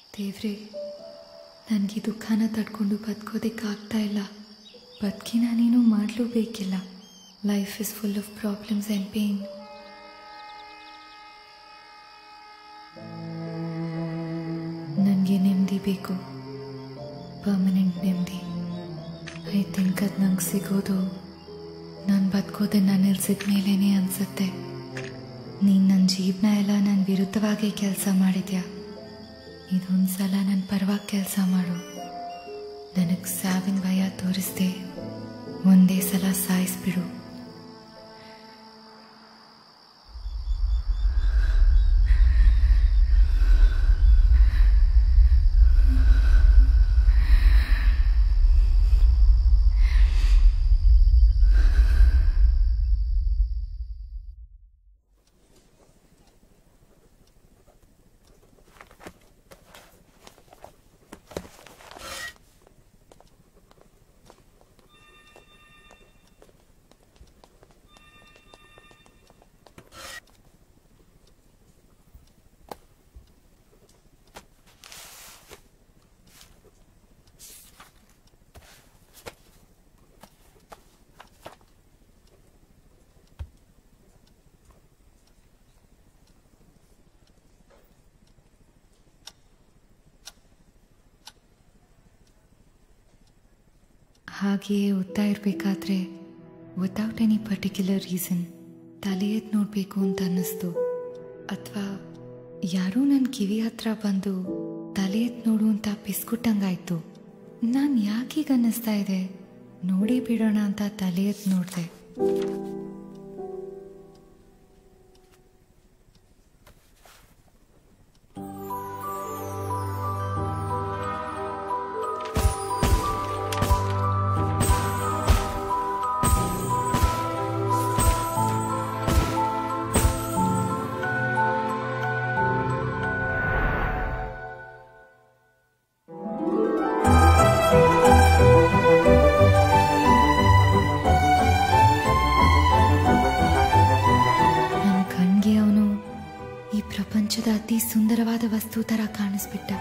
ದೇವ್ರೆ ನನಗೆ ದುಃಖನ ತಡ್ಕೊಂಡು ಬದುಕೋದಕ್ಕಾಗ್ತಾ ಇಲ್ಲ ಬದುಕಿ ನಾನೇನು ಮಾಡಲೂ ಬೇಕಿಲ್ಲ life is full of problems and pain ನನಗೆ ನೆಮ್ಮದಿ ಬೇಕು ಪರ್ಮನೆಂಟ್ ನೆಮ್ಮದಿ ಐ ಥಿಂಕ್ ಅದು ನಂಗೆ ಸಿಗೋದು ನಾನು ಬದುಕೋದೆ ನಾನು ನಿಲ್ಸಿದ ಮೇಲೇ ಅನಿಸುತ್ತೆ ನೀನು ನನ್ನ ಜೀವನ ಎಲ್ಲ ನನ್ನ ವಿರುದ್ಧವಾಗಿ ಕೆಲಸ ಮಾಡಿದ್ಯಾ ಇದೊಂದು ಸಲ ನನ್ನ ಪರವಾಗಿ ಕೆಲಸ ಮಾಡು ನನಗೆ ಸಾವಿನ ಭಯ ತೋರಿಸ್ದೆ ಒಂದೇ ಸಲ ಸಾಯಿಸ್ಬಿಡು ಹಾಗೆಯೇ ಓದ್ತಾ ಇರಬೇಕಾದ್ರೆ ವಿತೌಟ್ ಎನಿ ಪರ್ಟಿಕ್ಯುಲರ್ ರೀಸನ್ ತಲೆ ಎದ್ದು ನೋಡಬೇಕು ಅಂತ ಅನ್ನಿಸ್ತು ಅಥವಾ ಯಾರೂ ನನ್ನ ಕಿವಿ ಹತ್ರ ಬಂದು ತಲೆ ಎದ್ದು ನೋಡು ಅಂತ ಪಿಸ್ಕೊಟ್ಟಂಗಾಯ್ತು ನಾನು ಯಾಕೀಗ ಅನ್ನಿಸ್ತಾ ಇದೆ ನೋಡೇ ಬಿಡೋಣ ಅಂತ ತಲೆ ಎದ್ದು ನೋಡಿದೆ ನನ್ನ ಕಣ್ಗೆ ಅವನು ಈ ಪ್ರಪಂಚದ ಅತಿ ಸುಂದರವಾದ ವಸ್ತು ಥರ ಕಾಣಿಸ್ಬಿಟ್ಟ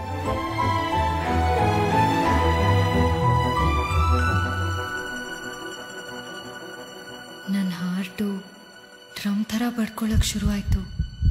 ನನ್ನ ಹಾರ್ಟು ಡ್ರಮ್ ಥರ ಬಡ್ಕೊಳ್ಳೋಕೆ ಶುರುವಾಯಿತು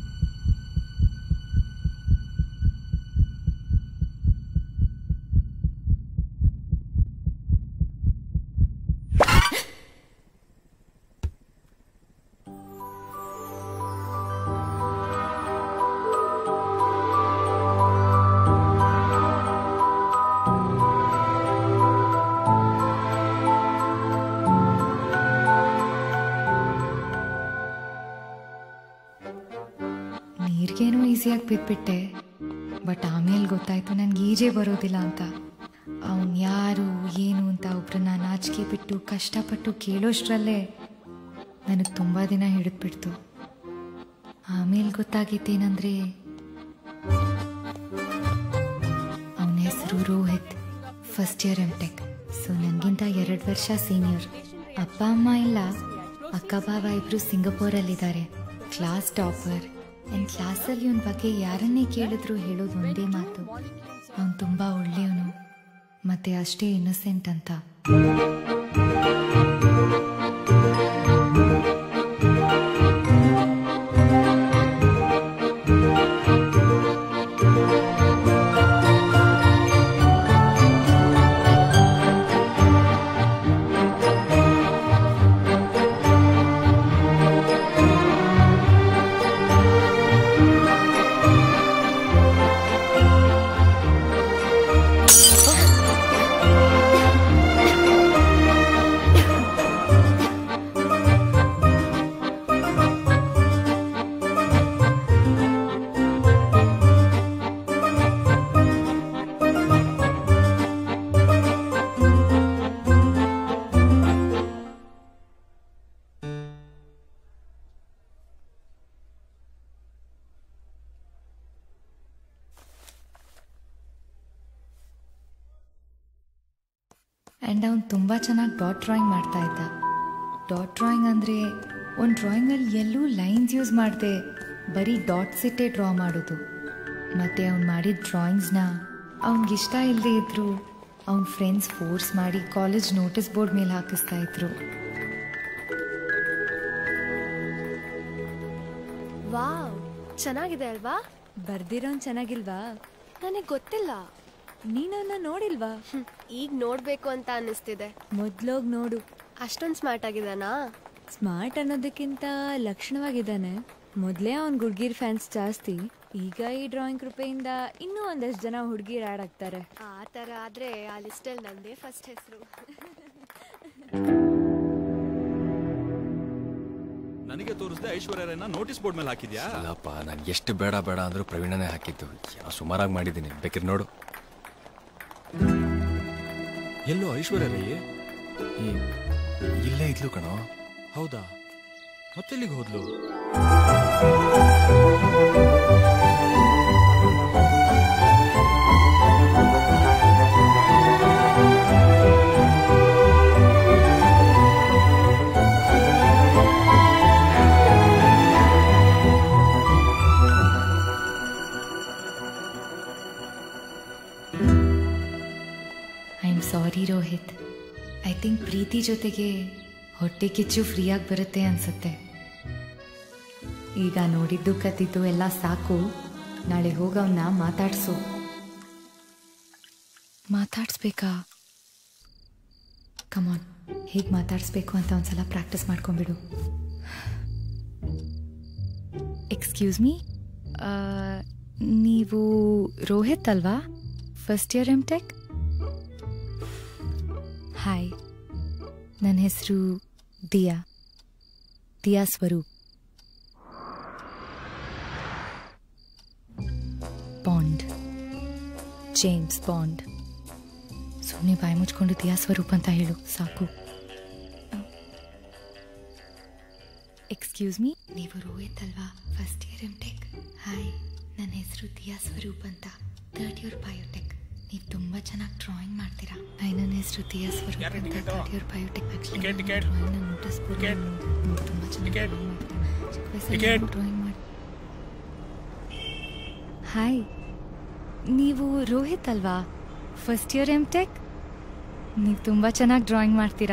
ನೀರಿಗೇನೋ ಈಸಿಯಾಗಿ ಬಿದ್ಬಿಟ್ಟೆ ಬಟ್ ಆಮೇಲೆ ಗೊತ್ತಾಯ್ತು ನನಗೆ ಈಜೇ ಬರೋದಿಲ್ಲ ಅಂತ ಅವನು ಯಾರು ಏನು ಅಂತ ಒಬ್ರನ್ನ ನಾಚಿಕೆ ಬಿಟ್ಟು ಕಷ್ಟಪಟ್ಟು ಕೇಳೋಷ್ಟರಲ್ಲೇ ನನಗೆ ತುಂಬ ದಿನ ಹಿಡಿದ್ಬಿಡ್ತು ಆಮೇಲೆ ಗೊತ್ತಾಗಿದ್ದೇನೆಂದರೆ ಅವನ ಹೆಸರು Rohit first year M Tech so ನನಗಿಂತ ಎರಡು ವರ್ಷ ಸೀನಿಯರ್ ಅಪ್ಪ ಅಮ್ಮ ಇಲ್ಲ ಅಕ್ಕ ಬಾವ ಇಬ್ರು ಸಿಂಗಪೂರಲ್ಲಿದ್ದಾರೆ ಕ್ಲಾಸ್ ಟಾಪರ್ ಆ್ಯಂಡ್ ಕ್ಲಾಸಲ್ಲಿ ಇವನ ಬಗ್ಗೆ ಯಾರನ್ನೇ ಕೇಳಿದ್ರು ಹೇಳೋದು ಒಂದೇ ಮಾತು ಅವನು ತುಂಬ ಒಳ್ಳೆಯವನು ಮತ್ತೆ ಅಷ್ಟೇ ಇನ್ನಸೆಂಟ್ ಅಂತ ಆ್ಯಂಡ್ ಅವನು ತುಂಬ ಚೆನ್ನಾಗಿ ಡಾಟ್ ಡ್ರಾಯಿಂಗ್ ಮಾಡ್ತಾ ಇದ್ದ ಡಾಟ್ ಡ್ರಾಯಿಂಗ್ ಅಂದರೆ ಒಂದು ಡ್ರಾಯಿಂಗಲ್ಲಿ ಎಲ್ಲೂ ಲೈನ್ಸ್ ಯೂಸ್ ಮಾಡದೆ ಬರೀ ಡಾಟ್ಸ್ ಇಟ್ಟೇ ಡ್ರಾ ಮಾಡೋದು ಮತ್ತು ಅವ್ನು ಮಾಡಿದ ಡ್ರಾಯಿಂಗ್ಸ್ನ ಅವನಿಗಿಷ್ಟ ಇಲ್ಲದೆ ಇದ್ರು ಅವನ ಫ್ರೆಂಡ್ಸ್ ಫೋರ್ಸ್ ಮಾಡಿ ಕಾಲೇಜ್ ನೋಟಿಸ್ ಬೋರ್ಡ್ ಮೇಲೆ ಹಾಕಿಸ್ತಾ ಇದ್ರು ವಾವ್ ಚೆನ್ನಾಗಿದೆ ಅಲ್ವಾ ಬರ್ದಿರೋನ್ ಚೆನ್ನಾಗಿಲ್ವಾ ನನಗೆ ಗೊತ್ತಿಲ್ಲ ನೀನವನ್ನ ನೋಡಿಲ್ವಾ ಹ್ಮ್, ಈಗ ನೋಡ್ಬೇಕು ಅಂತ ಅನ್ನಿಸ್ತಿದೆ ಮೊದ್ಲೋಗ್ ನೋಡು ಅಷ್ಟೊಂದು ಸ್ಮಾರ್ಟ್ ಆಗಿದಾನಾ ಸ್ಮಾರ್ಟ್ ಅನ್ನೋದಕ್ಕಿಂತ ಲಕ್ಷಣವಾಗಿದ್ದಾನೆ ಮೊದ್ಲೇ ಅವನ್ ಹುಡ್ಗಿರ್ ಫ್ಯಾನ್ಸ್ ಜಾಸ್ತಿ ಈಗ ಈ ಡ್ರಾಯಿಂಗ್ ಕೃಪೆಯಿಂದ ಇನ್ನೂ ಒಂದಷ್ಟು ಜನ ಹುಡುಗಿರ್ ಆಡ್ ಆಗ್ತಾರೆ ಆ ಥರ ಆದ್ರೆ ಆ ಲಿಸ್ಟಲ್ಲಿ ನಂದೇ ಫಸ್ಟ್ ಹೆಸರು ನನಗೆ ತೋರಿಸ್ದೆ ಐಶ್ವರ್ಯ ರೈನ ನೋಟಿಸ್ ಬೋರ್ಡ್ ಮೇಲೆ ಹಾಕಿದ್ಯಾ ಅಲ್ಲಪ್ಪ ನಾನು ಎಷ್ಟು ಬೇಡ ಬೇಡ ಅಂದ್ರೂ ಪ್ರವೀಣನೇ ಹಾಕಿದ್ದು ಏನೋ ಸುಮಾರಾಗಿ ಮಾಡಿದ್ದೀನಿ ಬೇಕಿದ್ರೆ ನೋಡು ಎಲ್ಲೋ ಐಶ್ವರ್ಯ ರೈ ಈ ಇಲ್ಲೇ ಇದ್ಲು ಕಣೋ ಹೌದಾ ಮತ್ತೆಲ್ಲಿಗೆ ಹೋದ್ಲು I am sorry Rohit I think Preethi ಜೊತೆಗೆ ಹೊಟ್ಟೆ ಕಿಚ್ಚು ಫ್ರೀಯಾಗಿ ಬರುತ್ತೆ ಅನ್ಸುತ್ತೆ ಈಗ ನೋಡಿದ್ದು ಕತ್ತಿದ್ದು ಎಲ್ಲ ಸಾಕು ನಾಳೆ ಹೋಗವನ್ನ ಮಾತಾಡ್ಸು ಮಾತಾಡ್ಸ್ಬೇಕಾ ಕಮಾನ್ ಹೇಗೆ ಮಾತಾಡಿಸ್ಬೇಕು ಅಂತ ಒಂದ್ಸಲ ಪ್ರಾಕ್ಟೀಸ್ ಮಾಡ್ಕೊಂಬಿಡು ಎಕ್ಸ್ಕ್ಯೂಸ್ ಮೀ ನೀವು ರೋಹಿತ್ ಅಲ್ವಾ first year M Tech hi ನನ್ನ ಹೆಸರು Diya Diya Swaroop bond James bond ಸುಮ್ಮನೆ ಬಾಯಿ ಮುಚ್ಕೊಂಡು ದಿಯಾ ಸ್ವರೂಪ್ ಅಂತ ಹೇಳು ಸಾಕು ಎಕ್ಸ್ಕ್ಯೂಸ್ ಮೀ ನೀವು ರೋಹಿತ್ ಅಲ್ವಾ first year M Tech hi ನನ್ನ ಹೆಸರು ದಿಯಾ ಸ್ವರೂಪ್ ಅಂತ ಥರ್ಡ್ ಇಯರ್ ಬಯೋಟೆಕ್ ನೀವು ತುಂಬ ಚೆನ್ನಾಗಿ ಡ್ರಾಯಿಂಗ್ ಮಾಡ್ತೀರಾ ಹಾಯ್ ನನ್ನ ಹೆಸರು ದಿಯಾ ಸ್ವರೂಪ್ ಅಂತ ಥರ್ಡ್ ಇಯರ್ ಬಯೋಟೆಕ್ ಆ್ಯಕ್ಚುಲಿ ಡ್ರಾಯಿಂಗ್ನ ನೋಟಿಸ್ ಬೋರ್ಡ್ ನೀವು ತುಂಬ ಚೆನ್ನಾಗಿ ಡ್ರಾಯಿಂಗ್ ಮಾಡ್ತೀರಾ ಚಿಕ್ಕ ವಯಸ್ಸಲ್ಲಿ ಡ್ರಾಯಿಂಗ್ ಮಾಡಿ ಹಾಯ್ ನೀವು ರೋಹಿತ್ ಅಲ್ವಾ ಫಸ್ಟ್ ಇಯರ್ ಎಮ್ ಟೆಕ್ ನೀವು ತುಂಬ ಚೆನ್ನಾಗಿ ಡ್ರಾಯಿಂಗ್ ಮಾಡ್ತೀರಾ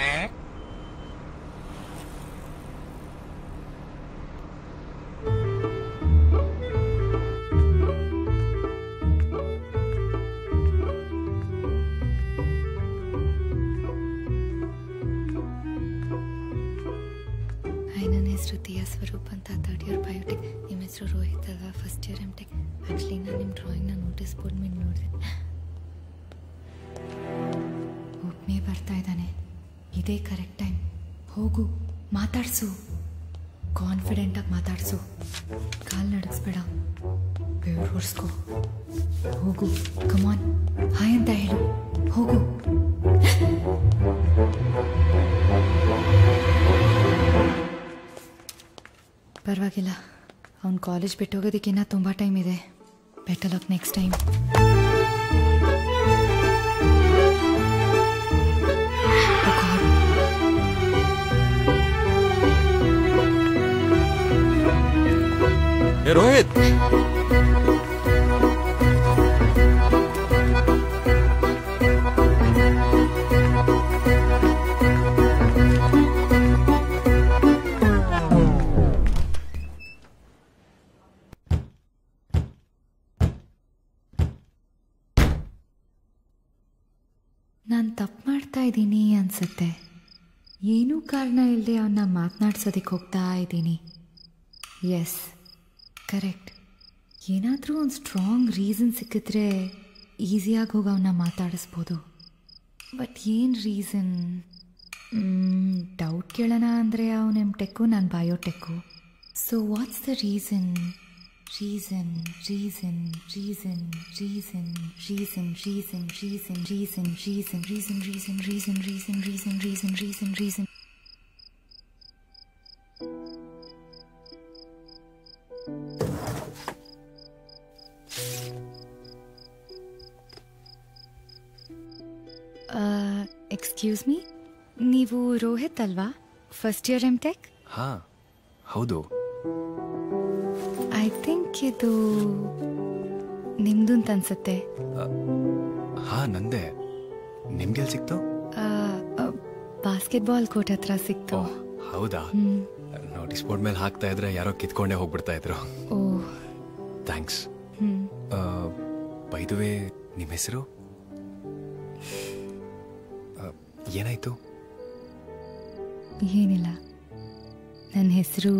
ಹಾಯ್ ನನ್ನ ಹೆಸರು ದಿಯಾ ಸ್ವರೂಪ್ ಅಂತ ಥರ್ಡ್ ಇಯರ್ ಬಯೋಟೆಕ್ ನಿಮ್ಮ ಹೆಸರು ರೋಹಿತ್ ಅಲ್ವಾ first year M Tech actually ನಾನು ನಿಮ್ಮ ಡ್ರಾಯಿಂಗ್ನ ನೋಟಿಸ್ ಬೋರ್ಡ್ ಮೇಲೆ ನೋಡಿದೆ ಒಬ್ಬನೇ ಬರ್ತಾ ಇದ್ದಾನೆ ಇದೇ ಕರೆಕ್ಟ್ ಟೈಮ್ ಹೋಗು ಮಾತಾಡ್ಸು ಕಾನ್ಫಿಡೆಂಟಾಗಿ ಮಾತಾಡ್ಸು ಕಾಲು ನಡಗಿಸ್ಬೇಡ ಬೆವ್ರು ಹೊರ್ಸ್ಕೊ ಹೋಗು ಕಮಾನ್ ಹಾಯ್ ಅಂತ ಹೇಳು ಹೋಗು ಪರವಾಗಿಲ್ಲ ಅವ್ನು ಕಾಲೇಜ್ ಬಿಟ್ಟು ಹೋಗೋದಕ್ಕಿನ್ನ ತುಂಬ ಟೈಮ್ ಇದೆ ಬೆಟರ್ ಲಕ್ ನೆಕ್ಸ್ಟ್ ಟೈಮ್ ಏ ರೋಹಿತ್ ನಾನು ತಪ್ಪು ಮಾಡ್ತಾ ಇದ್ದೀನಿ ಅನ್ಸುತ್ತೆ ಏನೂ ಕಾರಣ ಇಲ್ಲದೆ ಅವನ್ನ ಮಾತನಾಡ್ಸೋದಕ್ಕೆ ಹೋಗ್ತಾ ಇದ್ದೀನಿ ಎಸ್ ಕರೆಕ್ಟ್ ಏನಾದರೂ ಒಂದು ಸ್ಟ್ರಾಂಗ್ ರೀಸನ್ ಸಿಕ್ಕಿದ್ರೆ ಈಸಿಯಾಗಿ ಹೋಗಿ ಅವನ್ನ ಮಾತಾಡಿಸ್ಬೋದು ಬಟ್ ಏನು ರೀಸನ್ ಡೌಟ್ ಕೇಳೋಣ ಅಂದರೆ ಅವನ ಎಮ್ ಟೆಕ್ಕು ನಾನು biotech so what's the reason reason reason reason reason reason reason reason reason reason reason reason reason reason reason reason reason reason excuse me ನೀವು ರೋಹಿತ್ ಅಲ್ವಾ ಫಸ್ಟ್ ಇಯರ್ ಎಮ್ ಟೆಕ್ ಹಾ ಹೌದು I think ಇದು ನಿಮ್ಮದು ನಿಮ್ದು ಅಂತ ಅನ್ಸುತ್ತೆ ಹಾ ನಂದೆ ನಿಮ್ಗೆಲ್ ಸಿಕ್ತು ಬಾಸ್ಕೆಟ್ಬಾಲ್ ಕೋರ್ಟ್ ಹತ್ರ ಸಿಕ್ತು ಓ ಹೌದಾ ಹ್ಮ್ ನೋಟಿಸ್ ಬೋರ್ಡ್ ಮೇಲೆ ಹಾಕ್ತಾ ಇದ್ರೆ ಯಾರೋ ಕಿತ್ಕೊಂಡೇ ಹೋಗ್ಬಿಡ್ತಾ ಇದ್ರು ಓ ಥ್ಯಾಂಕ್ಸ್ ಹ್ಮ್ ಬೈದುವೆ ನಿಮ್ಮ ಹೆಸರು ಏನಾಯ್ತು ಏನಿಲ್ಲ ನನ್ನ ಹೆಸರು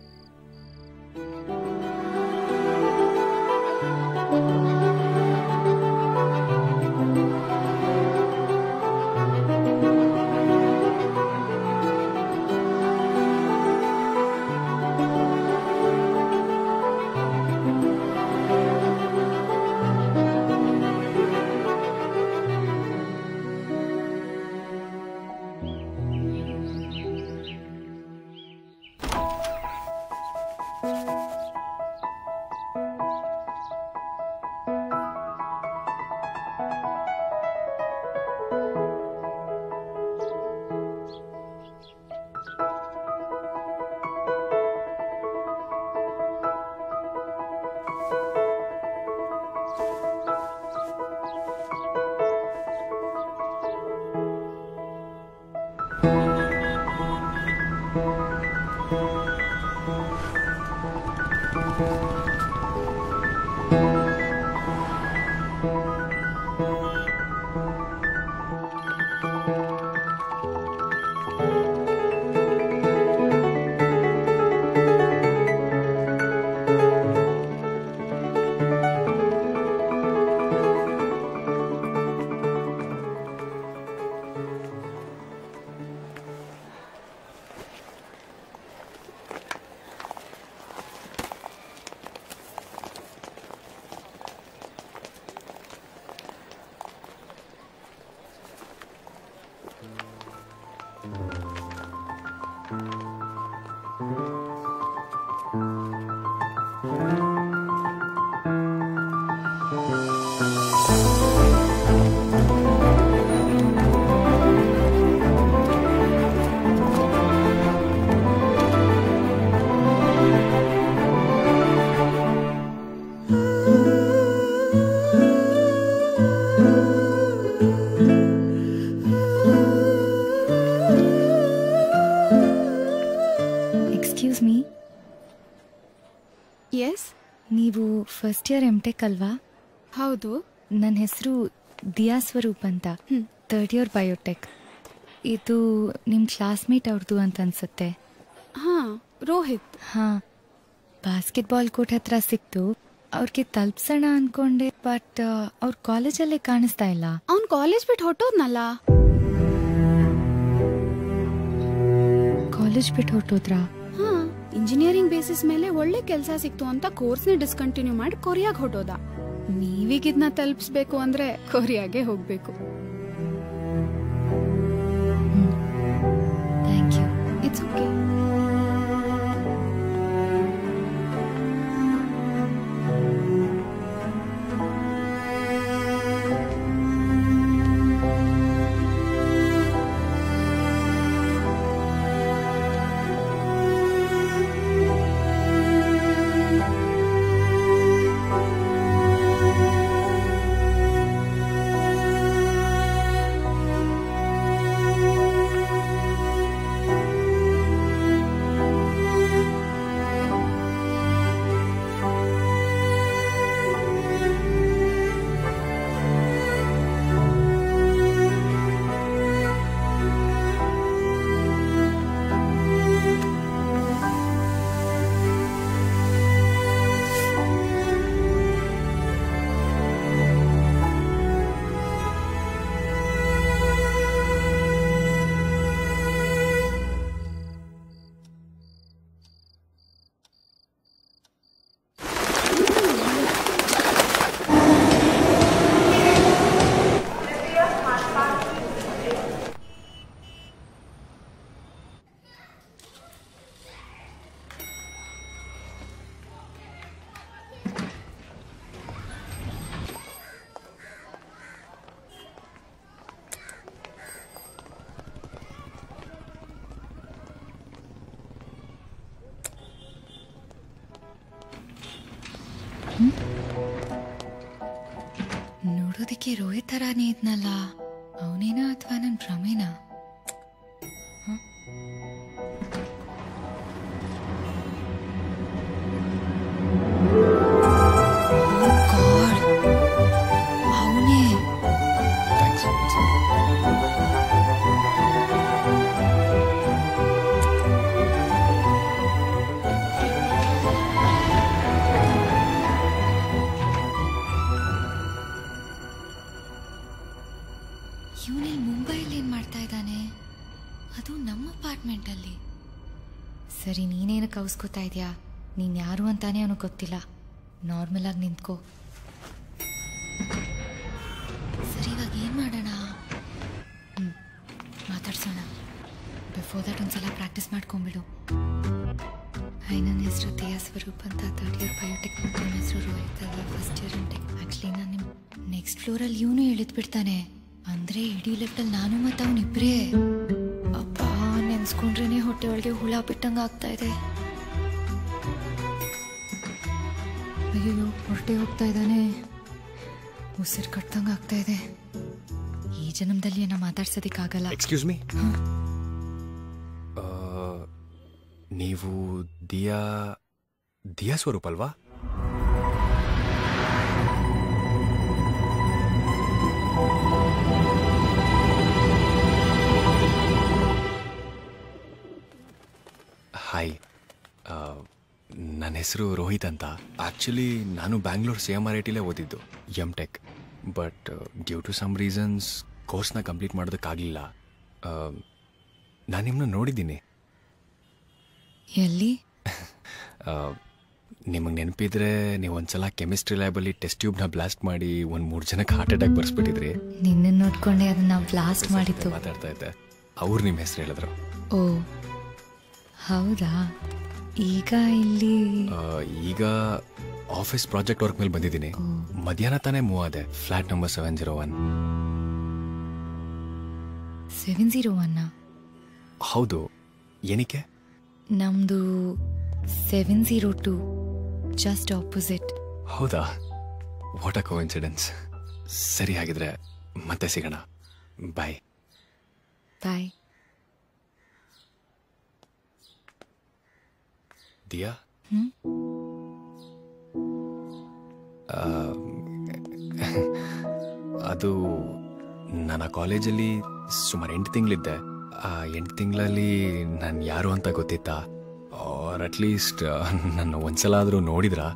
ಎಕ್ಸ್ಕ್ಯೂಸ್ ಮೀ ಎಸ್ ನೀವು ಫಸ್ಟ್ ಇಯರ್ ಎಮ್ ಟೆಕ್ ಅಲ್ವಾ ಹೌದು ನನ್ನ ಹೆಸರು ದಿಯಾ ಸ್ವರೂಪ್ ಅಂತ ಥರ್ಡ್ ಇಯರ್ ಬಯೋಟೆಕ್ ಇದು ನಿಮ್ಮ ಕ್ಲಾಸ್ಮೇಟ್ ಅವ್ರದ್ದು ಅಂತ ಅನ್ಸುತ್ತೆ ಹಾ ರೋಹಿತ್ ಹಾಂ ಬಾಸ್ಕೆಟ್ಬಾಲ್ ಕೋರ್ಟ್ ಹತ್ರ ಸಿಕ್ತು ಅವ್ರಿಗೆ ತಲುಪ್ಸೋಣ ಅನ್ಕೊಂಡೆ ಬಟ್ ಅವ್ರ ಕಾಲೇಜಲ್ಲೇ ಕಾಣಿಸ್ತಾ ಇಲ್ಲ ಅವ್ನ್ ಕಾಲೇಜ್ ಬಿಟ್ಟು ಹೊಟ್ಟೋದ್ನಲ್ಲ ಕಾಲೇಜ್ ಬಿಟ್ಟು ಹೊರಟೋದ್ರಾ ಹಾ ಇಂಜಿನಿಯರಿಂಗ್ ಬೇಸಿಸ್ ಮೇಲೆ ಒಳ್ಳೆ ಕೆಲಸ ಸಿಕ್ತು ಅಂತ ಕೋರ್ಸ್ನ ಡಿಸ್ಕಂಟಿನ್ಯೂ ಮಾಡಿ ಕೊರಿಯಾಗ್ ಹೊಟ್ಟೋದ ನೀವೀಗಿದ್ನ ತಲುಪಿಸ್ಬೇಕು ಅಂದ್ರೆ ಕೊರಿಯಾಗೆ ಹೋಗ್ಬೇಕು ಥ್ಯಾಂಕ್ ಯು ಇಟ್ಸ್ ಓಕೆ ನೋಡೋದಕ್ಕೆ ರೋಹಿತ್ ಥರಾನೇ ಇದ್ನಲ್ಲ ಅವನೇನಾ ಅಥವಾ ನನ್ನ ಭ್ರಮೇನಾ ಹ? Oh God. ಅವನೇ ಥ್ಯಾಂಕ್ಸ್ ಇವನಲ್ಲಿ ಮುಂಬೈಲಿ ಏನ್ ಮಾಡ್ತಾ ಇದ್ದಾನೆ ಅದು ನಮ್ಮ ಅಪಾರ್ಟ್ಮೆಂಟ್ ಅಲ್ಲಿ ಸರಿ ನೀನೇನು ಕೌಸ್ಕೋತಾ ಇದೆಯಾ ನೀನ್ ಯಾರು ಅಂತಾನೆ ಅವನಿಗೆ ಗೊತ್ತಿಲ್ಲ ನಾರ್ಮಲ್ ಆಗಿ ನಿಂತ್ಕೋ ಸರಿ ಇವಾಗ ಏನ್ ಮಾಡೋಣ ಹ್ಮ್ ಮಾತಾಡ್ಸೋಣ ಬಿಫೋರ್ ದಟ್ ಒಂದ್ಸಲ ಪ್ರಾಕ್ಟೀಸ್ ಮಾಡ್ಕೊಂಬಿಡು ಹೈ ನನ್ನ ಹೆಸರು ದಿಯಾ ಸ್ವರೂಪ್ ಅಂತ ತರ್ಡ್ ಇಯರ್ ಬಯೋಟೆಕ್ ನನ್ನ ಹೆಸರು ರೋಹಿತ್ ಅಲ್ಲ ಫಸ್ಟ್ ಇಯರ್ ಟೆಕ್ ಆ್ಯಕ್ಚುಲಿ ನಾನು ನಿಮ್ಮ ನೆಕ್ಸ್ಟ್ ಫ್ಲೋರಲ್ಲಿ ಇವನು ಇಳಿದ್ ಬಿಡ್ತಾನೆ ಅಂದ್ರೆ ಇಡೀ ಲೆಫ್ಟಲ್ಲಿ ನಾನು ಮತ್ತು ಅವನಿಬ್ರೇ ಅಪ್ಪ ನೆನ್ಸ್ಕೊಂಡ್ರೇನೆ ಹೊಟ್ಟೆ ಒಳಗೆ ಹುಳ ಬಿಟ್ಟಂಗೆ ಆಗ್ತಾ ಇದೆ ಅಯ್ಯೋ ಹೊರಟೆ ಹೋಗ್ತಾ ಇದ್ದಾನೆ ಉಸಿರು ಕಟ್ಟಂಗೆ ಆಗ್ತಾ ಇದೆ ಈ ಜನ್ಮದಲ್ಲಿ ಏನೋ ಮಾತಾಡ್ಸೋದಕ್ಕಾಗಲ್ಲ ಎಕ್ಸ್ಕ್ಯೂಸ್ ಮೀ ನೀವು ದಿಯಾ ದಿಯಾ ಸ್ವರೂಪ್ ಅಲ್ವಾ ಹಾಯ್ ನನ್ನ ಹೆಸರು ರೋಹಿತ್ ಅಂತ ಆ್ಯಕ್ಚುಲಿ ನಾನು Bangalore C M R I ಟಿಲೇ ಓದಿದ್ದು M Tech but due to some reasons ಕೋರ್ಸ್ನ ಕಂಪ್ಲೀಟ್ ಮಾಡೋದಕ್ಕಾಗಲಿಲ್ಲ ನಾನು ನಿಮ್ಮನ್ನ ನೋಡಿದ್ದೀನಿ ಎಲ್ಲಿ ನಿಮಗೆ ನೆನಪಿದ್ರೆ ನೀವು ಒಂದ್ಸಲ ಕೆಮಿಸ್ಟ್ರಿ ಲ್ಯಾಬಲ್ಲಿ ಟೆಸ್ಟ್ ಟ್ಯೂಬ್ನ ಬ್ಲಾಸ್ಟ್ ಮಾಡಿ ಒಂದು ಮೂರು ಜನಕ್ಕೆ ಹಾರ್ಟ್ ಅಟ್ಯಾಕ್ ಬರ್ಸ್ಬಿಟ್ಟಿದ್ರಿ ನಿನ್ನ ನೋಡ್ಕೊಂಡೆ ಅದನ್ನ ಬ್ಲಾಸ್ಟ್ ಮಾಡಿತ್ತು ಮಾತಾಡ್ತಾ ಇದ್ದೆ ಅವ್ರು ನಿಮ್ಮ ಹೆಸರು ಹೇಳಿದ್ರು ಓ ಹೌದಾ ಈಗ ಇಲ್ಲಿ ಆ, ಈಗ ಆಫೀಸ್ ಪ್ರಾಜೆಕ್ಟ್ ವರ್ಕ್ ಮೇಲೆ ಬಂದಿದ್ದೀನಿ ಮಧ್ಯಾಹ್ನ ತಾನೇ ಮೂವ್ ಆದೆ flat number seven zero one seven zero ಒನ್ನ ಹೌದು ಏನಕ್ಕೆ ನಮ್ದು seven zero two just opposite ಹೌದಾ ವಾಟ್ ಅ ಕೋಇನ್ಸಿಡೆನ್ಸ್ ಸರಿ ಹಾಗಿದ್ರೆ ಮತ್ತೆ ಸಿಗೋಣ ಬಾಯ್ ಬಾಯ್ ದಿಯಾ ಹ್ಮ್? ಆ, ಅದು ನನ್ನ ಕಾಲೇಜಲ್ಲಿ ಸುಮಾರು ಎಂಟು ತಿಂಗಳಿದ್ದೆ ಆ ಎಂಟು ತಿಂಗಳಲ್ಲಿ ನಾನು ಯಾರು ಅಂತ ಗೊತ್ತಿತ್ತಾ ಆರ್ ಅಟ್ಲೀಸ್ಟ್ ನನ್ನ ಒಂದ್ಸಲ ಆದರೂ ನೋಡಿದ್ರಾ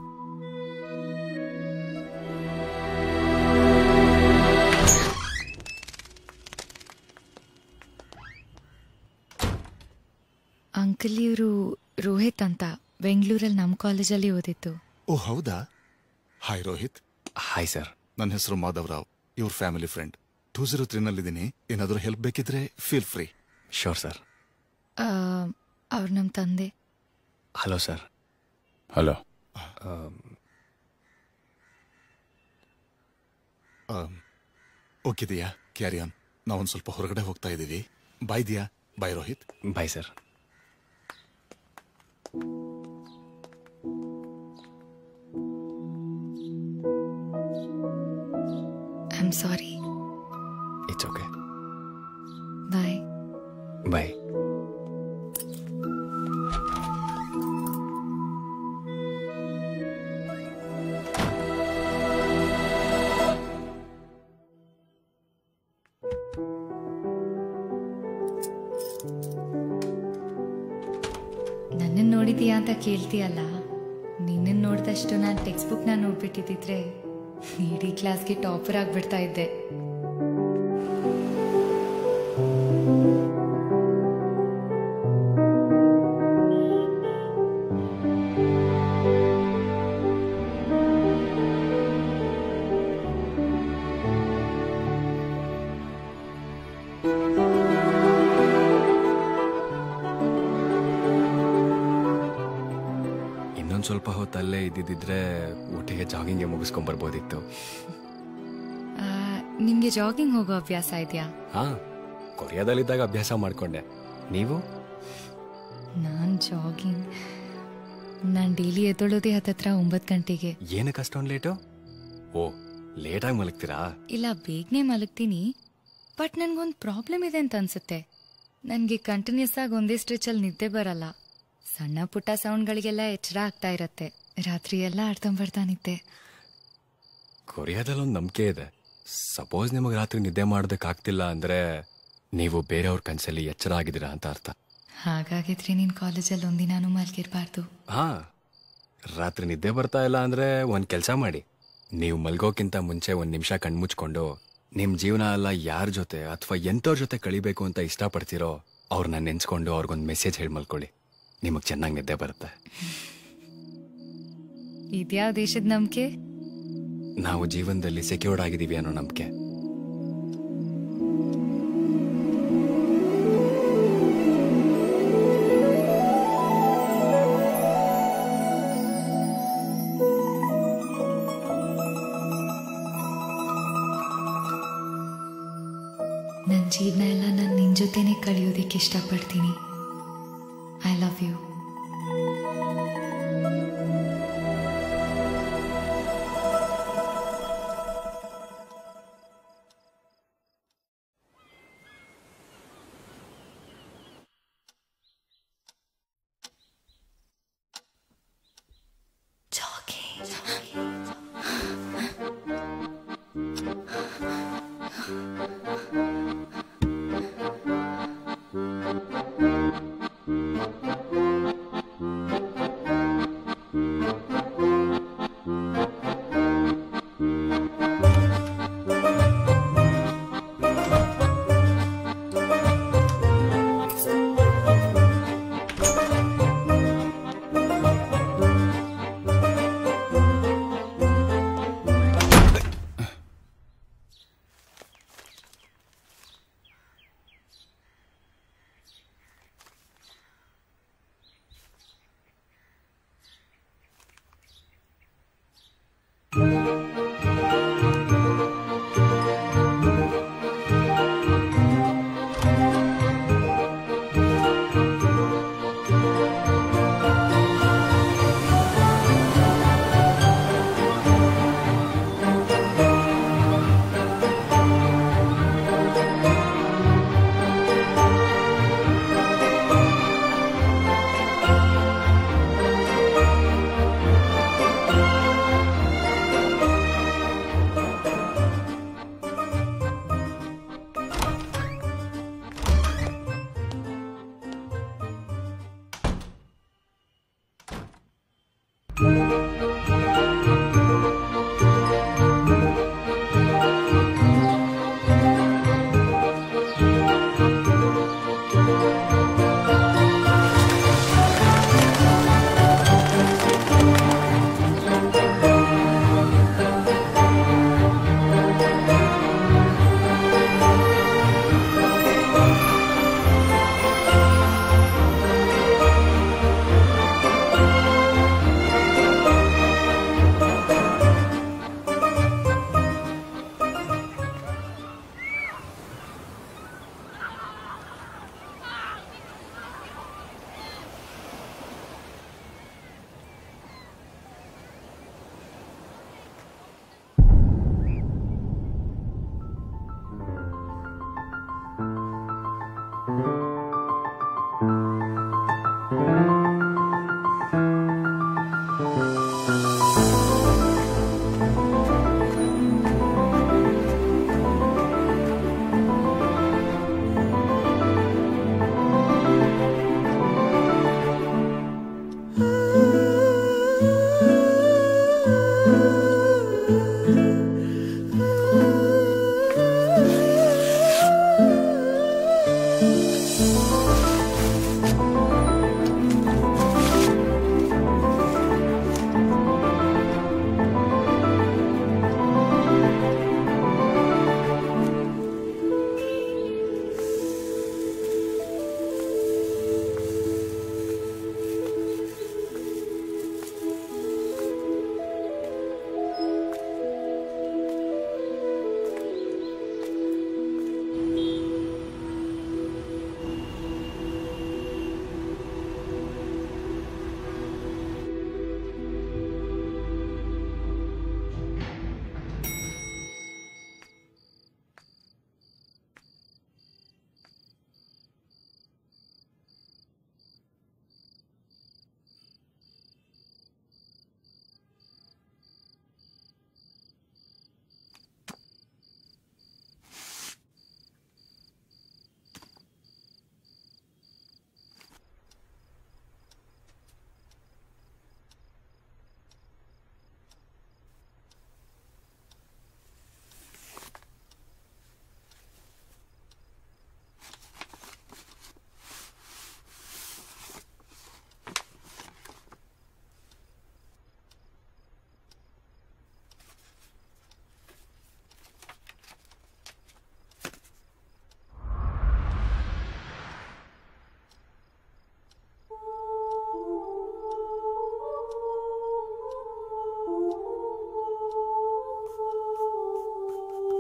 ಅಂಕಲ್ ಇವರು ರೋಹಿತ್ ಅಂತ ಬೆಂಗಳೂರಲ್ಲಿ ನಮ್ಮ ಕಾಲೇಜಲ್ಲಿ ಓದಿತ್ತು ಓ ಹೌದಾ ಹಾಯ್ ರೋಹಿತ್ ಹಾಯ್ ಸರ್ ನನ್ನ ಹೆಸರು ಮಾಧವ್ ರಾವ್ ಇವ್ರ ಫ್ಯಾಮಿಲಿ ಫ್ರೆಂಡ್ ಟೂ ಜೀರೋ ತ್ರೀನಲ್ಲಿದ್ದೀನಿ ಏನಾದರೂ ಹೆಲ್ಪ್ ಬೇಕಿದ್ರೆ ಫೀಲ್ ಫ್ರೀ ಶೋರ್ ಸರ್ ಅವ್ರು ನಮ್ಮ ತಂದೆ hello sir hello okay Diya carry on ನಾವೊಂದು ಸ್ವಲ್ಪ ಹೊರಗಡೆ ಹೋಗ್ತಾ ಇದ್ದೀವಿ bye Diya bye Rohit bye sir I am sorry it's okay bye bye ನನ್ನನ್ನು ನೋಡಿದೀಯಾ ಅಂತ ಕೇಳ್ತೀಯಲ್ಲ ನಿನ್ನನ್ನು ನೋಡಿದಷ್ಟು ನಾನು ಟೆಕ್ಸ್ಟ್ ಬುಕ್ನ ನೋಡ್ಬಿಟ್ಟಿದ್ದಿದ್ರೆ ಇಡೀ ಕ್ಲಾಸ್ಗೆ ಟಾಪರ್ ಆಗ್ಬಿಡ್ತಾ ಇದ್ದೆ ಇನ್ನೊಂದು ಸ್ವಲ್ಪ ಹೊತ್ತು ಅಲ್ಲೇ ಇದ್ದಿದ್ದಿದ್ರೆ ಒಟ್ಟಿಗೆ ಜಾಗಿಂಗ್ಗೆ ಮುಗಿಸ್ಕೊಂಬರ್ಬೋದಿತ್ತು ಆ, ನಿಮ್ಗೆ ಜಾಗಿಂಗ್ ಹೋಗೋ ಅಭ್ಯಾಸ ಇದೆಯಾ ಹಾ ಕೊರಿಯಾದಲ್ಲಿದ್ದಾಗ ಅಭ್ಯಾಸ ಮಾಡ್ಕೊಂಡೆ ನೀವು ನಾನು ಜಾಗಿಂಗ್ ನಾನು ಡೈಲಿ ಎದ್ದೊಳೋದೇ ಹತ್ತತ್ರ ಒಂಬತ್ತು ಗಂಟೆಗೆ ಏನಕ್ಕೆ ಅಷ್ಟೊಂದು ಲೇಟು ಓ ಲೇಟಾಗಿ ಮಲಗ್ತೀರಾ ಇಲ್ಲ ಬೇಗನೆ ಮಲಗ್ತೀನಿ ಬಟ್ ನನ್ಗೊಂದು ಪ್ರಾಬ್ಲಮ್ ಇದೆ ಅಂತ ಅನ್ಸುತ್ತೆ ನನಗೆ ಕಂಟಿನ್ಯೂಸ್ ಆಗಿ ಒಂದೇ ಸ್ಟ್ರೆಚಲ್ಲಿ ನಿದ್ದೆ ಬರಲ್ಲ ಸಣ್ಣ ಪುಟ್ಟ ಸೌಂಡ್ಗಳಿಗೆಲ್ಲ ಎಚ್ಚರ ಆಗ್ತಾ ಇರತ್ತೆ ರಾತ್ರಿ ಎಲ್ಲ ಅರ್ಧಂಬರ್ಧ ನಿದ್ದೆ ಕೊರಿಯಾದಲ್ಲಿ ಒಂದು ನಂಬಿಕೆ ಇದೆ ಸಪೋಸ್ ನಿಮಗೆ ರಾತ್ರಿ ನಿದ್ದೆ ಮಾಡೋದಕ್ಕಾಗ್ತಿಲ್ಲ ಅಂದ್ರೆ ನೀವು ಬೇರೆಯವ್ರ ಕನ್ಸಲ್ಲಿ ಎಚ್ಚರ ಆಗಿದ್ದೀರಾ ಅಂತ ಅರ್ಥ ಹಾಗಾಗಿದ್ರೆ ನೀನು ಕಾಲೇಜಲ್ಲಿ ಒಂದಿನಾನು ಮಲ್ಗಿರ್ಬಾರ್ದು ಹಾ ರಾತ್ರಿ ನಿದ್ದೆ ಬರ್ತಾ ಇಲ್ಲ ಅಂದ್ರೆ ಒಂದ್ ಕೆಲಸ ಮಾಡಿ ನೀವು ಮಲ್ಗೋಕ್ಕಿಂತ ಮುಂಚೆ ಒಂದ್ ನಿಮಿಷ ಕಣ್ಮುಚ್ಕೊಂಡು ನಿಮ್ ಜೀವನ ಎಲ್ಲ ಯಾರ ಜೊತೆ ಅಥವಾ ಎಂತವ್ರ ಜೊತೆ ಕಳಿಬೇಕು ಅಂತ ಇಷ್ಟಪಡ್ತೀರೋ ಅವ್ರನ್ನ ನೆನ್ಸ್ಕೊಂಡು ಅವ್ರಿಗೊಂದು ಮೆಸೇಜ್ ಹೇಳಿ ಮಲ್ಕೊಳ್ಳಿ ನಿಮಗೆ ಚೆನ್ನಾಗಿ ನಿದ್ದೆ ಬರುತ್ತೆ ಇದ್ಯಾವ ದೇಶದ ನಂಬಿಕೆ ನಾವು ಜೀವನದಲ್ಲಿ ಸೆಕ್ಯೂರ್ಡ್ ಆಗಿದ್ದೀವಿ ಅನ್ನೋ ನಂಬಿಕೆ ನನ್ನ ಜೀವನ ಎಲ್ಲ ನಾನು ನಿನ್ನ ಜೊತೆನೇ ಕಳೆಯೋದಕ್ಕೆ ಇಷ್ಟಪಡ್ತೀನಿ I love you Thank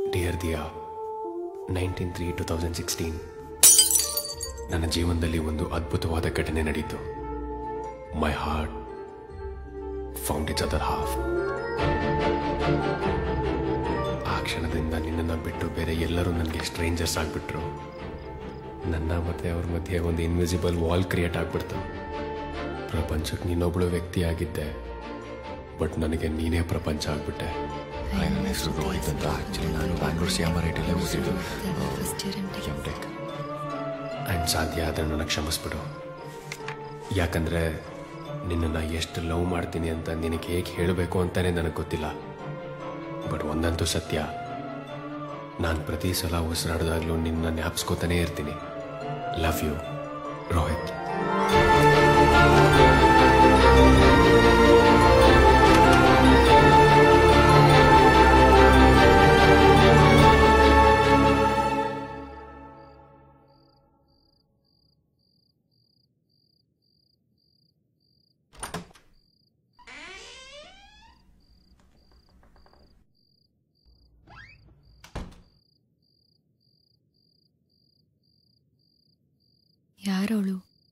dear Diya nineteen three two thousand sixteen ನನ್ನ ಜೀವನದಲ್ಲಿ ಒಂದು ಅದ್ಭುತವಾದ ಘಟನೆ ನಡೀತು my heart found it's other half ಆ ಕ್ಷಣದಿಂದ ನಿನ್ನನ್ನು ಬಿಟ್ಟು ಬೇರೆ ಎಲ್ಲರೂ ನನಗೆ ಸ್ಟ್ರೇಂಜರ್ಸ್ ಆಗಿಬಿಟ್ರು ನನ್ನ ಮತ್ತೆ ಅವ್ರ ಮಧ್ಯೆ ಒಂದು ಇನ್ವಿಸಿಬಲ್ ವಾಲ್ ಕ್ರಿಯೇಟ್ ಆಗ್ಬಿಡ್ತು ಪ್ರಪಂಚಕ್ಕೆ ನೀನೊಬ್ಬಳು ವ್ಯಕ್ತಿ ಆಗಿದ್ದೆ ಬಟ್ ನನಗೆ ನೀನೇ ಪ್ರಪಂಚ ಆಗ್ಬಿಟ್ಟೆ I ನನ್ನ ಹೆಸರು ರೋಹಿತ್ ಅಂತ ಆಕ್ಚುಲಿ ನಾನು ಬ್ಯಾಂಗ್ಳೂರ್ ಸಿ ಎಮ್ ಆರ್ ಐಟಿಲೇ ಓದಿದ್ದು first year M M Tech and ಸಾಧ್ಯ ಆದರೆ ನನ್ನ ಕ್ಷಮಿಸ್ಬಿಡು ಯಾಕಂದರೆ ನಿನ್ನನ್ನು ಎಷ್ಟು ಲವ್ ಮಾಡ್ತೀನಿ ಅಂತ ನಿನಗೆ ಹೇಗೆ ಹೇಳಬೇಕು ಅಂತಲೇ ನನಗೆ ಗೊತ್ತಿಲ್ಲ ಬಟ್ ಒಂದಂತೂ ಸತ್ಯ ನಾನು ಪ್ರತಿ ಸಲ ಉಸಿರಾಡ್ದಾಗ್ಲೂ ನಿನ್ನ ಜ್ಞಾಪಿಸ್ಕೋತಾನೇ ಇರ್ತೀನಿ ಲವ್ ಯು ರೋಹಿತ್ ಯಾರವಳು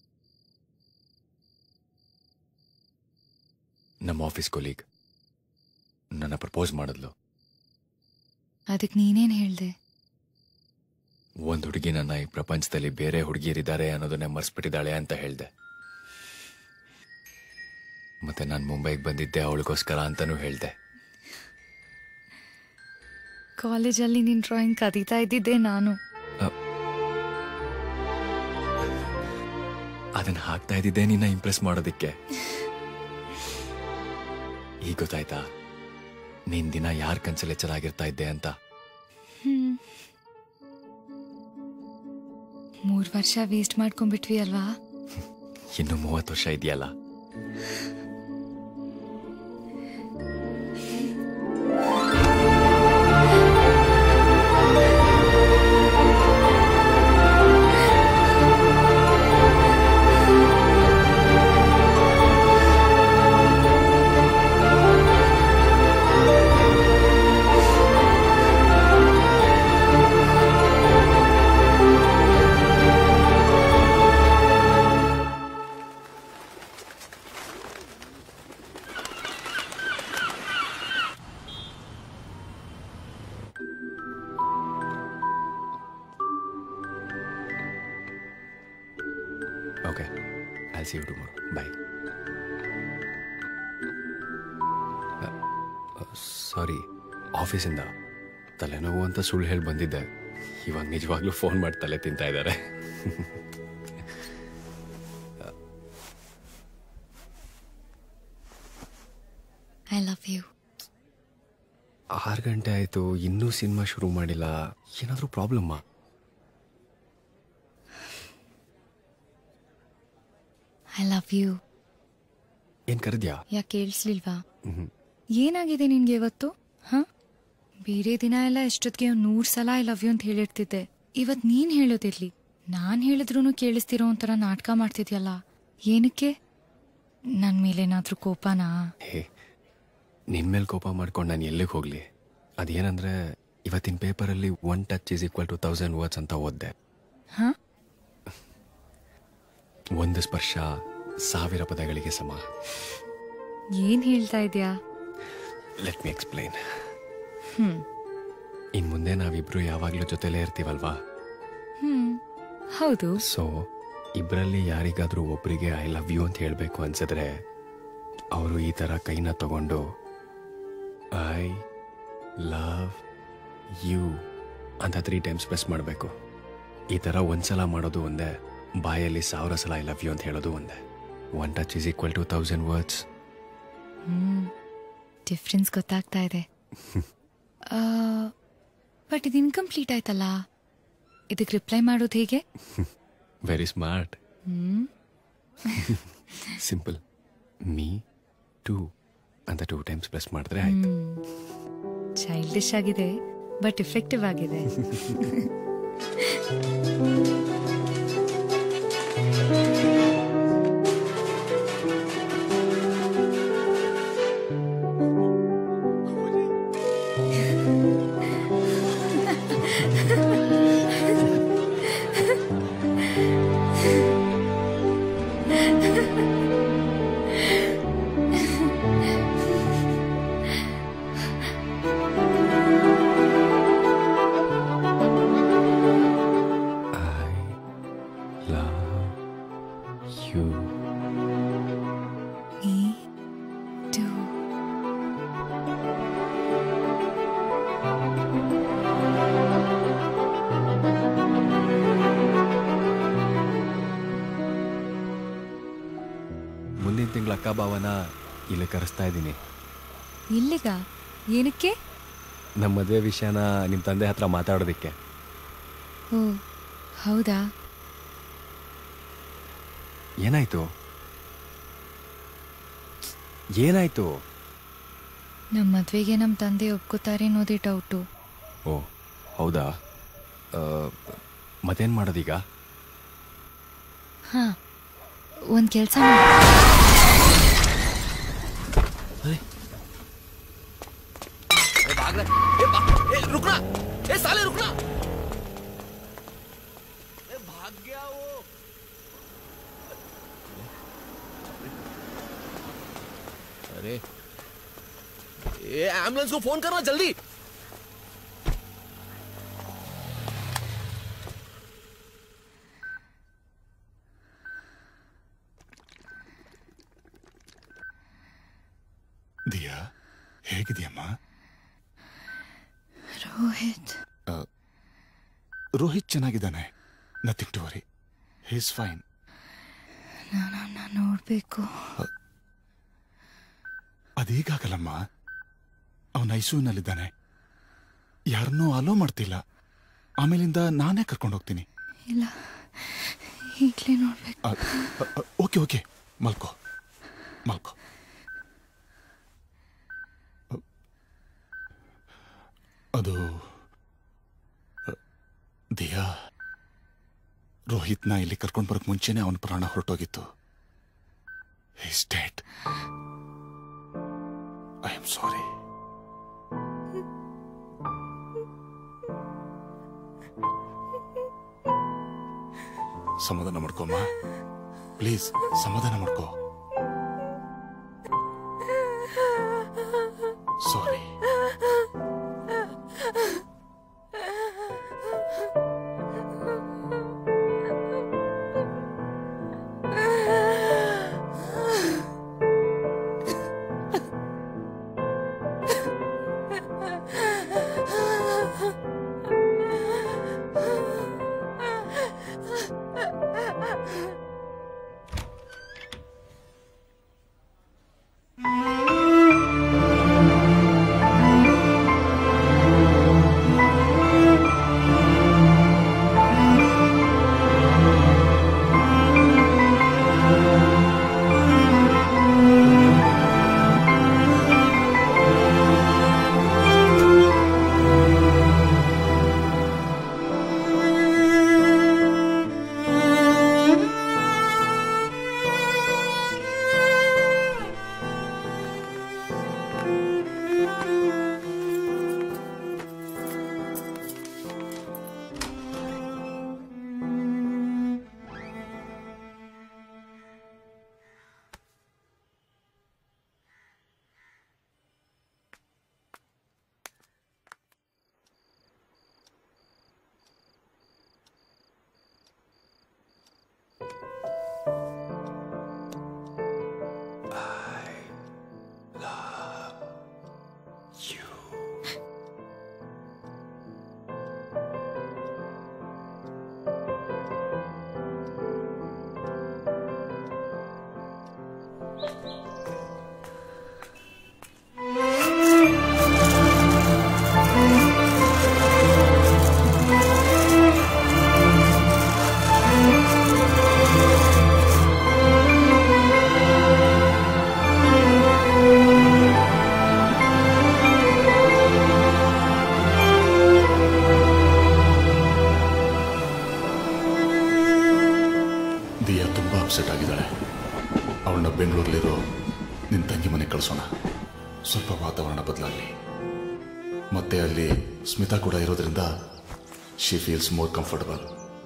ನಮ್ಮ ಆಫೀಸ್ ಕೊಲೀಗ್ ನನ್ನ ಪ್ರಪೋಸ್ ಮಾಡಿದ್ಲು ಅದಕ್ಕೆ ನೀನೇನು ಹೇಳ್ದೆ ಒಂದು ಹುಡುಗಿ ನನ್ನ ಈ ಪ್ರಪಂಚದಲ್ಲಿ ಬೇರೆ ಹುಡುಗಿಯರಿದ್ದಾರೆ ಅನ್ನೋದನ್ನೇ ಮರ್ಸ್ಬಿಟ್ಟಿದ್ದಾಳೆ ಅಂತ ಹೇಳ್ದೆ ಮತ್ತೆ ನಾನು ಮುಂಬೈಗೆ ಬಂದಿದ್ದೆ ಅವಳಿಗೋಸ್ಕರ ಅಂತಲೂ ಹೇಳ್ದೆ ಕಾಲೇಜಲ್ಲಿ ನೀನು ಡ್ರಾಯಿಂಗ್ ಕದೀತಾ ಇದ್ದಿದ್ದೆ ನಾನು ಅದನ್ನ ಹಾಕ್ತಾ ಇದ್ದಿದ್ದೆ ನಿನ್ನ ಇಂಪ್ರೆಸ್ ಮಾಡೋದಕ್ಕೆ ಈಗ ಗೊತ್ತಾಯ್ತಾ ನೀನ್ ದಿನ ಯಾರ ಕನ್ಸಲ್ಲಿ ಎಚ್ಚರಾಗಿರ್ತಾ ಇದ್ದೆ ಅಂತ ಮೂರು ವರ್ಷ ವೇಸ್ಟ್ ಮಾಡ್ಕೊಂಡ್ಬಿಟ್ವಿ ಅಲ್ವಾ ಇನ್ನು ಮೂವತ್ತು ವರ್ಷ ಇದೆಯಲ್ಲ okay I see you tomorrow bye sorry ಆಫೀಸಿಂದ ತಲೆನೋವು ಅಂತ ಸುಳ್ಳು ಹೇಳಿ ಬಂದಿದ್ದೆ ಇವಾಗ ನಿಜವಾಗ್ಲೂ ಫೋನ್ ಮಾಡಿ ತಲೆ ತಿಂತಾ ಇದ್ದಾರೆ ಐ ಲವ್ ಯು ಆರು ಗಂಟೆ ಆಯಿತು ಇನ್ನೂ ಸಿನಿಮಾ ಶುರು ಮಾಡಿಲ್ಲ ಏನಾದರೂ ಪ್ರಾಬ್ಲಮ್ಮಾ ಐ ಲವ್ ಯು ಏನು ಕರೆದ್ಯಾ ಯಾಕೆ ಕೇಳಿಸ್ಲಿಲ್ವಾ ಏನಾಗಿದೆ ನಿನ್ಗೆ ಇವತ್ತು ಹ ಬೇರೆ ದಿನ ಎಲ್ಲ ಎಷ್ಟೊತ್ತಿಗೆ ನೂರು ಸಲ ಐ ಲವ್ ಯು ಅಂತ ಹೇಳಿರ್ತಿದ್ದೆ ಇವತ್ ನೀನ್ ಹೇಳೋದಿರ್ಲಿ ನಾನ್ ಹೇಳಿದ್ರು ಕೇಳಿಸ್ತಿರೋ ಒಂಥರ ನಾಟಕ ಮಾಡ್ತಿದ್ಯಲ್ಲ ಏನಕ್ಕೆ ನನ್ ಮೇಲೇನಾದ್ರೂ ಕೋಪನಾ ಹೇ ನಿನ್ ಮೇಲೆ ಕೋಪ ಮಾಡ್ಕೊಂಡು ನಾನು ಎಲ್ಲಿಗೆ ಹೋಗ್ಲಿ ಅದೇನಂದ್ರೆ ಇವತ್ತಿನ ಪೇಪರಲ್ಲಿ one touch is equal to thousand words ಅಂತ ಓದ್ದೆ ಹ ಒಂದು ಸ್ಪರ್ಶ ಸಾವಿರ ಪದಗಳಿಗೆ ಸಮ ಏನ್ ಹೇಳ್ತಾ ಇದ್ಯಾ ಲೆಟ್ ಮಿ ಎಕ್ಸ್ಪ್ಲೈನ್ ಹ್ಮ್ ಇನ್ ಮುಂದೆ ನಾವಿಬ್ರು ಯಾವಾಗ್ಲೂ ಜೊತೆಲೇ ಇರ್ತೀವಲ್ವಾ ಹ್ಮ್ ಹೌದು ಸೊ ಇಬ್ಬರಲ್ಲಿ ಯಾರಿಗಾದ್ರೂ ಒಬ್ರಿಗೆ ಐ ಲವ್ ಯು ಅಂತ ಹೇಳಬೇಕು ಅನ್ಸಿದ್ರೆ ಅವರು ಈ ಥರ ಕೈನ ತಗೊಂಡು ಐ ಲವ್ ಯು ಅಂತ ತ್ರೀ ಟೈಮ್ಸ್ ಪ್ರೆಸ್ ಮಾಡಬೇಕು ಈ ಥರ ಒಂದ್ಸಲ ಮಾಡೋದು ಒಂದೇ ಬಾಯಲ್ಲಿ ಸಾವಿರ ಸಲ ಐ ಲವ್ ಯು ಅಂತ ಹೇಳೋದು ಒಂದೇ one touch is equal to thousand words hmm difference ಗೊತ್ತಾಗ್ತಾ ಇದೆ ಬಟ್ ಇದು ಇನ್ಕಂಪ್ಲೀಟ್ ಆಯ್ತಲ್ಲ ಇದಕ್ಕೆ ರಿಪ್ಲೈ ಮಾಡೋದು ಹೇಗೆ very smart hmm simple me too ಅಂತ ಟೂ ಟೈಮ್ಸ್ ಪ್ರೆಸ್ ಮಾಡಿದ್ರೆ ಆಯ್ತು ಚೈಲ್ಡಿಶ್ ಆಗಿದೆ ಬಟ್ ಇಫೆಕ್ಟಿವ್ ಆಗಿದೆ ಅಕ್ಕ ಭಾವನ ಇಲ್ಲಿ ಕರೆಸ್ತಾ ಇದ್ದೀನಿ ಇಲ್ಲಿಗ ಏನಕ್ಕೆ ನಮ್ಮ ಮದುವೆ ವಿಷಯನ ನಿಮ್ಮ ತಂದೆ ಹತ್ರ ಮಾತಾಡೋದಕ್ಕೆ ಓ ಹೌದಾ ಏನಾಯ್ತು ಏನಾಯ್ತು ನಮ್ಮ ಮದ್ವೆಗೆ ನಮ್ಮ ತಂದೆ ಒಪ್ಕೋತಾರೆ ಅನ್ನೋದೇ ಡೌಟು ಓ ಹೌದಾ ಆ, ಮತ್ತೇನ್ ಮಾಡೋದೀಗ ಹಾಂ ಒಂದು ಕೆಲಸ अरे ए एम्बुलेंस को फोन करना जल्दी ದಿಯಾ ಹೇಗಿದೆಯಮ್ಮ ರೋಹಿತ್ ರೋಹಿತ್ ಚೆನ್ನಾಗಿದ್ದಾನೆ nothing to worry he's fine ನಾನು ನೋಡಬೇಕು ಅದೀಗಾಗಲ್ಲಮ್ಮ ಅವನ ಐಸಿಯುನಲ್ಲಿದ್ದಾನೆ ಯಾರನ್ನೂ ಅಲೋ ಮಾಡ್ತಿಲ್ಲ ಆಮೇಲಿಂದ ನಾನೇ ಕರ್ಕೊಂಡು ಹೋಗ್ತೀನಿ ಇಲ್ಲ ಈಗಲೇ ನೋಡಬೇಕು ಅ- ಅ- ಅ- ಓಕೆ ಓಕೆ ಮಲ್ಕೋ ಮಲ್ಕೋ ಅ- ಅದು ಅ, ದಿಯಾ ರೋಹಿತ್ನ ಇಲ್ಲಿ ಕರ್ಕೊಂಡು ಬರೋಕ್ ಮುಂಚೆನೆ ಅವನ ಪ್ರಾಣ ಹೊರಟೋಗಿತ್ತು he's dead I am sorry ಸಮಾಧಾನ ಮಾಡ್ಕೊಮ್ಮ ಪ್ಲೀಸ್ ಸಮಾಧಾನ ಮಾಡ್ಕೋ ಸಾರಿ ದಿಯಾ ತುಂಬಾ ಅಪ್ಸೆಟ್ ಆಗಿದ್ದಾಳೆ ಅವಳನ್ನ ಬೆಂಗಳೂರಲ್ಲಿರೋ ನಿನ್ನ ತಂಗಿ ಮನೆ ಕಳಿಸೋಣ ಸ್ವಲ್ಪ ವಾತಾವರಣ ಬದಲಾಗಲಿ ಮತ್ತೆ ಅಲ್ಲಿ ಸ್ಮಿತಾ ಕೂಡ ಇರೋದ್ರಿಂದ she feels more comfortable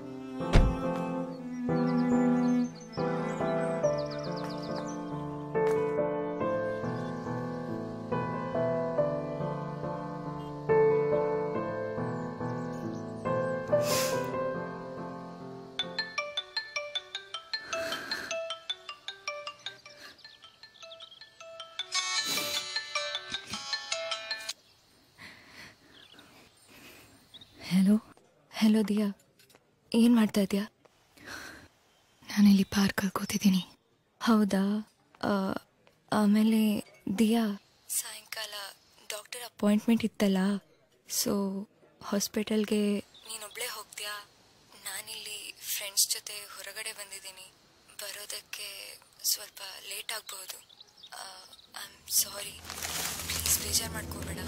hello hello Diya ಏನು ಮಾಡ್ತಾ ಇದೆಯಾ ನಾನಿಲ್ಲಿ ಪಾರ್ಕಲ್ಲಿ ಕೂತಿದ್ದೀನಿ ಹೌದಾ ಆಮೇಲೆ ದಿಯಾ ಸಾಯಂಕಾಲ ಡಾಕ್ಟರ್ ಅಪಾಯಿಂಟ್ಮೆಂಟ್ ಇತ್ತಲ್ಲ ಸೊ ಹಾಸ್ಪಿಟಲ್ಗೆ ನೀನೊಬ್ಳೇ ಹೋಗ್ತೀಯಾ ನಾನಿಲ್ಲಿ ಫ್ರೆಂಡ್ಸ್ ಜೊತೆ ಹೊರಗಡೆ ಬಂದಿದ್ದೀನಿ ಬರೋದಕ್ಕೆ ಸ್ವಲ್ಪ ಲೇಟ್ ಆಗ್ಬೋದು ಐ ಆಮ್ ಸಾರಿ ಪ್ಲೀಸ್ ಬೇಜಾರು ಮಾಡ್ಕೋಬೇಡ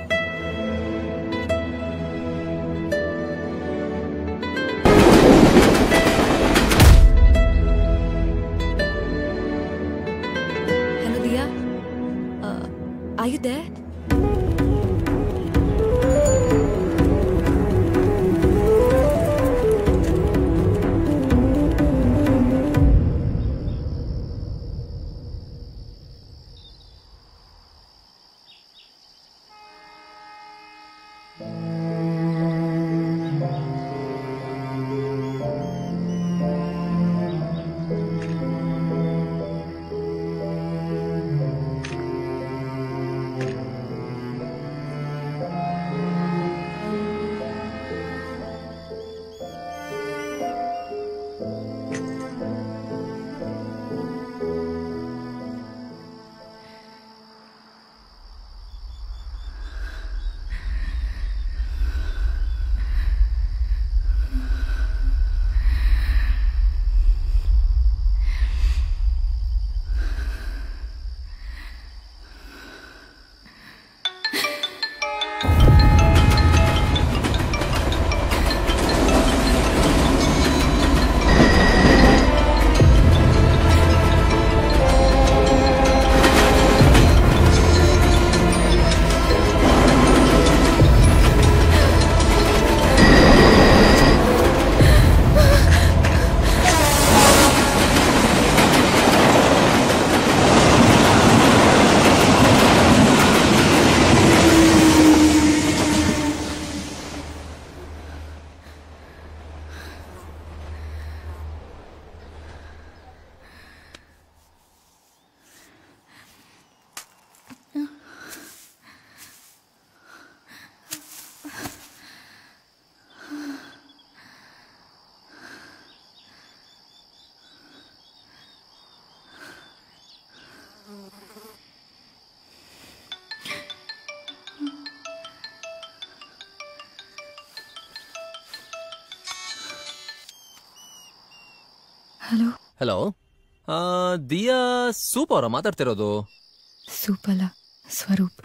hello Diya are you there? Hello hello Diya ಸೂಪ್ ಅವರ ಮಾತಾಡ್ತಿರೋದು ಸೂಪ್ ಅಲ್ಲ ಸ್ವರೂಪ್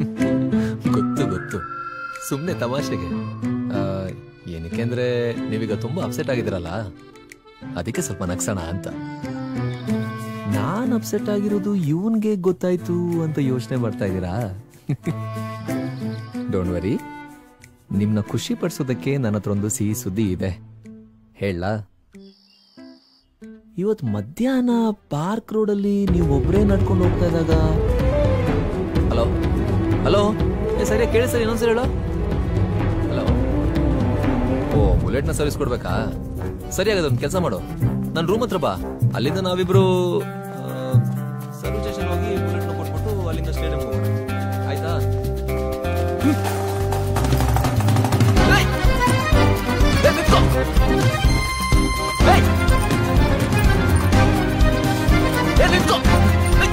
ಗೊತ್ತು ಗೊತ್ತು ಸುಮ್ಮನೆ ತಮಾಷೆಗೆ ಆ, ಏನಕ್ಕೆ ಅಂದ್ರೆ ನೀವೀಗ ತುಂಬಾ ಅಪ್ಸೆಟ್ ಆಗಿದ್ದೀರಲ್ಲ ಅದಕ್ಕೆ ಸ್ವಲ್ಪ ನಗ್ಸೋಣ ಅಂತ ನಾನ್ ಅಪ್ಸೆಟ್ ಆಗಿರೋದು ಇವನ್ಗೆ ಗೊತ್ತಾಯ್ತು ಅಂತ ಯೋಚನೆ ಮಾಡ್ತಾ ಇದ್ದೀರಾ ಡೋಂಟ್ ವರಿ ನಿಮ್ನ ಖುಷಿ ಪಡಿಸೋದಕ್ಕೆ ನನ್ನ ಹತ್ರ ಒಂದು ಸಿಹಿ ಸುದ್ದಿ ಇದೆ ಹೇಳ ಇವತ್ ಮಧ್ಯಾಹ್ನ ಪಾರ್ಕ್ ರೋಡಲ್ಲಿ ನೀವು ಒಬ್ರೇ ನಡ್ಕೊಂಡು ಹೋಗ್ತಾ ಇದ್ದಾಗ ಹಲೋ ಹಲೋ ಏ ಸರಿಯಾಗಿ ಕೇಳಿ ಸರ್ ಇನ್ನೊಂದ್ಸರಿ ಹೇಳು ಹಲೋ ಓ ಬುಲೆಟ್ನ ಸರ್ವಿಸ್ ಕೊಡ್ಬೇಕಾ ಸರಿಯಾಗದ ಒಂದು ಕೆಲಸ ಮಾಡು ನನ್ನ ರೂಮ್ ಹತ್ರ ಬಾ ಅಲ್ಲಿಂದ ನಾವಿಬ್ರು ಸರ್ವಿಸ್ ಸ್ಟೇಷನ್ ಹೋಗಿ ಬುಲೆಟ್ನ ಕೊಟ್ಬಿಟ್ಟು ಅಲ್ಲಿಂದ ಸ್ಟೇಡಿಯಂ ಹೋಗೋಣ ಆಯ್ತಾ ಏಯ್! ಏ, ನಿಂತ್ಕೋ! ಏಯ್! ಏ, ನಿಂತ್ಕೋ! ಏಯ್!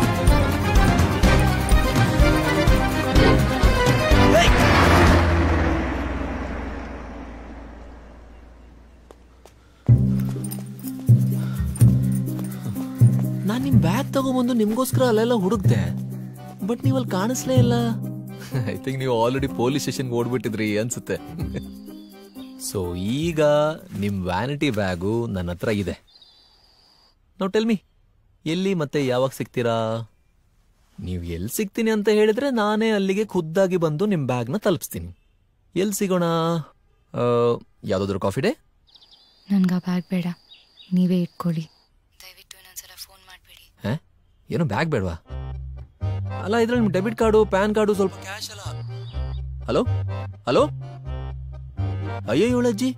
ಏಯ್! ನಾನ್ ನಿಮ್ ಬ್ಯಾಗ್ ತಗೊಂಬಂದು ನಿಮ್ಗೋಸ್ಕರ ಅಲ್ಲೆಲ್ಲ ಹುಡುಕ್ದೆ ಬಟ್ ನೀವ್ ಅಲ್ಲಿ ಕಾಣಿಸ್ಲೇ ಇಲ್ಲ ಐ ಥಿಂಕ್ ನೀವು ಆಲ್ರೆಡಿ ಪೊಲೀಸ್ ಸ್ಟೇಷನ್ಗೆ ಓಡ್ಬಿಟ್ಟಿದ್ರಿ ಅನ್ಸುತ್ತೆ ಸೊ ಈಗ ನಿಮ್ ವ್ಯಾನಿಟಿ ಬ್ಯಾಗು ನನ್ನ ಹತ್ರ ಇದೆ ನಾವು ಟೆಲ್ ಮಿ ಎಲ್ಲಿ ಮತ್ತೆ ಯಾವಾಗ ಸಿಗ್ತೀರಾ ನೀವು ಎಲ್ಲಿ ಸಿಗ್ತೀನಿ ಅಂತ ಹೇಳಿದ್ರೆ ನಾನೇ ಅಲ್ಲಿಗೆ ಖುದ್ದಾಗಿ ಬಂದು ನಿಮ್ಮ ಬ್ಯಾಗ್ನ ತಲುಪಿಸ್ತೀನಿ ಎಲ್ಲಿ ಸಿಗೋಣ ಆ, ಯಾವ್ದಾದ್ರು ಕಾಫಿ ಡೇ ನನ್ಗೆ ಆ ಬ್ಯಾಗ್ ಬೇಡ ನೀವೇ ಇಟ್ಕೊಳ್ಳಿ ದಯವಿಟ್ಟು ಇನ್ನೊಂದ್ಸಲ ಫೋನ್ ಮಾಡಬೇಡಿ ಹಾ ಏನು ಬ್ಯಾಗ್ ಬೇಡವಾ ಅಲ್ಲ ಇದ್ರಲ್ಲಿ ನಿಮ್ ಡೆಬಿಟ್ ಕಾರ್ಡು ಪ್ಯಾನ್ ಕಾರ್ಡು ಸ್ವಲ್ಪ ಕ್ಯಾಶ್ ಅಲ್ಲ ಹಲೋ ಹಲೋ ಅಯ್ಯೋ ಇವಳಜ್ಜಿ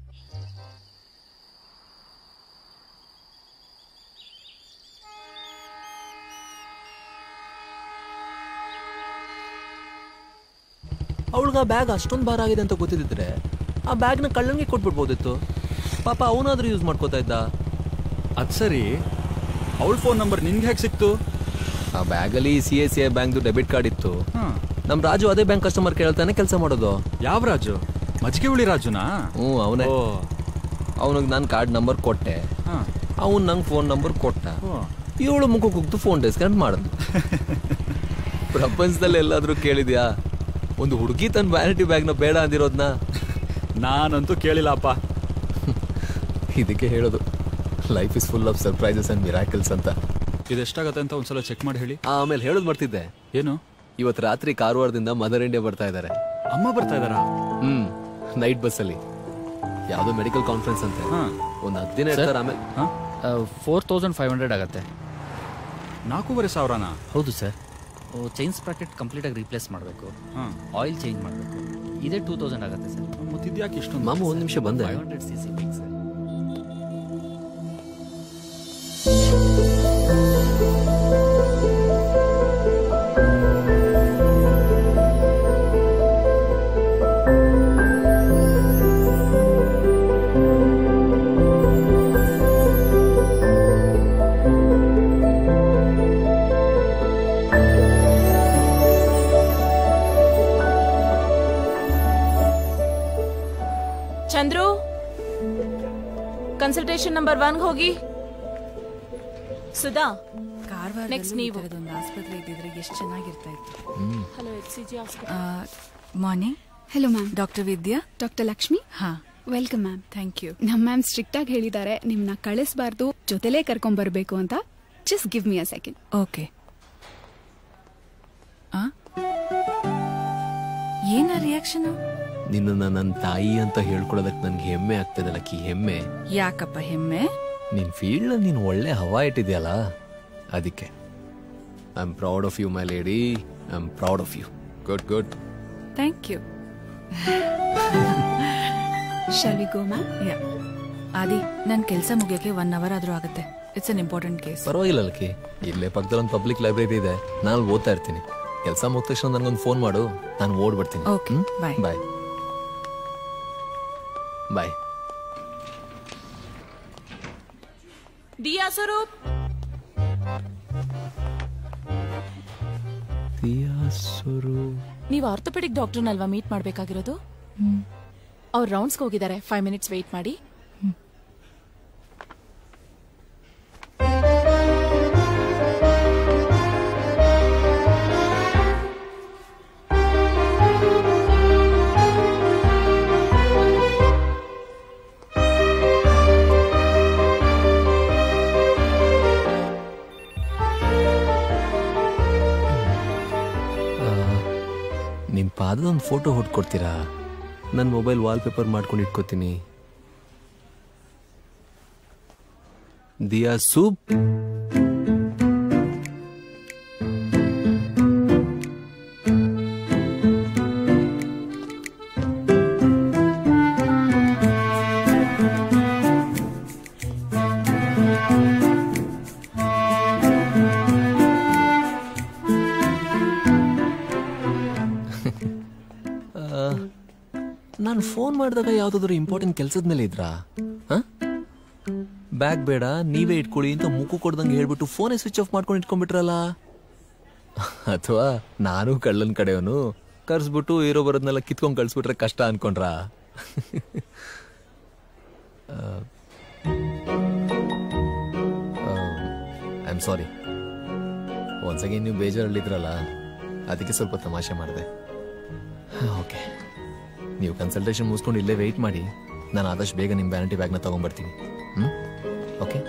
ಅವಳಿಗೆ ಆ ಬ್ಯಾಗ್ ಅಷ್ಟೊಂದು ಭಾರ ಆಗಿದೆ ಅಂತ ಗೊತ್ತಿದ್ದಿದ್ರೆ ಆ ಬ್ಯಾಗ್ನ ಕಳ್ಳನಿಗೆ ಕೊಟ್ಬಿಡ್ಬೋದಿತ್ತು ಪಾಪ ಅವನಾದ್ರೂ ಯೂಸ್ ಮಾಡ್ಕೋತಾ ಇದ್ದ ಅದ್ ಸರಿ ಅವಳ ಫೋನ್ ನಂಬರ್ ನಿನ್ಗೆ ಹೇಗೆ ಸಿಕ್ತು ಆ ಬ್ಯಾಗಲ್ಲಿ ಸಿ ಎ ಸಿ ಐ ಬ್ಯಾಂಕ್ದು ಡೆಬಿಟ್ ಕಾರ್ಡ್ ಇತ್ತು ಹಾ ನಮ್ ರಾಜು ಅದೇ ಬ್ಯಾಂಕ್ ಕಸ್ಟಮರ್ ಕೇಳ್ತಾನೆ ಕೆಲಸ ಮಾಡೋದು ಯಾವ ರಾಜು ಮಜ್ಜಿಗೆ ಹುಳಿ ರಾಜುನಾ ಹ್ಞೂ ಅವನೇ ಓ ಅವನಿಗೆ ನಾನು ಕಾರ್ಡ್ ನಂಬರ್ ಕೊಟ್ಟೆ ಹಾ ಅವನು ನಂಗೆ ಫೋನ್ ನಂಬರ್ ಕೊಟ್ಟ ಓ ಇವಳು ಮುಖಕ್ಕೆ ಹೋಗ್ತು ಫೋನ್ ಡಿಸ್ಕನೆಕ್ಟ್ ಮಾಡಿದ್ಲು ಪ್ರಪಂಚದಲ್ಲಿ ಎಲ್ಲಾದ್ರೂ ಕೇಳಿದ್ಯಾ ಒಂದು ಹುಡುಗಿ ತನ್ನ ವ್ಯಾನಿಟಿ ಬ್ಯಾಗ್ನ ಬೇಡ ಅಂದಿರೋದ್ನ ನಾನಂತೂ ಕೇಳಿಲ್ಲಪ್ಪ ಇದಕ್ಕೆ ಹೇಳೋದು life is full of surprises and miracles ಅಂತ ಇದೆಷ್ಟಾಗತ್ತೆ ಅಂತ ಒಂದ್ಸಲ ಚೆಕ್ ಮಾಡಿ ಹೇಳಿ ಆಮೇಲೆ ಹೇಳೋದು ಮಾಡ್ತಿದ್ದೆ ಏನು ಇವತ್ತು ರಾತ್ರಿ ಕಾರವಾರದಿಂದ ಮದರ್ ಇಂಡಿಯಾ ಬರ್ತಾ ಇದ್ದಾರೆ ಅಮ್ಮ ಬರ್ತಾ ಇದಾರಾ ಹ್ಮ್ ನೈಟ್ ಬಸ್ಸಲ್ಲಿ ಯಾವುದೋ ಮೆಡಿಕಲ್ ಕಾನ್ಫರೆನ್ಸ್ ಅಂತೆ ಹಾ ಒಂದು ಹತ್ತು ದಿನ ಇರ್ತಾರೆ ಆಮೇಲೆ ಹಾ ಫೋರ್ ತೌಸಂಡ್ ಫೈವ್ ಹಂಡ್ರೆಡ್ ಆಗುತ್ತೆ ನಾಲ್ಕೂವರೆ ಸಾವಿರನಾ ಹೌದು ಸರ್ ಚೈನ್ ಸ್ಪ್ರಾಕೆಟ್ ಕಂಪ್ಲೀಟಾಗಿ ರೀಪ್ಲೇಸ್ ಮಾಡಬೇಕು ಹಾ ಆಯಿಲ್ ಚೇಂಜ್ ಮಾಡಬೇಕು ಇದೇ ಟೂ ತೌಸಂಡ್ ಆಗುತ್ತೆ ಸರ್ ಮತ್ತಿದ್ಯಾಕೆ ಇಷ್ಟೊಂದು ಮಾಮ ಒಂದ್ ನಿಮಿಷ ಬಂದೆ ಫೈವ್ ಹಂಡ್ರೆಡ್ ಸಿ ಸಿ ಬೇಕು sir Chandru consultation number one ಹೋಗಿ ಸುಧಾ ನೆಕ್ಸ್ಟ್ ನೀವು ಒಂದು ಆಸ್ಪತ್ರೆ ಇದ್ದಿದ್ರೆ ಎಷ್ಟು ಚೆನ್ನಾಗಿರ್ತಾ ಇತ್ತು hello H C G hospital morning hello ma'am doctor Vidya doctor Lakshmi ಹಾ ವೆಲ್ಕಮ್ ಮ್ಯಾಮ್ ಥ್ಯಾಂಕ್ ಯು ನಮ್ಮ ಮ್ಯಾಮ್ ಸ್ಟ್ರಿಕ್ಟ್ ಆಗಿ ಹೇಳಿದ್ದಾರೆ ನಿಮ್ನ ಕಳಿಸಬಾರ್ದು ಜೊತೆಲೇ ಕರ್ಕೊಂಡ್ ಬರ್ಬೇಕು ಅಂತ just give me a second okay ಏನ ರಿಯಾಕ್ಷನ್ ನಿನ್ನ ನನ್ನ ತಾಯಿ ಅಂತ ಹೇಳ್ಕೊಳ್ಳೋದಕ್ಕೆ ನನ್ಗೆ ಹೆಮ್ಮೆ ಆಗ್ತದೆ ಲಕ್ಕಿ ಹೆಮ್ಮೆ ಯಾಕಪ್ಪ ಹೆಮ್ಮೆ ನಿನ್ ಫೀಲ್ಡ್ ನೀನು ಒಳ್ಳೆ ಹವಾ ಇಟ್ಟಿದ್ಯಲ್ಲ ಅದಕ್ಕೆ I am proud of you my lady I am proud of you good good thank you shall we go ma'am yeah Adi ನನ್ನ ಕೆಲಸ ಮುಗಿಯೋಕೆ ಒನ್ ಅವರ್ ಆದ್ರೂ ಆಗುತ್ತೆ ಇಟ್ಸ್ ಅನ್ ಇಂಪಾರ್ಟೆಂಟ್ ಕೇಸ್ ಪರವಾಗಿಲ್ಲ ಲಕ್ಕಿ ಇಲ್ಲೇ ಪಕ್ಕದಲ್ಲಿ ಒಂದು ಪಬ್ಲಿಕ್ ಲೈಬ್ರರಿ ಇದೆ ನಾನು ಓದ್ತಾ ಇರ್ತೀನಿ ಕೆಲಸ ಮುಗಿದ ತಕ್ಷಣ ನನಗೊಂದು ಫೋನ್ ಮಾಡು ನಾನು ಓಡ್ಬಿಡ್ತೀನಿ Okay, bye. ಬಾಯ್ ಬಾಯ್ ದಿಯಾ ಸ್ವರೂಪ್ ನೀವು ಆರ್ಥೋಪೆಡಿಕ್ ಡಾಕ್ಟರ್ನಲ್ವಾ ಮೀಟ್ ಮಾಡಬೇಕಾಗಿರೋದು ಅವ್ರು ರೌಂಡ್ಸ್ಗೆ ಹೋಗಿದ್ದಾರೆ ಫೈವ್ ಮಿನಿಟ್ಸ್ ವೆಯ್ಟ್ ಮಾಡಿ ನಿಮ್ಮ ಪಾದದೊಂದು ಫೋಟೋ ಹೊಡ್ಕೊಡ್ತೀರಾ ನನ್ನ ಮೊಬೈಲ್ ವಾಲ್ಪೇಪರ್ ಮಾಡ್ಕೊಂಡು ಇಟ್ಕೋತೀನಿ ದಿಯಾ ಸೂಪ್ ನಾನು ಫೋನ್ ಮಾಡಿದಾಗ ಯಾವುದಾದ್ರು ಇಂಪಾರ್ಟೆಂಟ್ ಕೆಲಸದ ಮೇಲೆ ಇದ್ರಾ ಬ್ಯಾಗ್ ಬೇಡ ನೀವೇ ಇಟ್ಕೊಳ್ಳಿ ಅಂತ ಮುಕ್ಕು ಕೊಡ್ದಂಗೆ ಹೇಳ್ಬಿಟ್ಟು ಫೋನೇ ಸ್ವಿಚ್ ಆಫ್ ಮಾಡ್ಕೊಂಡು ಇಟ್ಕೊಂಡ್ಬಿಟ್ರಲ್ಲ ಅಥವಾ ನಾನು ಕಳ್ಳನ ಕಡೆಯವನು ಕರ್ಸ್ಬಿಟ್ಟು ಇರೋ ಬರೋದ್ನೆಲ್ಲ ಕಿತ್ಕೊಂಡು ಕಳಿಸ್ಬಿಟ್ರೆ ಕಷ್ಟ ಅನ್ಕೊಂಡ್ರಾ ಐ ಆಮ್ ಸಾರಿ ಒಂದ್ಸಗಿ ನೀವು ಬೇಜಾರಲ್ಲಿದ್ರಲ್ಲ ಅದಕ್ಕೆ ಸ್ವಲ್ಪ ತಮಾಷೆ ಮಾಡಿದೆ ಓಕೆ ನೀವು ಕನ್ಸಲ್ಟೇಷನ್ ಮುಗಿಸ್ಕೊಂಡು ಇಲ್ಲೇ ವೆಯ್ಟ್ ಮಾಡಿ ನಾನು ಆದಷ್ಟು ಬೇಗ ನಿಮ್ಮ ವ್ಯಾನಿಟಿ ಬ್ಯಾಗ್ನ ತೊಗೊಂಬರ್ತೀನಿ ಹ್ಞೂ ಓಕೆ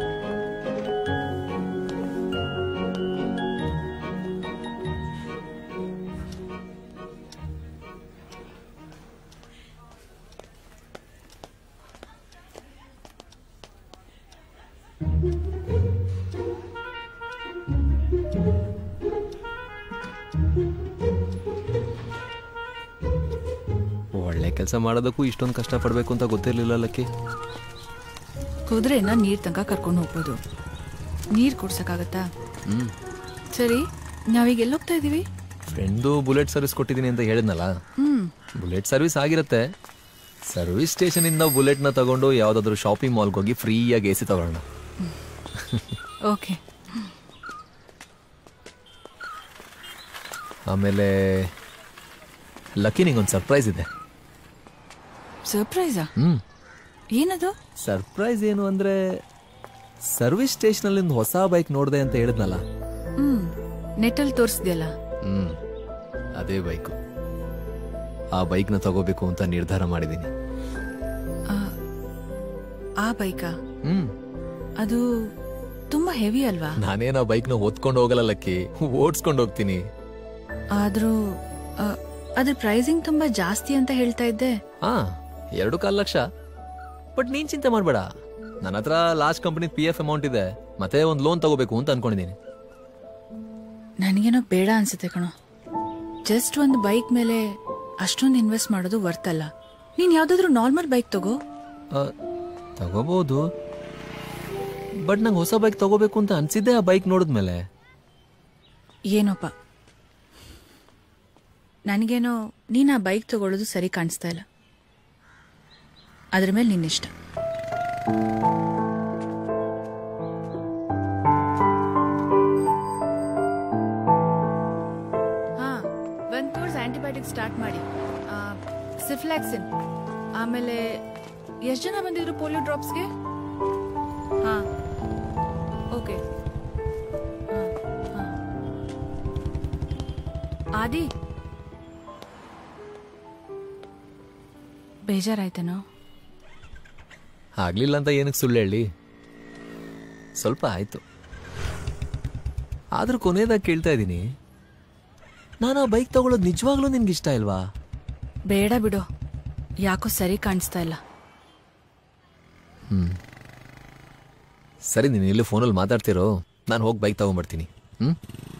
ಒಳ್ಳೆ ಕೆಲಸ ಮಾಡೋದಕ್ಕೂ ಇಷ್ಟೊಂದು ಕಷ್ಟಪಡಬೇಕು ಅಂತ ಗೊತ್ತಿರಲಿಲ್ಲ ಲಕ್ಕಿ ಕುದುರೆನ ನೀರ್ ತನಕ ಕರ್ಕೊಂಡು ಹೋಗ್ಬೋದು ನೀರ್ ಕುಡ್ಸಕ್ಕಾಗತ್ತಾ ಹ್ಞೂ ಸರಿ ನಾವೀಗ ಎಲ್ಲಿ ಹೋಗ್ತಾ ಇದೀವಿ ಫ್ರೆಂಡು ಬುಲೆಟ್ ಸರ್ವಿಸ್ ಕೊಟ್ಟಿದ್ದೀನಿ ಅಂತ ಹೇಳಿದ್ನಲ್ಲ ಹ್ಮ್ ಬುಲೆಟ್ ಸರ್ವಿಸ್ ಆಗಿರುತ್ತೆ ಸರ್ವಿಸ್ ಸ್ಟೇಷನಿಂದ ಬುಲೆಟ್ನ ತಗೊಂಡು ಯಾವುದಾದ್ರೂ ಶಾಪಿಂಗ್ ಮಾಲ್ಗೆ ಹೋಗಿ ಫ್ರೀಯಾಗಿ ಎ ಸಿ ತಗೊಳ್ಳೋಣ ಓಕೆ ಆಮೇಲೆ ಲಕ್ಕಿ ನಿಂಗೊಂದು ಸರ್ಪ್ರೈಸ್ ಇದೆ ಸರ್ಪ್ರೈಸಾ ಹ್ಮ್ ಏನದು ಸರ್ಪ್ರೈಸ್ ಏನು ಅಂದ್ರೆ ಸರ್ವಿಸ್ ಸ್ಟೇಷನಲ್ಲಿ ಒಂದು ಹೊಸ ಬೈಕ್ ನೋಡಿದೆ ಅಂತ ಹೇಳಿದ್ನಲ್ಲ ಹ್ಮ್ ನೆಟ್ಟಲ್ಲಿ ತೋರಿಸ್ದೆಯಲ್ಲ ಹ್ಮ್ ಅದೇ ಬೈಕು ಆ ಬೈಕ್ನ ತಗೋಬೇಕು ಅಂತ ನಿರ್ಧಾರ ಮಾಡಿದ್ದೀನಿ ಆ ಬೈಕಾ ಹ್ಮ್ ಅದು ತುಂಬಾ ಹೆವಿ ಅಲ್ವಾ ನಾನೇನು ಆ ಬೈಕ್ನ ಹೊತ್ಕೊಂಡು ಹೋಗಲ್ಲ ಲಕ್ಕಿ ಓಡಿಸ್ಕೊಂಡು ಹೋಗ್ತೀನಿ ಆದ್ರೂ ಆ, ಅದ್ರ ಪ್ರೈಸಿಂಗ್ ತುಂಬಾ ಜಾಸ್ತಿ ಅಂತ ಹೇಳ್ತಾ ಇದ್ದೆ ಹಾ ಎರಡು ಕಾಲು ಲಕ್ಷ ಬಟ್ ನೀನ್ ಚಿಂತೆ ಮಾಡಬೇಡ ನನ್ನ ಹತ್ರ last company P F amount ಇದೆ ಮತ್ತೆ ಒಂದು ಲೋನ್ ತಗೋಬೇಕು ಅಂತ ಅನ್ಕೊಂಡಿದ್ದೀನಿ ನನಗೇನೋ ಬೇಡ ಅನ್ಸುತ್ತೆ ಕಣೋ ಜಸ್ಟ್ ಒಂದು ಬೈಕ್ ಮೇಲೆ ಅಷ್ಟೊಂದು ಇನ್ವೆಸ್ಟ್ ಮಾಡೋದು ವರ್ತ್ ಅಲ್ಲ ನೀನ್ ಯಾವ್ದಾದ್ರು ನಾರ್ಮಲ್ ಬೈಕ್ ತಗೋ ಆ, ತಗೋಬಹುದು ಬಟ್ ನಂಗೆ ಹೊಸ ಬೈಕ್ ತಗೋಬೇಕು ಅಂತ ಅನ್ಸಿದ್ದೆ ಆ ಬೈಕ್ ನೋಡಿದ್ಮೇಲೆ ಏನೋಪ್ಪ ನನಗೇನೋ ನೀನ್ ಆ ಬೈಕ್ ತಗೊಳ್ಳೋದು ಸರಿ ಕಾಣಿಸ್ತಾ ಇಲ್ಲ ಅದ್ರ ಮೇಲೆ ನಿನ್ನಿಷ್ಟ ಹಾ ಒಂದ್ ಕೋರ್ಸ್ ಆಂಟಿಬಯೋಟಿಕ್ ಸ್ಟಾರ್ಟ್ ಮಾಡಿ ಸಿಫ್ಲಾಕ್ಸಿನ್ ಆಮೇಲೆ ಎಷ್ಟು ಜನ ಬಂದಿದ್ರು ಪೋಲಿಯೋ ಡ್ರಾಪ್ಸ್ಗೆ ಹಾ ಓಕೆ ಆದಿ ಬೇಜಾರಾಯ್ತೇನೋ ಆಗ್ಲಿಲ್ಲ ಅಂತ ಏನಕ್ಕೆ ಸುಳ್ಳು ಹೇಳಿ ಸ್ವಲ್ಪ ಆಯ್ತು ಆದ್ರೂ ಕೊನೆಯದಾಗಿ ಕೇಳ್ತಾ ಇದ್ದೀನಿ ನಾನು ಆ ಬೈಕ್ ತಗೊಳ್ಳೋದು ನಿಜವಾಗ್ಲೂ ನಿನ್ಗೆ ಇಷ್ಟ ಇಲ್ವಾ ಬೇಡ ಬಿಡು ಯಾಕೋ ಸರಿ ಕಾಣಿಸ್ತಾ ಇಲ್ಲ ಹ್ಮ್ ಸರಿ ನೀನು ಇಲ್ಲಿ ಫೋನಲ್ಲಿ ಮಾತಾಡ್ತಿರೋ ನಾನು ಹೋಗಿ ಬೈಕ್ ತಗೊಂಡ್ಬರ್ತೀನಿ ಹ್ಮ್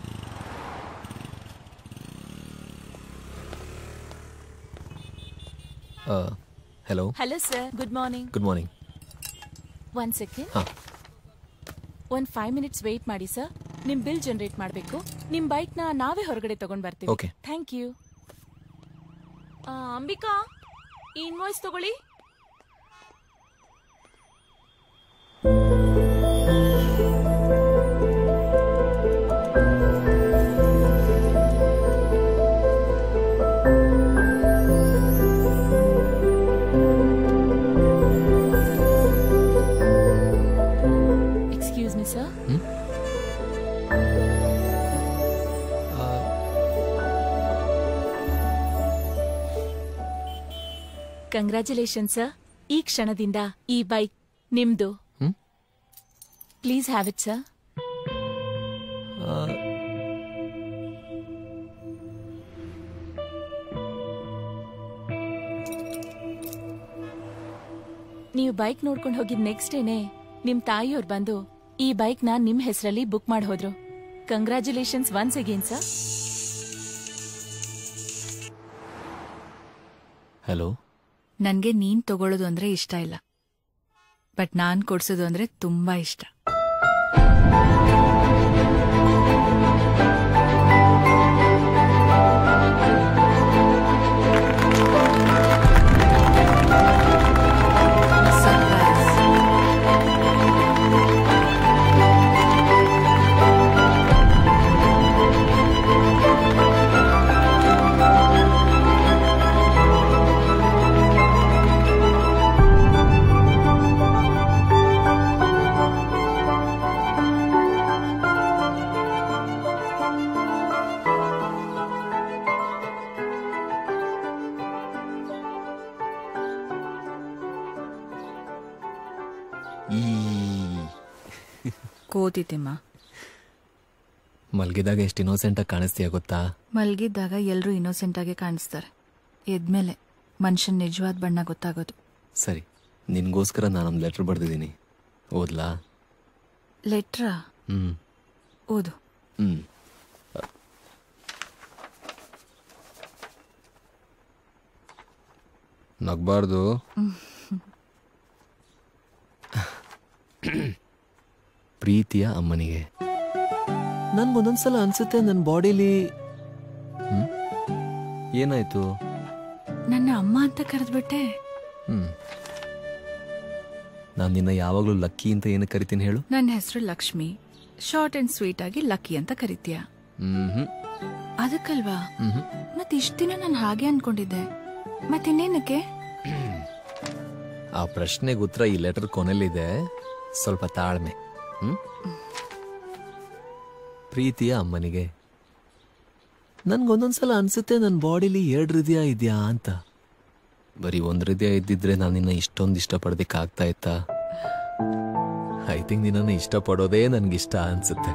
hello hello sir good morning good morning one second ಹಾ ಒಂದ್ ಫೈವ್ ಮಿನಿಟ್ಸ್ ವೇಟ್ ಮಾಡಿ ಸರ್ ನಿಮ್ ಬಿಲ್ ಜನರೇಟ್ ಮಾಡಬೇಕು ನಿಮ್ ಬೈಕ್ ನ ನಾವೇ ಹೊರಗಡೆ ತಗೊಂಡ್ ಬರ್ತೀವಿ Okay. ಥ್ಯಾಂಕ್ ಯು ಅಂಬಿಕಾ ಈ ಇನ್ವಾಯ್ಸ್ ತಗೊಳ್ಳಿ excuse me sir congratulation sir ಈ ಕ್ಷಣದಿಂದ ಈ ಬೈಕ್ ನಿಮ್ದು ಹ್ಮ್? ಪ್ಲೀಸ್ ಹ್ಯಾವ್ ಇಟ್ ಸರ್ ನೀವು ಬೈಕ್ ನೋಡ್ಕೊಂಡು ಹೋಗಿದ್ ನೆಕ್ಸ್ಟ್ ಡೇನೆ ನಿಮ್ ತಾಯಿಯವ್ರು ಬಂದು ಈ ಬೈಕ್ ನ ನಿಮ್ ಹೆಸರಲ್ಲಿ ಬುಕ್ ಮಾಡಿ ಹೋದ್ರು congratulations once again sir hello ನನ್ಗೆ ನೀನ್ ತಗೊಳ್ಳೋದು ಅಂದ್ರೆ ಇಷ್ಟ ಇಲ್ಲ ಬಟ್ ನಾನ್ ಕೊಡ್ಸೋದು ಅಂದ್ರೆ ತುಂಬಾ ಇಷ್ಟ ಈ ಕೋತಿತಿಮ್ಮ ಮಲ್ಗಿದಾಗ ಎಷ್ಟು ಇನ್ನೋಸೆಂಟಾಗಿ ಕಾಣಿಸ್ತೀಯ ಗೊತ್ತಾ ಮಲ್ಗಿದ್ದಾಗ ಎಲ್ರೂ ಇನ್ನೋಸೆಂಟ್ ಆಗಿ ಕಾಣಿಸ್ತಾರೆ ಎದ್ಮೇಲೆ ಮನುಷ್ಯನ್ ನಿಜವಾದ ಬಣ್ಣ ಗೊತ್ತಾಗೋದು ಸರಿ ನಿನ್ಗೋಸ್ಕರ ನಾನೊಂದು ಲೆಟ್ರ್ ಬರ್ದಿದ್ದೀನಿ ಓದ್ಲಾ ಲೆಟ್ರಾ ಹ್ಮ್ ಓದು ಹ್ಮ್ ನಗ್ಬಾರ್ದು ಪ್ರೀತಿಯ ಅಮ್ಮನಿಗೆ ನನ್ಗೊಂದೊಂದ್ಸಲ ಅನ್ಸುತ್ತೆ ನನ್ನ ಬಾಡಿಲಿ ಹ್ಮ್ ಏನಾಯ್ತು ನನ್ನ ಅಮ್ಮ ಅಂತ ಕರೆದ್ಬಿಟ್ಟೆ ಹ್ಮ್ ನಾನು ನಿನ್ನ ಯಾವಾಗಲೂ ಲಕ್ಕಿ ಅಂತ ಏನು ಕರಿತೀನಿ ಹೇಳು ನನ್ನ ಹೆಸರು ಲಕ್ಷ್ಮಿ ಶಾರ್ಟ್ ಅಂಡ್ ಸ್ವೀಟ್ ಆಗಿ ಲಕ್ಕಿ ಅಂತ ಕರಿತೀಯ ಹ್ಮ್ ಅದಕ್ಕಲ್ವಾ ಮ್ಹೂ. ಮತ್ ಇಷ್ಟ ದಿನ ನಾನು ಹಾಗೆ ಅನ್ಕೊಂಡಿದ್ದೆ ಮತ್ತಿನ್ನೇನಕ್ಕೆ ಆ ಪ್ರಶ್ನೆಗೆ ಉತ್ತರ ಈ ಲೆಟರ್ ಕೊನೆಯಲ್ಲಿದೆ ಸ್ವಲ್ಪ ತಾಳ್ಮೆ ಹ್ಮ್ ಪ್ರೀತಿಯ ಅಮ್ಮನಿಗೆ ನನ್ಗೊಂದೊಂದ್ಸಲ ಅನ್ಸುತ್ತೆ ನನ್ನ ಬಾಡಿಲಿ ಎರಡು ಹೃದಯ ಇದೆಯಾ ಅಂತ ಬರೀ ಒಂದ್ ಹೃದಯ ಇದ್ದಿದ್ರೆ ನಾನು ನಿನ್ನ ಇಷ್ಟೊಂದು ಇಷ್ಟಪಡೋದಕ್ಕೆ ಆಗ್ತಾ ಇತ್ತಾ ಐ ಥಿಂಕ್ ನಿನ್ನನ್ನು ಇಷ್ಟಪಡೋದೇ ನನ್ಗಿಷ್ಟ ಅನ್ಸುತ್ತೆ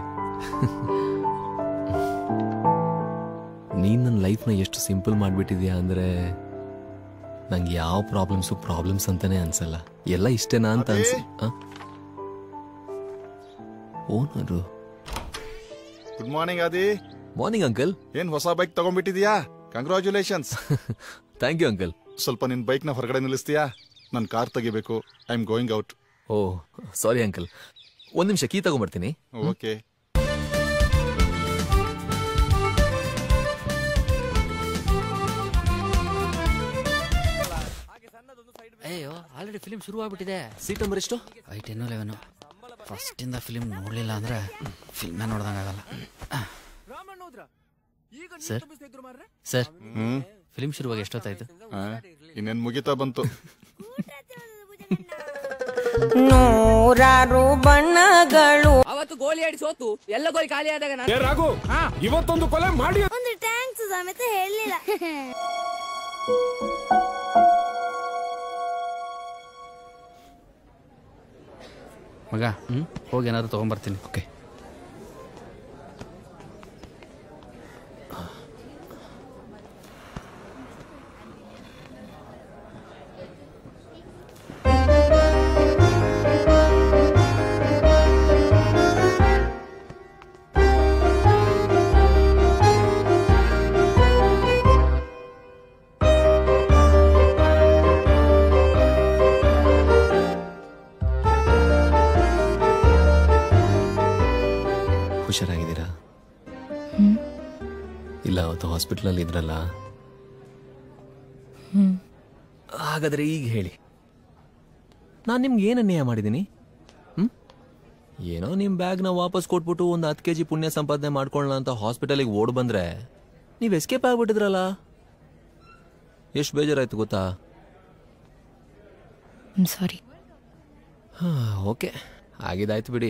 ನೀನ್ ನನ್ನ ಲೈಫ್ನ ಎಷ್ಟು ಸಿಂಪಲ್ ಮಾಡ್ಬಿಟ್ಟಿದ್ಯಾ ಅಂದ್ರೆ ನಂಗೆ ಯಾವ ಪ್ರಾಬ್ಲಮ್ಸು ಪ್ರಾಬ್ಲಮ್ಸ್ ಅಂತಾನೆ ಅನ್ಸಲ್ಲ ಎಲ್ಲ ಇಷ್ಟೇನಾ ಅಂತ ಅನ್ಸ owner good morning Adi morning uncle ಏನ್ ಹೊಸ ಬೈಕ್ ತಗೊಂಡ್ಬಿಟ್ಟಿದ್ಯಾ ಕಂಗ್ರಾಚುಲೇಷನ್ಸ್ ಥ್ಯಾಂಕ್ ಯು ಅಂಕಲ್ ಸ್ವಲ್ಪ ನಿನ್ ಬೈಕ್ ನ ಹೊರಗಡೆ ನಿಲ್ಲಿಸ್ತೀಯಾ ನನ್ ಕಾರ್ ತೆಗಿಬೇಕು I am going out oh sorry uncle ಒಂದ್ ನಿಮಿಷ ಕೀ ತಗೊಂಡ್ಬರ್ತೀನಿ ಓಕೆ ಅಯ್ಯೋ ಆಲ್ರೆಡಿ ಫಿಲಿಮ್ ಶುರು ಆಗ್ಬಿಟ್ಟಿದೆ ಸೀಟ್ ನಂಬರ್ ಎಷ್ಟು ಐ ಟೆನ್ನು ಲೆವೆನು ಫಸ್ಟಿಂದ ಫಿಲಿಮ್ ನೋಡಲಿಲ್ಲ ಅಂದ್ರೆ ಫಿಲ್ಮೇ ನೋಡ್ದಂಗಾಗಲ್ಲ ಸರ್ ಸರ್ ಹ್ಮ್ ಫಿಲಿಮ್ ಶುರುವಾಗಿ ಎಷ್ಟೊತ್ತಾಯ್ತು ಆ, ಇನ್ನೇನ್ ಮುಗಿತಾ ಬಂತು ನೂರಾರು ಬಣ್ಣಗಳು ಅವತ್ತು ಗೋಲಿ ಆಡಿ ಸೋತು ಎಲ್ಲ ಗೋಲಿ ಖಾಲಿ ಆದಾಗ ನಾನು ರಾಘು ಇವತ್ತೊಂದು ಕೊಲೆ ಮಾಡಿ ಒಂದು ಟ್ಯಾಂಕ್ಸ್ ಸಮೇತ ಹೇಳಲಿಲ್ಲ ಮಗ ಹೋಗಿ ಏನಾದ್ರು ತಗೊಂಬರ್ತೀನಿ ಓಕೆ ಹುಷಾರಾಗಿದ್ದೀರಾ ಹ್ಮ್ ಇಲ್ಲ ಅವತ್ತು ಹಾಸ್ಪಿಟ್ಲಲ್ಲಿ ಇದ್ರಲ್ಲ ಹ್ಮ್ ಹಾಗಾದ್ರೆ ಈಗ ಹೇಳಿ ನಾನು ನಿಮ್ಗೆ ಏನು ಅನ್ಯಾಯ ಮಾಡಿದ್ದೀನಿ ಹ್ಮ್ ಏನೋ ನಿಮ್ಮ ಬ್ಯಾಗ್ನ ವಾಪಸ್ ಕೊಟ್ಬಿಟ್ಟು ಒಂದು ಹತ್ತು ಕೆ ಜಿ ಪುಣ್ಯ ಸಂಪಾದನೆ ಮಾಡ್ಕೊಳ್ಳೋಣ ಅಂತ ಹಾಸ್ಪಿಟಲಿಗೆ ಓಡ್ ಬಂದ್ರೆ ನೀವು ಎಸ್ಕೇಪ್ ಆಗ್ಬಿಟ್ಟಿದ್ರಲ್ಲ ಎಷ್ಟು ಬೇಜಾರಾಯ್ತು ಗೊತ್ತಾ ಸಾರಿ ಹಾ ಓಕೆ ಆಗಿದಾಯ್ತು ಬಿಡಿ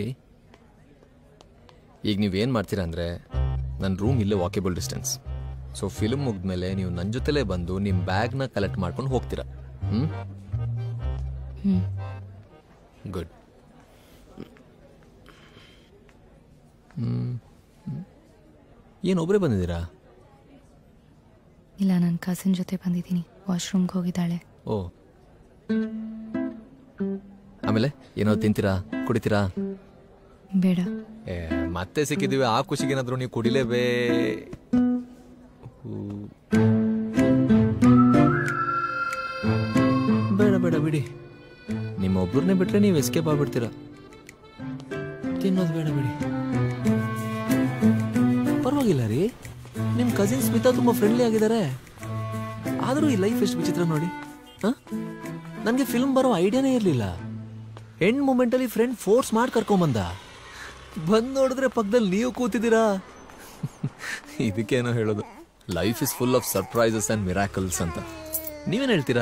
ಈಗ ನೀವೇನು ಮಾಡ್ತೀರಾ ಅಂದರೆ ನನ್ನ ರೂಮ್ ಇಲ್ಲೇ ವಾಕೇಬಲ್ ಡಿಸ್ಟೆನ್ಸ್ ಸೊ ಫಿಲ್ಮ್ ಮುಗಿದ್ಮೇಲೆ ನೀವು ನನ್ನ ಜೊತೆಲೇ ಬಂದು ನಿಮ್ಮ ಬ್ಯಾಗ್ನ ಕಲೆಕ್ಟ್ ಮಾಡ್ಕೊಂಡು ಹೋಗ್ತೀರಾ ಹ್ಞೂ ಹ್ಮ್ ಗುಡ್ ಹ್ಮ್ ಏನು ಒಬ್ಬರೇ ಬಂದಿದ್ದೀರಾ ಇಲ್ಲ ನನ್ನ ಕಸಿನ್ ಜೊತೆ ಬಂದಿದ್ದೀನಿ ವಾಶ್ರೂಮ್ಗೆ ಹೋಗಿದ್ದಾಳೆ ಓ ಆಮೇಲೆ ಏನೋ ತಿಂತೀರಾ ಕುಡಿತೀರಾ ಬೇಡ ಏ ಮತ್ತೆ ಸಿಕ್ಕಿದೀವಿ ಆ ಖುಷಿಗೆ ಏನಾದ್ರು ನೀವು ಕುಡಿಲೇಬೇ ಬೇಡ ಬೇಡ ಬಿಡಿ ನಿಮ್ಮೊಬ್ರನ್ನೇ ಬಿಟ್ರೆ ನೀವು ಎಸ್ಕೇಪ್ ಆಗ್ಬಿಡ್ತೀರಾ ತಿನ್ನೋದು ಬೇಡ ಬಿಡಿ ಪರವಾಗಿಲ್ಲ ರೀ ನಿಮ್ ಕಸಿನ್ ಸ್ಮಿತಾ ತುಂಬಾ ಫ್ರೆಂಡ್ಲಿ ಆಗಿದ್ದಾರೆ ಆದ್ರೂ ಈ ಲೈಫ್ ಎಷ್ಟು ವಿಚಿತ್ರ ನೋಡಿ ನನಗೆ ಫಿಲ್ಮ್ ಬರೋ ಐಡಿಯಾನೇ ಇರಲಿಲ್ಲ ಎಂಡ್ ಮೂಮೆಂಟ್ ಅಲ್ಲಿ ಫ್ರೆಂಡ್ ಫೋರ್ಸ್ ಮಾಡಿ ಕರ್ಕೊಂಬಂದ ಬಂದ್ ನೋಡಿದ್ರೆ ಪಕ್ಕದಲ್ಲಿ ನೀವು ಕೂತಿದ್ದೀರಾ ಇದಕ್ಕೇನೋ ಹೇಳೋದು life is full of surprises and miracles ಅಂತ ನೀವೇನ್ ಹೇಳ್ತೀರಾ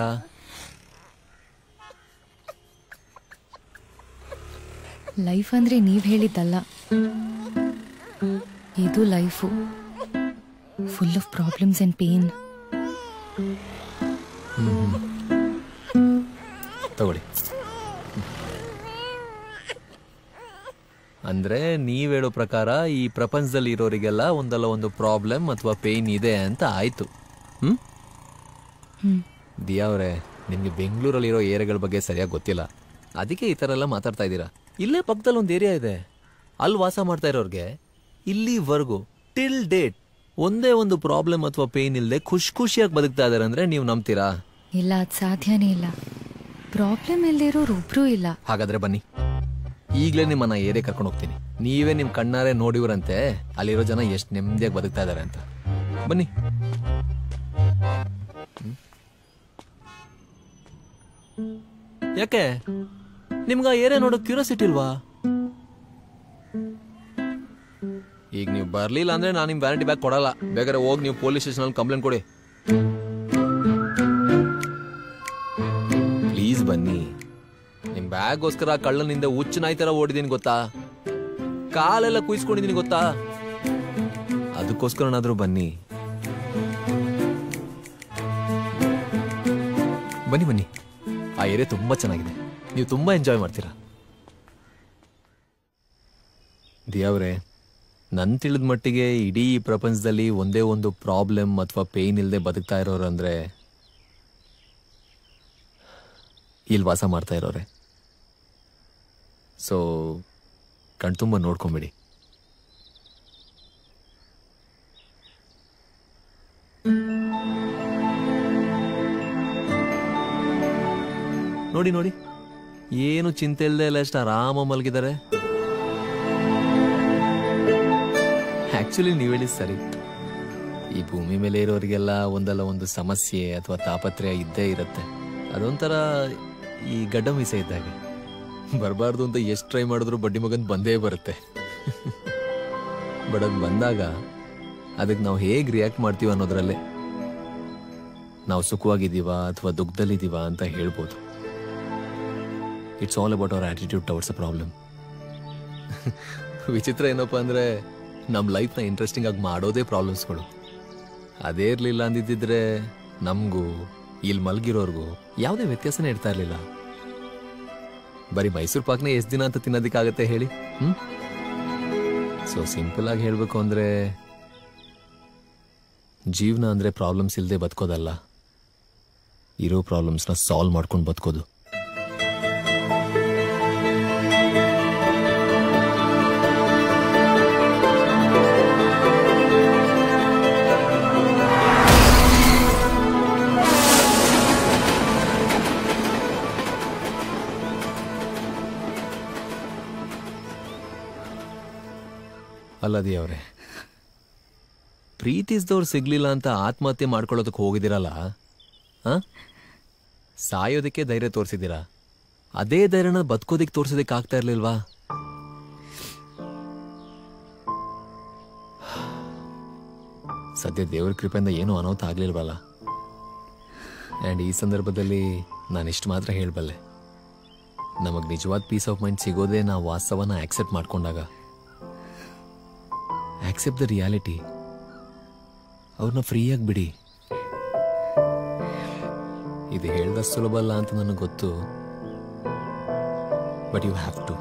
ಲೈಫ್ ಅಂದ್ರೆ ನೀವ್ ಹೇಳಿದ್ದಲ್ಲ ಇದು life full of problems and pain ತಗೊಳ್ಳಿ ಅಂದ್ರೆ ನೀವ್ ಹೇಳೋ ಪ್ರಕಾರ ಈ ಪ್ರಪಂಚದಲ್ಲಿ ಇರೋರಿಗೆಲ್ಲ ಒಂದಲ್ಲ ಒಂದು ಪ್ರಾಬ್ಲಮ್ ಅಥವಾ ಪೇನ್ ಇದೆ ಅಂತ ಆಯ್ತು ಹ್ಮ್ ಹ್ಮ್ ದಿಯಾ ಅವರೇ ನಿಮ್ಗೆ ಬೆಂಗಳೂರಲ್ಲಿರೋ ಏರಿಯಾಗಳ ಬಗ್ಗೆ ಸರಿಯಾಗಿ ಗೊತ್ತಿಲ್ಲ ಅದಕ್ಕೆ ಈ ಥರ ಎಲ್ಲ ಮಾತಾಡ್ತಾ ಇದ್ದೀರಾ ಇಲ್ಲೇ ಪಕ್ಕದಲ್ಲಿ ಒಂದು ಏರಿಯಾ ಇದೆ ಅಲ್ಲಿ ವಾಸ ಮಾಡ್ತಾ ಇರೋರ್ಗೆ ಇಲ್ಲಿವರೆಗೂ ಟಿಲ್ ಡೇಟ್ ಒಂದೇ ಒಂದು ಪ್ರಾಬ್ಲಮ್ ಅಥವಾ ಪೇನ್ ಇಲ್ಲದೆ ಖುಷಿ ಖುಷಿಯಾಗಿ ಬದುಕ್ತಾ ಇದಾರೆ ಅಂದ್ರೆ ನೀವು ನಂಬ್ತೀರಾ ಇಲ್ಲ ಅದು ಸಾಧ್ಯನೇ ಇಲ್ಲ ಪ್ರಾಬ್ಲಮ್ ಇಲ್ಲದೆ ಇರೋರು ಒಬ್ರೂ ಇಲ್ಲ ಹಾಗಾದ್ರೆ ಬನ್ನಿ ಈಗಲೇ ನಿಮ್ಮನ್ನ ಏರಿಯಾ ಕರ್ಕೊಂಡು ಹೋಗ್ತೀನಿ ನೀವೇ ನಿಮ್ ಕಣ್ಣಾರೆ ನೋಡಿವ್ರಂತೆ ಅಲ್ಲಿರೋ ಜನ ಎಷ್ಟು ನೆಮ್ಮದಿಯಾಗಿ ಬದುಕ್ತಾ ಇದಾರೆ ಅಂತ ಬನ್ನಿ ಹ್ಮ್. ಯಾಕೆ ನಿಮ್ಗ ಏರಿಯಾ ನೋಡೋ ಕ್ಯೂರಿಯಾಸಿಟಿ ಇಲ್ವಾ ಈಗ ನೀವು ಬರ್ಲಿಲ್ಲ ಅಂದ್ರೆ ನಾನು ನಿಮ್ ವ್ಯಾನಿಟಿ ಬ್ಯಾಗ್ ಕೊಡಲ್ಲ ಬೇಕಾದ್ರೆ ಹೋಗಿ ನೀವು ಪೊಲೀಸ್ ಸ್ಟೇಷನ್ ಅಲ್ಲಿ ಕಂಪ್ಲೇಂಟ್ ಕೊಡಿ ಪ್ಲೀಸ್ ಬನ್ನಿ ನಿಮ್ ಬ್ಯಾಗ್ಗೋಸ್ಕರ ಕಳ್ಳನಿಂದ ಹುಚ್ಚು ನಾಯಿ ತರ ಓಡಿದೀನಿ ಗೊತ್ತಾ ಕಾಲೆಲ್ಲ ಕುಯ್ಸ್ಕೊಂಡಿದೀನಿ ಗೊತ್ತಾ ಅದಕ್ಕೋಸ್ಕರನಾದ್ರೂ ಬನ್ನಿ ಬನ್ನಿ ಬನ್ನಿ ಆ ಏರಿಯಾ ತುಂಬಾ ಚೆನ್ನಾಗಿದೆ ನೀವು ತುಂಬಾ ಎಂಜಾಯ್ ಮಾಡ್ತೀರಾ ದಿಯಾವ್ರೆ ನನ್ ತಿಳಿದ ಮಟ್ಟಿಗೆ ಇಡೀ ಈ ಪ್ರಪಂಚದಲ್ಲಿ ಒಂದೇ ಒಂದು ಪ್ರಾಬ್ಲಮ್ ಅಥವಾ ಪೇಯ್ನ್ ಇಲ್ಲದೆ ಬದುಕ್ತಾ ಇರೋರು ಅಂದ್ರೆ ಇಲ್ಲಿ ವಾಸ ಮಾಡ್ತಾ ಇರೋರೆ ಸೊ ಕಣ್ತುಂಬ ನೋಡ್ಕೊಂಬಿಡಿ ನೋಡಿ ನೋಡಿ ಏನು ಚಿಂತೆ ಇಲ್ಲದೆ ಎಲ್ಲ ಎಷ್ಟು ಆರಾಮ ಮಲಗಿದ್ದಾರೆ ಆಕ್ಚುಲಿ ನೀವು ಹೇಳಿ ಸರಿ ಈ ಭೂಮಿ ಮೇಲೆ ಇರೋರಿಗೆಲ್ಲ ಒಂದಲ್ಲ ಒಂದು ಸಮಸ್ಯೆ ಅಥವಾ ತಾಪತ್ರಯ ಇದ್ದೇ ಇರುತ್ತೆ ಅದೊಂಥರ ಈ ಗಡ್ಡ ಮೀಸೆ ಇದ್ದಾಗೆ ಬರಬಾರ್ದು ಅಂತ ಎಷ್ಟು ಟ್ರೈ ಮಾಡಿದ್ರು ಬಡ್ಡಿ ಮಗನ್ ಬಂದೇ ಬರುತ್ತೆ ಬಟ್ ಅದು ಬಂದಾಗ ಅದಕ್ಕೆ ನಾವು ಹೇಗೆ ರಿಯಾಕ್ಟ್ ಮಾಡ್ತೀವಿ ಅನ್ನೋದ್ರಲ್ಲೇ ನಾವು ಸುಖವಾಗಿದ್ದೀವ ಅಥವಾ ದುಃಖದಲ್ಲಿದ್ದೀವ ಅಂತ ಹೇಳ್ಬೋದು it's all about our attitude towards a problem ವಿಚಿತ್ರ ಏನಪ್ಪ ಅಂದ್ರೆ ನಮ್ಮ ಲೈಫ್ನ ಇಂಟ್ರೆಸ್ಟಿಂಗ್ ಆಗಿ ಮಾಡೋದೇ ಪ್ರಾಬ್ಲಮ್ಸ್ಗಳು ಅದೇ ಇರಲಿಲ್ಲ ಅಂದಿದ್ದಿದ್ರೆ ನಮಗೂ ಇಲ್ಲಿ ಮಲಗಿರೋರ್ಗೂ ಯಾವುದೇ ವ್ಯತ್ಯಾಸನೇ ಇರ್ತಾ ಇರಲಿಲ್ಲ ಬರೀ ಮೈಸೂರು ಪಾಕ್ನೇ ಎಷ್ಟು ದಿನ ಅಂತ ತಿನ್ನೋದಕ್ಕಾಗತ್ತೆ ಹೇಳಿ ಹ್ಮ್ ಸೊ ಸಿಂಪಲ್ ಆಗಿ ಹೇಳಬೇಕು ಅಂದ್ರೆ ಜೀವನ ಅಂದ್ರೆ ಪ್ರಾಬ್ಲಮ್ಸ್ ಇಲ್ಲದೆ ಬದುಕೋದಲ್ಲ ಇರೋ ಪ್ರಾಬ್ಲಮ್ಸ್ನ ಸಾಲ್ವ್ ಮಾಡ್ಕೊಂಡು ಬದುಕೋದು ಅಲ್ಲದಿ ಅವರೇ ಪ್ರೀತಿಸಿದವ್ರು ಸಿಗ್ಲಿಲ್ಲ ಅಂತ ಆತ್ಮಹತ್ಯೆ ಮಾಡ್ಕೊಳ್ಳೋದಕ್ಕೆ ಹೋಗಿದ್ದೀರಲ್ಲ ಆ? ಸಾಯೋದಕ್ಕೆ ಧೈರ್ಯ ತೋರಿಸಿದ್ದೀರಾ ಅದೇ ಧೈರ್ಯನ ಬದುಕೋದಿಕ್ ತೋರ್ಸೋದಕ್ಕೆ ಆಗ್ತಾ ಇರ್ಲಿಲ್ವಾ ಸದ್ಯ ದೇವ್ರ ಕೃಪೆಯಿಂದ ಏನೂ ಅನಾಹುತ ಆಗ್ಲಿಲ್ವಲ್ಲ ಆ್ಯಂಡ್ ಈ ಸಂದರ್ಭದಲ್ಲಿ ನಾನು ಇಷ್ಟು ಮಾತ್ರ ಹೇಳಬಲ್ಲೆ ನಮಗೆ ನಿಜವಾದ ಪೀಸ್ ಆಫ್ ಮೈಂಡ್ ಸಿಗೋದೇ ನಾವು ವಾಸ್ತವನ ಆಕ್ಸೆಪ್ಟ್ ಮಾಡ್ಕೊಂಡಾಗ ಆಕ್ಸೆಪ್ಟ್ ದ ರಿಯಾಲಿಟಿ ಅವ್ರನ್ನ ಫ್ರೀಯಾಗಿ ಬಿಡಿ ಇದು ಹೇಳ್ದ ಸುಲಭ ಅಲ್ಲ ಅಂತ ನನಗೆ ಗೊತ್ತು ಬಟ್ ಯು ಹ್ಯಾವ್ ಟು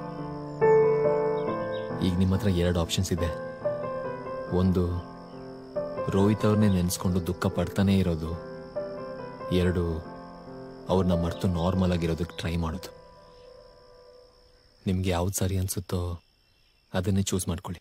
ಈಗ ನಿಮ್ಮ ಹತ್ರ ಎರಡು ಆಪ್ಷನ್ಸ್ ಇದೆ ಒಂದು ರೋಹಿತ್ ಅವ್ರನ್ನೇ ನೆನೆಸ್ಕೊಂಡು ದುಃಖ ಪಡ್ತಾನೆ ಇರೋದು ಎರಡು ಅವ್ರನ್ನ ಮರೆತು ನಾರ್ಮಲ್ ಆಗಿರೋದಕ್ಕೆ ಟ್ರೈ ಮಾಡೋದು ನಿಮ್ಗೆ ಯಾವ್ದು ಸರಿ ಅನ್ಸುತ್ತೋ ಅದನ್ನೇ ಚೂಸ್ ಮಾಡ್ಕೊಳ್ಳಿ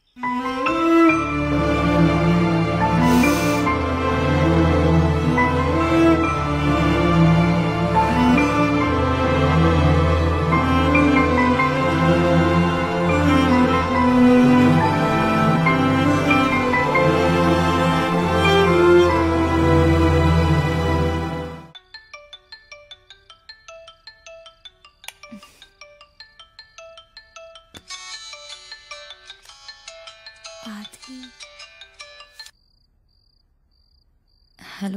hello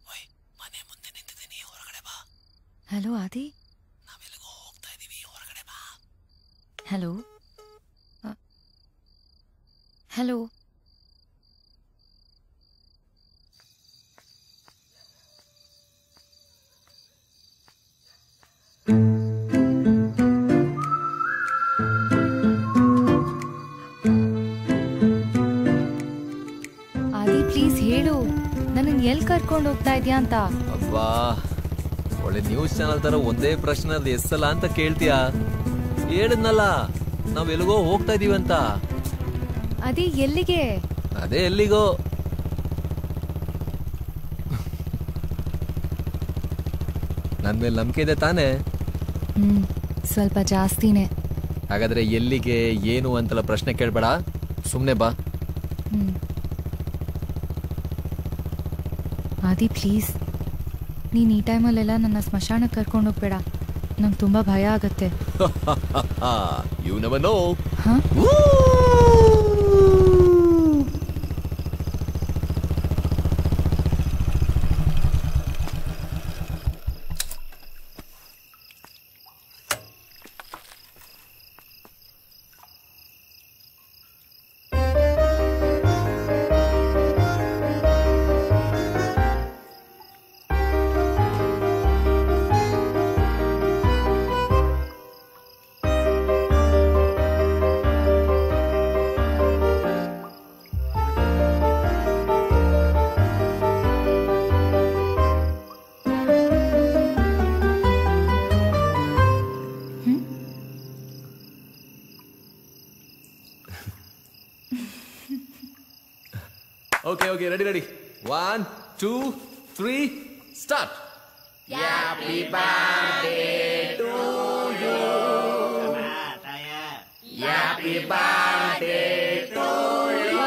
hello Adi hello uh, hello Adi please ಹೇಳು ನನಗೆ ಎಲ್ಲಿ ಕರ್ಕೊಂಡು ಹೋಗ್ತಾ ಇದೆಯಾ ಅಂತ ಅಬ್ಬಾ ಒಳ್ಳೆ ನ್ಯೂಸ್ ಚಾನಲ್ ತರ ಒಂದೇ ಪ್ರಶ್ನೆ ಅದು ಎಸ್ಸಲ್ಲ ಅಂತ ಕೇಳ್ತೀಯಾ ಹೇಳಿದ್ನಲ್ಲ ನಾವ್ ಎಲ್ಲಿಗೋ ಹೋಗ್ತಾ ಇದೀವಿ ಅಂತ ಅದಿ ಎಲ್ಲಿಗೆ ಅದೇ ಎಲ್ಲಿಗೋ ನನ್ ಮೇಲೆ ನಂಬಿಕೆ ಇದೆ ತಾನೇ ಹ್ಮ್ ಸ್ವಲ್ಪ ಜಾಸ್ತಿನೇ ಹಾಗಾದ್ರೆ ಎಲ್ಲಿಗೆ ಏನು ಅಂತೆಲ್ಲ ಪ್ರಶ್ನೆ ಕೇಳ್ಬೇಡ ಸುಮ್ನೆ ಬಾ ಹ್ಮ್ ಆದಿ ಪ್ಲೀಸ್ ನೀನು ಈ ಟೈಮಲ್ಲೆಲ್ಲ ನನ್ನ ಸ್ಮಶಾನಕ್ಕೆ ಕರ್ಕೊಂಡು ಹೋಗ್ಬೇಡ ನಂಗೆ ತುಂಬ ಭಯ ಆಗತ್ತೆ ಯು ನೆವರ್ ನೋ ಹಾ okay ready ready one two three start Happy birthday to you. Happy birthday to you.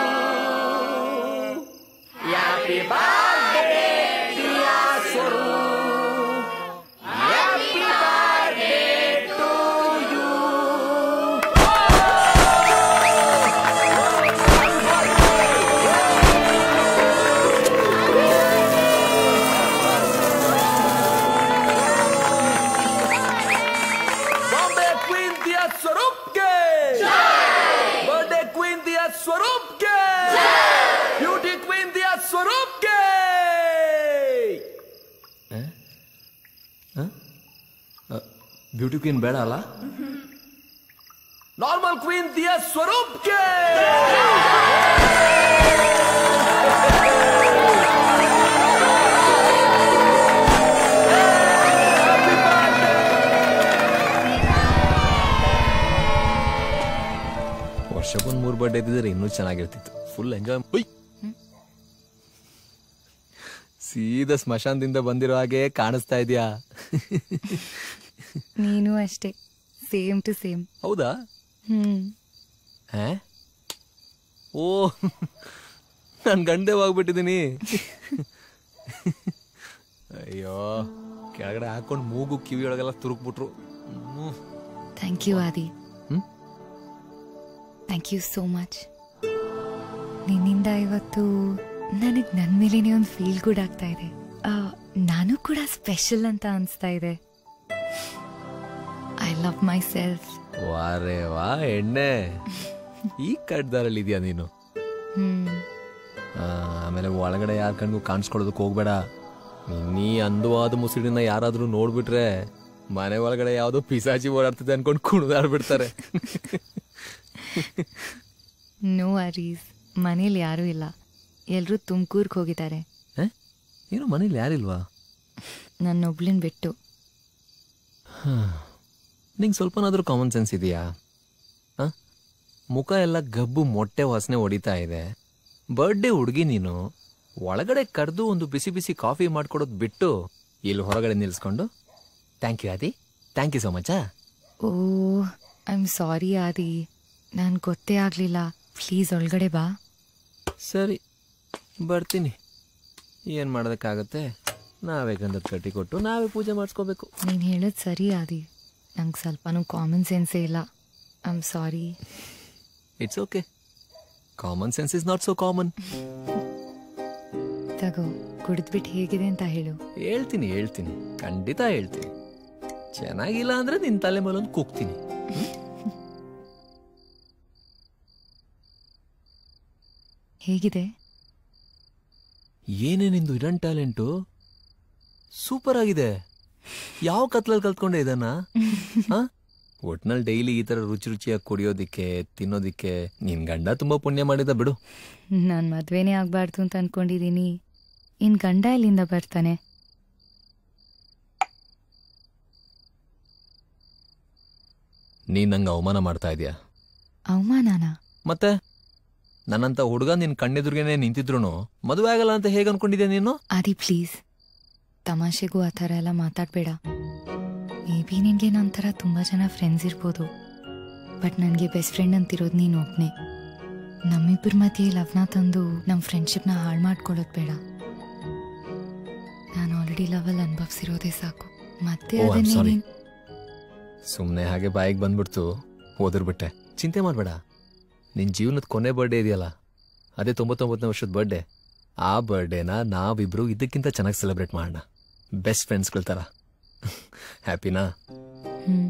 Happy birthday, dear Swaroop. Happy birthday to you. Bombay queen Diya Swaroop के बर्थडे क्वीन दिया स्वरूप के ब्यूटी क्वीन दिया स्वरूप के beauty queen ಬೇಡ ಅಲ್ಲ normal queen Diya Swaroop ಕೆ ವರ್ಷಕ್ಕೊಂದು ಮೂರು birthday ಇದ್ದಿದ್ರೆ ಇನ್ನೂ ಚೆನ್ನಾಗಿರ್ತಿತ್ತು ಫುಲ್ ಎಂಜಾಯ್ ಉಯ್ ಸೀದಾ ಸ್ಮಶಾನದಿಂದ ಬಂದಿರೋ ಹಾಗೆ ಕಾಣಿಸ್ತಾ ಇದೆಯಾ ನೀನು ಅಷ್ಟೇ ಸೇಮ್ ಟು ಸೇಮ್ ಹೌದಾ ಹ್ಮ್ ಹಾ ಓ ನಾನು ಗಂಡೆ ಹೋಗ್ಬಿಟ್ಟಿದ್ದೀನಿ ಅಯ್ಯೋ ಕೆಳಗಡೆ ಹಾಕೊಂಡು ಮೂಗು ಕಿವಿಯೊಳಗೆಲ್ಲ ತುರುಕ್ಬಿಟ್ರು ಹ್ಮ್. Thank you Adi thank you so much ನಿನ್ನಿಂದ ಇವತ್ತು ನನಗೆ ನನ್ನ ಮೇಲೇನೆ ಒಂದು ಫೀಲ್ ಗುಡ್ ಆಗ್ತಾ ಇದೆ ಆ, ನಾನು ಕೂಡ ಸ್ಪೆಷಲ್ ಅಂತ ಅನಿಸ್ತಾ ಇದೆ ಐ ಲವ್ ಮೈ ಸೆಲ್ಫ್ ವಾರೇ ವಾ ಎಣ್ಣೆ ಈ ಕಡ್ದಾರಲ್ಲಿ ಇದೆಯಾ ನೀನು ಹ್ಮ್ ಆ, ಆಮೇಲೆ ಒಳಗಡೆ ಯಾರ ಕಣ್ಗೂ ಕಾಣಿಸ್ಕೊಳ್ಳೋದಕ್ಕೆ ಹೋಗ್ಬೇಡ ನೀ ಅಂದವಾದ ಮುಸುಡಿನ ಯಾರಾದ್ರೂ ನೋಡ್ಬಿಟ್ರೆ ಮನೆ ಒಳಗಡೆ ಯಾವ್ದೋ ಪಿಸಾಚಿ ಓಡಾಡ್ತದೆ ಅನ್ಕೊಂಡು ಕುಣಿದಾಡ್ಬಿಡ್ತಾರೆ ನೋ ಅರೀಸ್ ಮನೇಲಿ ಯಾರೂ ಇಲ್ಲ ಎಲ್ಲರೂ ತುಮಕೂರ್ಗೆ ಹೋಗಿದ್ದಾರೆ ಏನು ಮನೇಲಿ ಯಾರಿಲ್ವಾ ನನ್ನೊಬ್ಳನ್ ಬಿಟ್ಟು ನಿಂಗೆ ಸ್ವಲ್ಪನಾದ್ರೂ ಕಾಮನ್ ಸೆನ್ಸ್ ಇದೆಯಾ ಆ? ಮುಖ ಎಲ್ಲ ಗಬ್ಬು ಮೊಟ್ಟೆ ವಾಸನೆ ಹೊಡಿತಾ ಇದೆ ಬರ್ಡೇ ಹುಡುಗಿ ನೀನು ಒಳಗಡೆ ಕರೆದು ಒಂದು ಬಿಸಿ ಬಿಸಿ ಕಾಫಿ ಮಾಡ್ಕೊಡೋದು ಬಿಟ್ಟು ಇಲ್ಲಿ ಹೊರಗಡೆ ನಿಲ್ಸ್ಕೊಂಡು thank you Adi thank you so much oh I am sorry Adi ನಾನು ಗೊತ್ತೇ ಆಗಲಿಲ್ಲ ಪ್ಲೀಸ್ ಒಳಗಡೆ ಬಾ ಸರಿ ಬರ್ತೀನಿ ಏನು ಮಾಡೋದಕ್ಕಾಗತ್ತೆ ನಾವೇ ಗಂಧದ ಕಟ್ಟಿ ಕೊಟ್ಟು ನಾವೇ ಪೂಜೆ ಮಾಡಿಸ್ಕೋಬೇಕು ನೀನು ಹೇಳೋದು ಸರಿ ಆದಿ ನಂಗೆ ಸ್ವಲ್ಪನೂ ಕಾಮನ್ ಸೆನ್ಸೇ ಇಲ್ಲ I am sorry it's okay common sense is not so common ತಗೋ ಕುಡಿದ್ಬಿಟ್ಟು ಹೇಗಿದೆ ಅಂತ ಹೇಳು ಹೇಳ್ತೀನಿ ಹೇಳ್ತೀನಿ ಖಂಡಿತ ಹೇಳ್ತೀನಿ ಚೆನ್ನಾಗಿಲ್ಲ ಅಂದ್ರೆ ನಿನ್ ತಲೆ ಮೇಲೆ ಒಂದು ಕೂಗ್ತೀನಿ ಹೇಗಿದೆ ಏನೇ ನಿಂದು ಇಡನ್ ಟ್ಯಾಲೆಂಟು ಸೂಪರ್ ಆಗಿದೆ ಯಾವ ಕತ್ಲಲ್ಲಿ ಕಲ್ತ್ಕೊಂಡೆ ಇದನ್ನ ಆ? ಒಟ್ನಲ್ಲಿ ಡೈಲಿ ಈ ತರ ರುಚಿ ರುಚಿಯಾಗಿ ಕುಡಿಯೋದಿಕ್ಕೆ ತಿನ್ನೋದಿಕ್ಕೆ ನಿನ್ ಗಂಡ ತುಂಬಾ ಪುಣ್ಯ ಮಾಡಿದ ಬಿಡು ನಾನು ಮದ್ವೆನೇ ಆಗಬಾರ್ದು ಅಂತ ಅನ್ಕೊಂಡಿದ್ದೀನಿ ಇನ್ ಗಂಡ ಎಲ್ಲಿಂದ ಬರ್ತಾನೆ ನೀನ್ ನಂಗೆ ಅವಮಾನ ಮಾಡ್ತಾ ಇದೀಯ ಅವಮಾನನ ಮತ್ತೆ ನನ್ನಂತ ಹುಡುಗ ನಿನ್ ಕಣ್ಣೆದುರ್ಗೆನೆ ನಿಂತಿದ್ರು ಮದುವೆ ಆಗಲ್ಲ ಅಂತ ಹೇಗೆ ಅನ್ಕೊಂಡಿದ್ಯಾ ನೀನು ಆದಿ ಪ್ಲೀಸ್ ತಮಾಷೆಗೂ ಆ ಥರ ಎಲ್ಲ ಮಾತಾಡಬೇಡ ಮೇ ಬಿ ನಿನಗೆ ನನ್ನ ಥರ ತುಂಬ ಜನ ಫ್ರೆಂಡ್ಸ್ ಇರ್ಬೋದು ಬಟ್ ನನಗೆ ಬೆಸ್ಟ್ ಫ್ರೆಂಡ್ ಅಂತಿರೋದು ನೀನು ಒಬ್ಬನೇ ನಮ್ಮಿಬ್ಬರ ಮಧ್ಯೆ ಲವ್ನ ತಂದು ನಮ್ಮ ಫ್ರೆಂಡ್ಶಿಪ್ನ ಹಾಳು ಮಾಡ್ಕೊಳ್ಳೋದು ಬೇಡ ನಾನು ಆಲ್ರೆಡಿ ಲವಲ್ಲಿ ಅನುಭವಿಸಿರೋದೇ ಸಾಕು ಮತ್ತೆ ಓ, I'm ಅದನ್ನೇ sorry. ನೀನ್- ಸುಮ್ಮನೆ ಹಾಗೆ ಬಾಯಿಗೆ ಬಂದ್ಬಿಡ್ತು ಓದಿರ್ಬಿಟ್ಟೆ ಚಿಂತೆ ಮಾಡಬೇಡ ನಿನ್ನ ಜೀವನದ ಕೊನೆ ಬರ್ಡೇ ಇದೆಯಲ್ಲ ಅದೇ ತೊಂಬತ್ತೊಂಬತ್ತನೇ ವರ್ಷದ ಬರ್ಡೇ ಆ ಬರ್ಡೇನ ನಾವಿಬ್ರು ಇದಕ್ಕಿಂತ ಚೆನ್ನಾಗಿ ಸೆಲೆಬ್ರೇಟ್ ಮಾಡೋಣ ಬೆಸ್ಟ್ ಫ್ರೆಂಡ್ಸ್ಗಳ ಥರ ಹ್ಯಾಪಿನಾ ಹ್ಮ್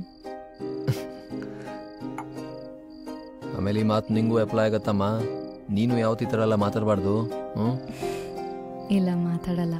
ಆಮೇಲೆ ಈ ಮಾತು ನಿಂಗೂ ಅಪ್ಲೈ ಆಗತ್ತಮ್ಮ ನೀನು ಯಾವತ್ತಿ ಥರ ಎಲ್ಲ ಮಾತಾಡಬಾರ್ದು ಹ್ಞೂ ಇಲ್ಲ ಮಾತಾಡಲ್ಲ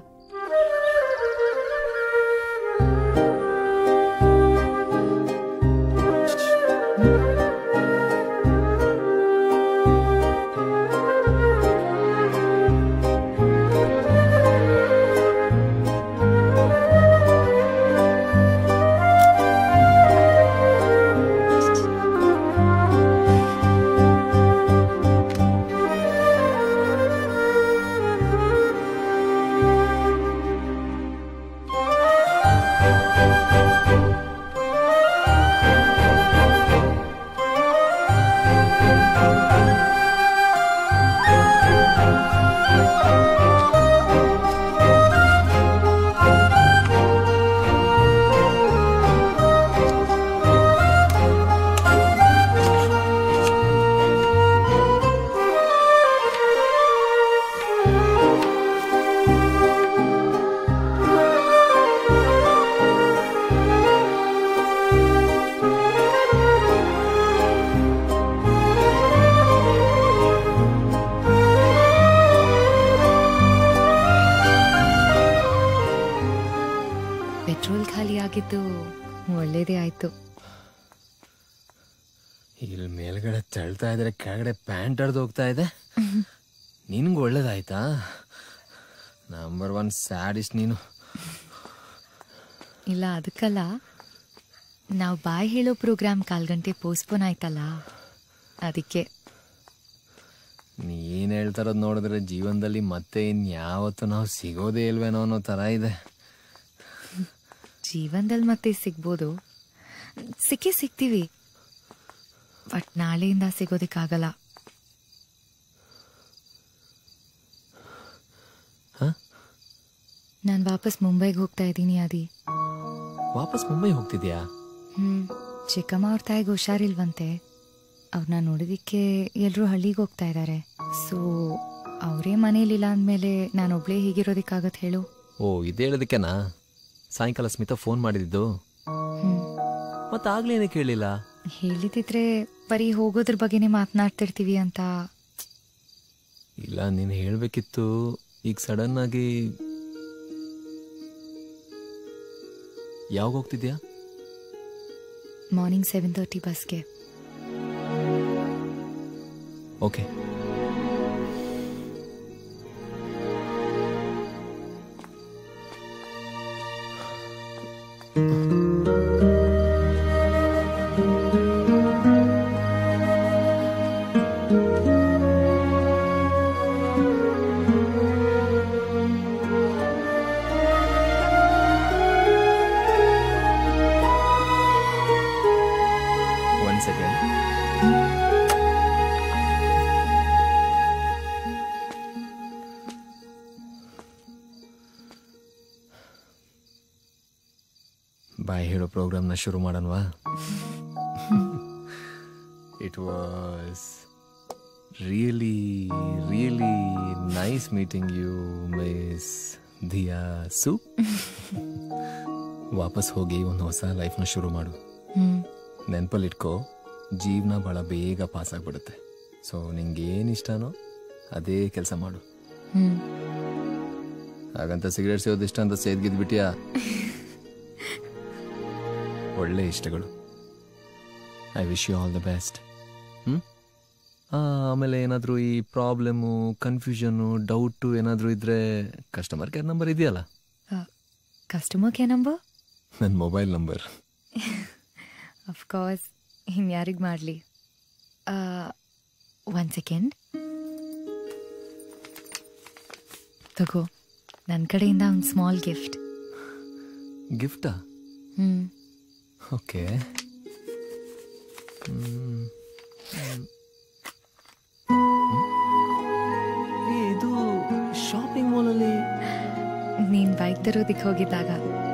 ಖಾಲಿ ಆಗಿದ್ದು ಒಳ್ಳೇದೇ ಆಯ್ತು ಇಲ್ಲಿ ಮೇಲ್ಗಡೆ ತಳ್ತಾ ಇದ್ರೆ ಕೆಳಗಡೆ ಪ್ಯಾಂಟ್ ಹರಿದು ಹೋಗ್ತಾ ಇದೆ ನಿನ್ಗೆ ಒಳ್ಳೇದಾಯ್ತಾ ನಂಬರ್ ಒನ್ ಸ್ಯಾಡಿಸ್ಟ್ ನೀನು ಇಲ್ಲ ಅದಕ್ಕಲ್ಲ ನಾವು ಬಾಯ್ ಹೇಳೋ ಪ್ರೋಗ್ರಾಮ್ ಕಾಲ್ ಗಂಟೆ ಪೋಸ್ಟ್ಪೋನ್ ಆಯ್ತಲ್ಲ ಅದಕ್ಕೆ ನೀನ್ ಹೇಳ್ತಾರದ್ ನೋಡಿದ್ರೆ ಜೀವನದಲ್ಲಿ ಮತ್ತೆ ಇನ್ಯಾವತ್ತೂ ನಾವು ಸಿಗೋದೇ ಇಲ್ವೇನೋ ಅನ್ನೋ ಥರ ಇದೆ ಜೀವನದಲ್ಲಿ ಮತ್ತೆ ಸಿಗ್ಬೋದು ಸಿಕ್ಕೇ ಸಿಗ್ತೀವಿ ಬಟ್ ನಾಳೆಯಿಂದ ಸಿಗೋದಕ್ಕಾಗಲ್ಲ ನಾನು ವಾಪಸ್ ಮುಂಬೈಗೆ ಹೋಗ್ತಾ ಇದ್ದೀನಿ ಅದಿ ವಾಪಸ್ ಮುಂಬೈ ಹೋಗ್ತಿದ್ಯಾ ಹ್ಮ್ ಚಿಕ್ಕಮ್ಮ ಅವ್ರ ತಾಯಿಗೆ ಹುಷಾರಿಲ್ವಂತೆ ಅವ್ರನ್ನ ನೋಡೋದಿಕ್ಕೆ ಎಲ್ಲರೂ ಹಳ್ಳಿಗೆ ಹೋಗ್ತಾ ಇದ್ದಾರೆ ಸೊ ಅವರೇ ಮನೇಲಿಲ್ಲ ಅಂದಮೇಲೆ ನಾನು ಒಬ್ಳೇ ಹೀಗಿರೋದಕ್ಕಾಗತ್ತೆ ಹೇಳು ಓ ಇದು ಹೇಳೋದಕ್ಕೆನಾ ಸಾಯಂಕಾಲ ಸ್ಮಿತಾ ಫೋನ್ ಮಾಡಿದ್ದು ಮತ್ತೆ ಆಗ್ಲೇನೆ ಕೇಳಿಲ್ಲ ಹೇಳಿದಿದ್ರೆ ಬರೀ ಹೋಗೋದ್ರ ಬಗ್ಗೆನೇ ಮಾತನಾಡ್ತಿರ್ತೀವಿ ಅಂತ ಇಲ್ಲ ನೀನು ಹೇಳಬೇಕಿತ್ತು ಈಗ ಸಡನ್ ಆಗಿ ಯಾವಾಗ ಹೋಗ್ತಿದ್ಯಾ ಮಾರ್ನಿಂಗ್ ಸೆವೆನ್ ತರ್ಟಿ ಬಸ್ಗೆ ಓಕೆ ಒನ್ ಸೆಕೆಂಡ್ ಬಾಯ್ ಹೇಳೋ ಪ್ರೋಗ್ರಾಮ್ನ ಶುರು ಮಾಡೋಣವಾ it was really really nice meeting you miss Diya ಸು ವಾಪಸ್ ಹೋಗಿ ಒಂದು ಹೊಸ ಲೈಫ್ನ ಶುರು ಮಾಡು ಹ್ಮ್ ನೆನಪಲ್ಲಿಟ್ಕೋ ಜೀವನ ಭಾಳ ಬೇಗ ಪಾಸ್ ಆಗ್ಬಿಡುತ್ತೆ ಸೊ ನಿಂಗೆ ಏನು ಇಷ್ಟನೋ ಅದೇ ಕೆಲಸ ಮಾಡು ಹ್ಮ್ ಹಾಗಂತ ಸಿಗರೇಟ್ ಸೇಯೋದು ಇಷ್ಟ ಅಂತ ಸೇದ್ಗಿದ್ಬಿಟ್ಯಾ ಒಳ್ಳೆ ಇಷ್ಟಗಳು I wish you all the best ಹ್ಞೂ ಆಮೇಲೆ ಏನಾದರೂ ಈ ಪ್ರಾಬ್ಲಮ್ಮು ಕನ್ಫ್ಯೂಷನ್ನು ಡೌಟು ಏನಾದರೂ ಇದ್ದರೆ ಕಸ್ಟಮರ್ ಕೇರ್ ನಂಬರ್ ಇದೆಯಲ್ಲ ಕಸ್ಟಮರ್ ಕೇರ್ ನಂಬರ್ ನನ್ನ ಮೊಬೈಲ್ ನಂಬರ್ ಅಫ್ಕೋರ್ಸ್ ಇನ್ಯಾರಿಗೆ ಮಾಡಲಿ ಒನ್ ಸೆಕೆಂಡ್ ತಗೋ ನನ್ನ ಕಡೆಯಿಂದ ಒಂದು ಸ್ಮಾಲ್ ಗಿಫ್ಟ್ ಗಿಫ್ಟಾ ಹ್ಞೂ ಓಕೆ ಇದು ಶಾಪಿಂಗ್ ಮಾಲಲ್ಲಿ ನೀನು ಬೈಕ್ ತರೋದಕ್ಕೆ ಹೋಗಿದ್ದಾಗ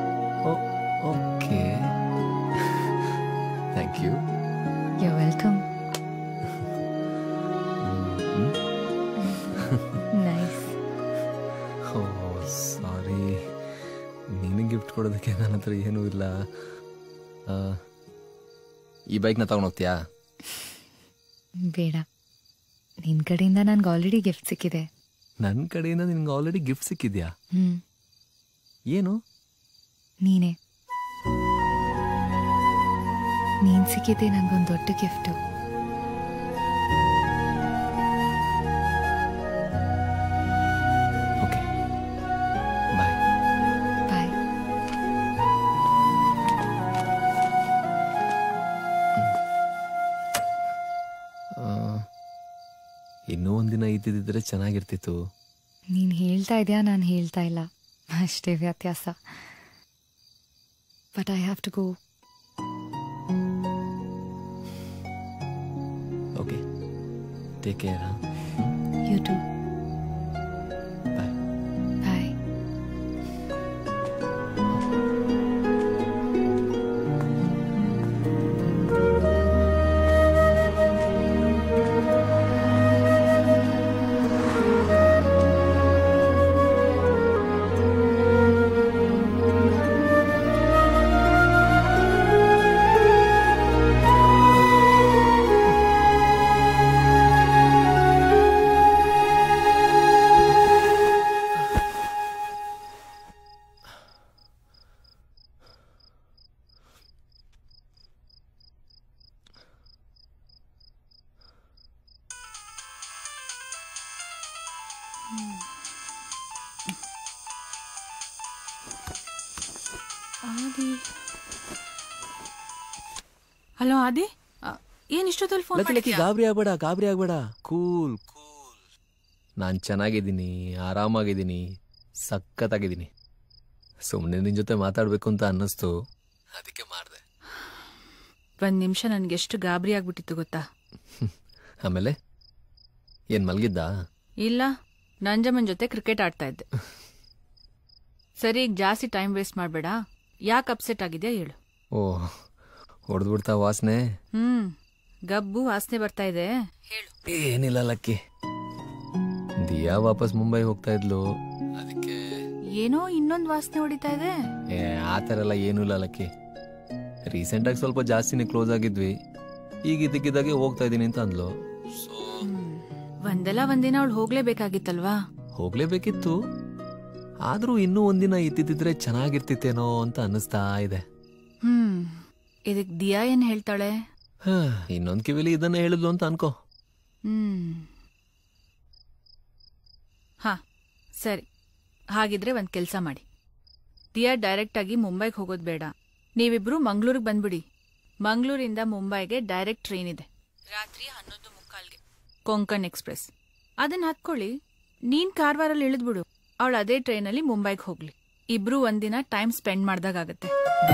okay thank you you welcome nice oh sorry ನೀನು ಗಿಫ್ಟ್ ಕೊಡೋದಕ್ಕೆ ನನ್ನ ಹತ್ರ ಏನೂ ಇಲ್ಲ ಆ, ಈ ಬೈಕ್ನ ತಗೊಂಡೋಗ್ತೀಯಾ ಬೇಡ ನಿನ್ನ ಕಡೆಯಿಂದ ನನಗೆ ಆಲ್ರೆಡಿ ಗಿಫ್ಟ್ ಸಿಕ್ಕಿದೆ ನನ್ನ ಕಡೆಯಿಂದ ನಿನ್ಗೆ ಆಲ್ರೆಡಿ ಗಿಫ್ಟ್ ಸಿಕ್ಕಿದ್ಯಾ ಹ್ಞೂ ಏನು ನೀನೇ ನೀನು ಸಿಕ್ಕಿದ್ದೆ ನನಗೊಂದು ದೊಡ್ಡ ಗಿಫ್ಟು ಓಕೆ ಬಾಯ್ ಬಾಯ್ ಇನ್ನೂ ಒಂದಿನ ಇದ್ದಿದ್ದರೆ ಚೆನ್ನಾಗಿರ್ತಿತ್ತು ನೀನು ಹೇಳ್ತಾ ಇದೆಯಾ ನಾನು ಹೇಳ್ತಾ ಇಲ್ಲ ಅಷ್ಟೇ ವ್ಯತ್ಯಾಸ but I have to go okay take care you too bye bye ಆ ಆದಿ ಹಲೋ ಆದಿ ಆ, ಏನ್ ಇಷ್ಟೊತ್ತಲ್ಲಿ ಫೋನ್ ಲಕ್ಕಿ ಲಕ್ಕಿ ಗಾಬರಿ ಆಗ್ಬೇಡ ಗಾಬರಿ ಆಗ್ಬೇಡ ಕೂಲ್ ಕೂಲ್ ನಾನು ಚೆನ್ನಾಗಿದ್ದೀನಿ ಆರಾಮಾಗಿದ್ದೀನಿ ಸಖತ್ತಾಗಿದ್ದೀನಿ ಸುಮ್ಮನೆ ನಿನ್ನ ಜೊತೆ ಮಾತಾಡಬೇಕು ಅಂತ ಅನ್ನಿಸ್ತು ಅದಕ್ಕೆ ಮಾಡಿದೆ ಒಂದ್ ನಿಮಿಷ ನನ್ಗೆ ಎಷ್ಟು ಗಾಬರಿ ಆಗ್ಬಿಟ್ಟಿತ್ತು ಗೊತ್ತಾ ಆಮೇಲೆ ಏನು ಮಲಗಿದ್ದ ಇಲ್ಲ ನಂಜಮ್ಮನ್ ಜೊತೆ ಕ್ರಿಕೆಟ್ ಆಡ್ತಾ ಇದ್ದೆ ಸರಿ ಈಗ ಜಾಸ್ತಿ ಟೈಮ್ ವೇಸ್ಟ್ ಮಾಡಬೇಡ ಯಾಕೆ ಅಪ್ಸೆಟ್ ಆಗಿದೆಯಾ ಹೇಳು ಓ ಹೊಡೆದ್ಬಿಡ್ತಾ ವಾಸನೆ ಹ್ಮ್ ಗಬ್ಬು ವಾಸನೆ ಬರ್ತಾ ಇದೆ ಹೇಳು ಏನಿಲ್ಲ ಲಕ್ಕಿ ದಿಯಾ ವಾಪಸ್ ಮುಂಬೈ ಹೋಗ್ತಾ ಇದ್ಲು ಏನೋ ಇನ್ನೊಂದ್ ವಾಸನೆ ಹೊಡಿತಾ ಇದೆ ಏ ಆ ಥರ ಎಲ್ಲ ಏನೂ ಇಲ್ಲ ಲಕ್ಕಿ ರೀಸೆಂಟಾಗಿ ಸ್ವಲ್ಪ ಜಾಸ್ತಿನೇ ಕ್ಲೋಸ್ ಆಗಿದ್ವಿ ಈಗ ಇದಕ್ಕಿದ್ದಾಗೆ ಹೋಗ್ತಾ ಇದ್ದೀನಿ ಅಂತ ಅಂದ್ಲು ಒಂದಲ್ಲ ಒಂದಿನ ಅವಳು ಹೋಗ್ಲೇಬೇಕಾಗಿತ್ತಲ್ವಾ ಹೋಗ್ಲೇಬೇಕಿತ್ತು ಆದ್ರೂ ಇನ್ನೂ ಒಂದಿನ ಇದ್ದಿದ್ರೆ ಚೆನ್ನಾಗಿರ್ತಿತ್ತೇನೋ ಅಂತ ಅನ್ನಿಸ್ತಾ ಇದೆ ಹ್ಮ್ ಇದಕ್ ದಿಯಾ ಏನ್ ಹೇಳ್ತಾಳೆ ಹಾ, ಇನ್ನೊಂದ್ ಕಿವಿಲಿ ಇದನ್ನೇ ಹೇಳಿದ್ಲು ಅಂತ ಅನ್ಕೋ ಹ್ಮ್ ಹಾ ಸರಿ ಹಾಗಿದ್ರೆ ಒಂದ್ ಕೆಲ್ಸ ಮಾಡಿ ದಿಯಾ ಡೈರೆಕ್ಟ್ ಆಗಿ ಮುಂಬೈಗೆ ಹೋಗೋದ್ ಬೇಡ ನೀವಿಬ್ರು ಮಂಗ್ಳೂರಿಗೆ ಬಂದ್ಬಿಡಿ ಮಂಗ್ಳೂರಿಂದ ಮುಂಬೈಗೆ ಡೈರೆಕ್ಟ್ ಟ್ರೈನ್ ಇದೆ ರಾತ್ರಿ ಹನ್ನೊಂದು ಮುಕ್ಕಾಲ್ಗೆ ಕೊಂಕಣ್ ಎಕ್ಸ್ಪ್ರೆಸ್ ಅದನ್ನ ಹತ್ಕೊಳ್ಳಿ ನೀನ್ ಕಾರವಾರಲ್ಲಿ ಇಳಿದ್ಬಿಡು ಅವಳು ಅದೇ ಟ್ರೈನಲ್ಲಿ ಮುಂಬೈಗೆ ಹೋಗ್ಲಿ ಇಬ್ರು ಒಂದಿನ ಟೈಮ್ ಸ್ಪೆಂಡ್ ಮಾಡ್ದಾಗತ್ತೆ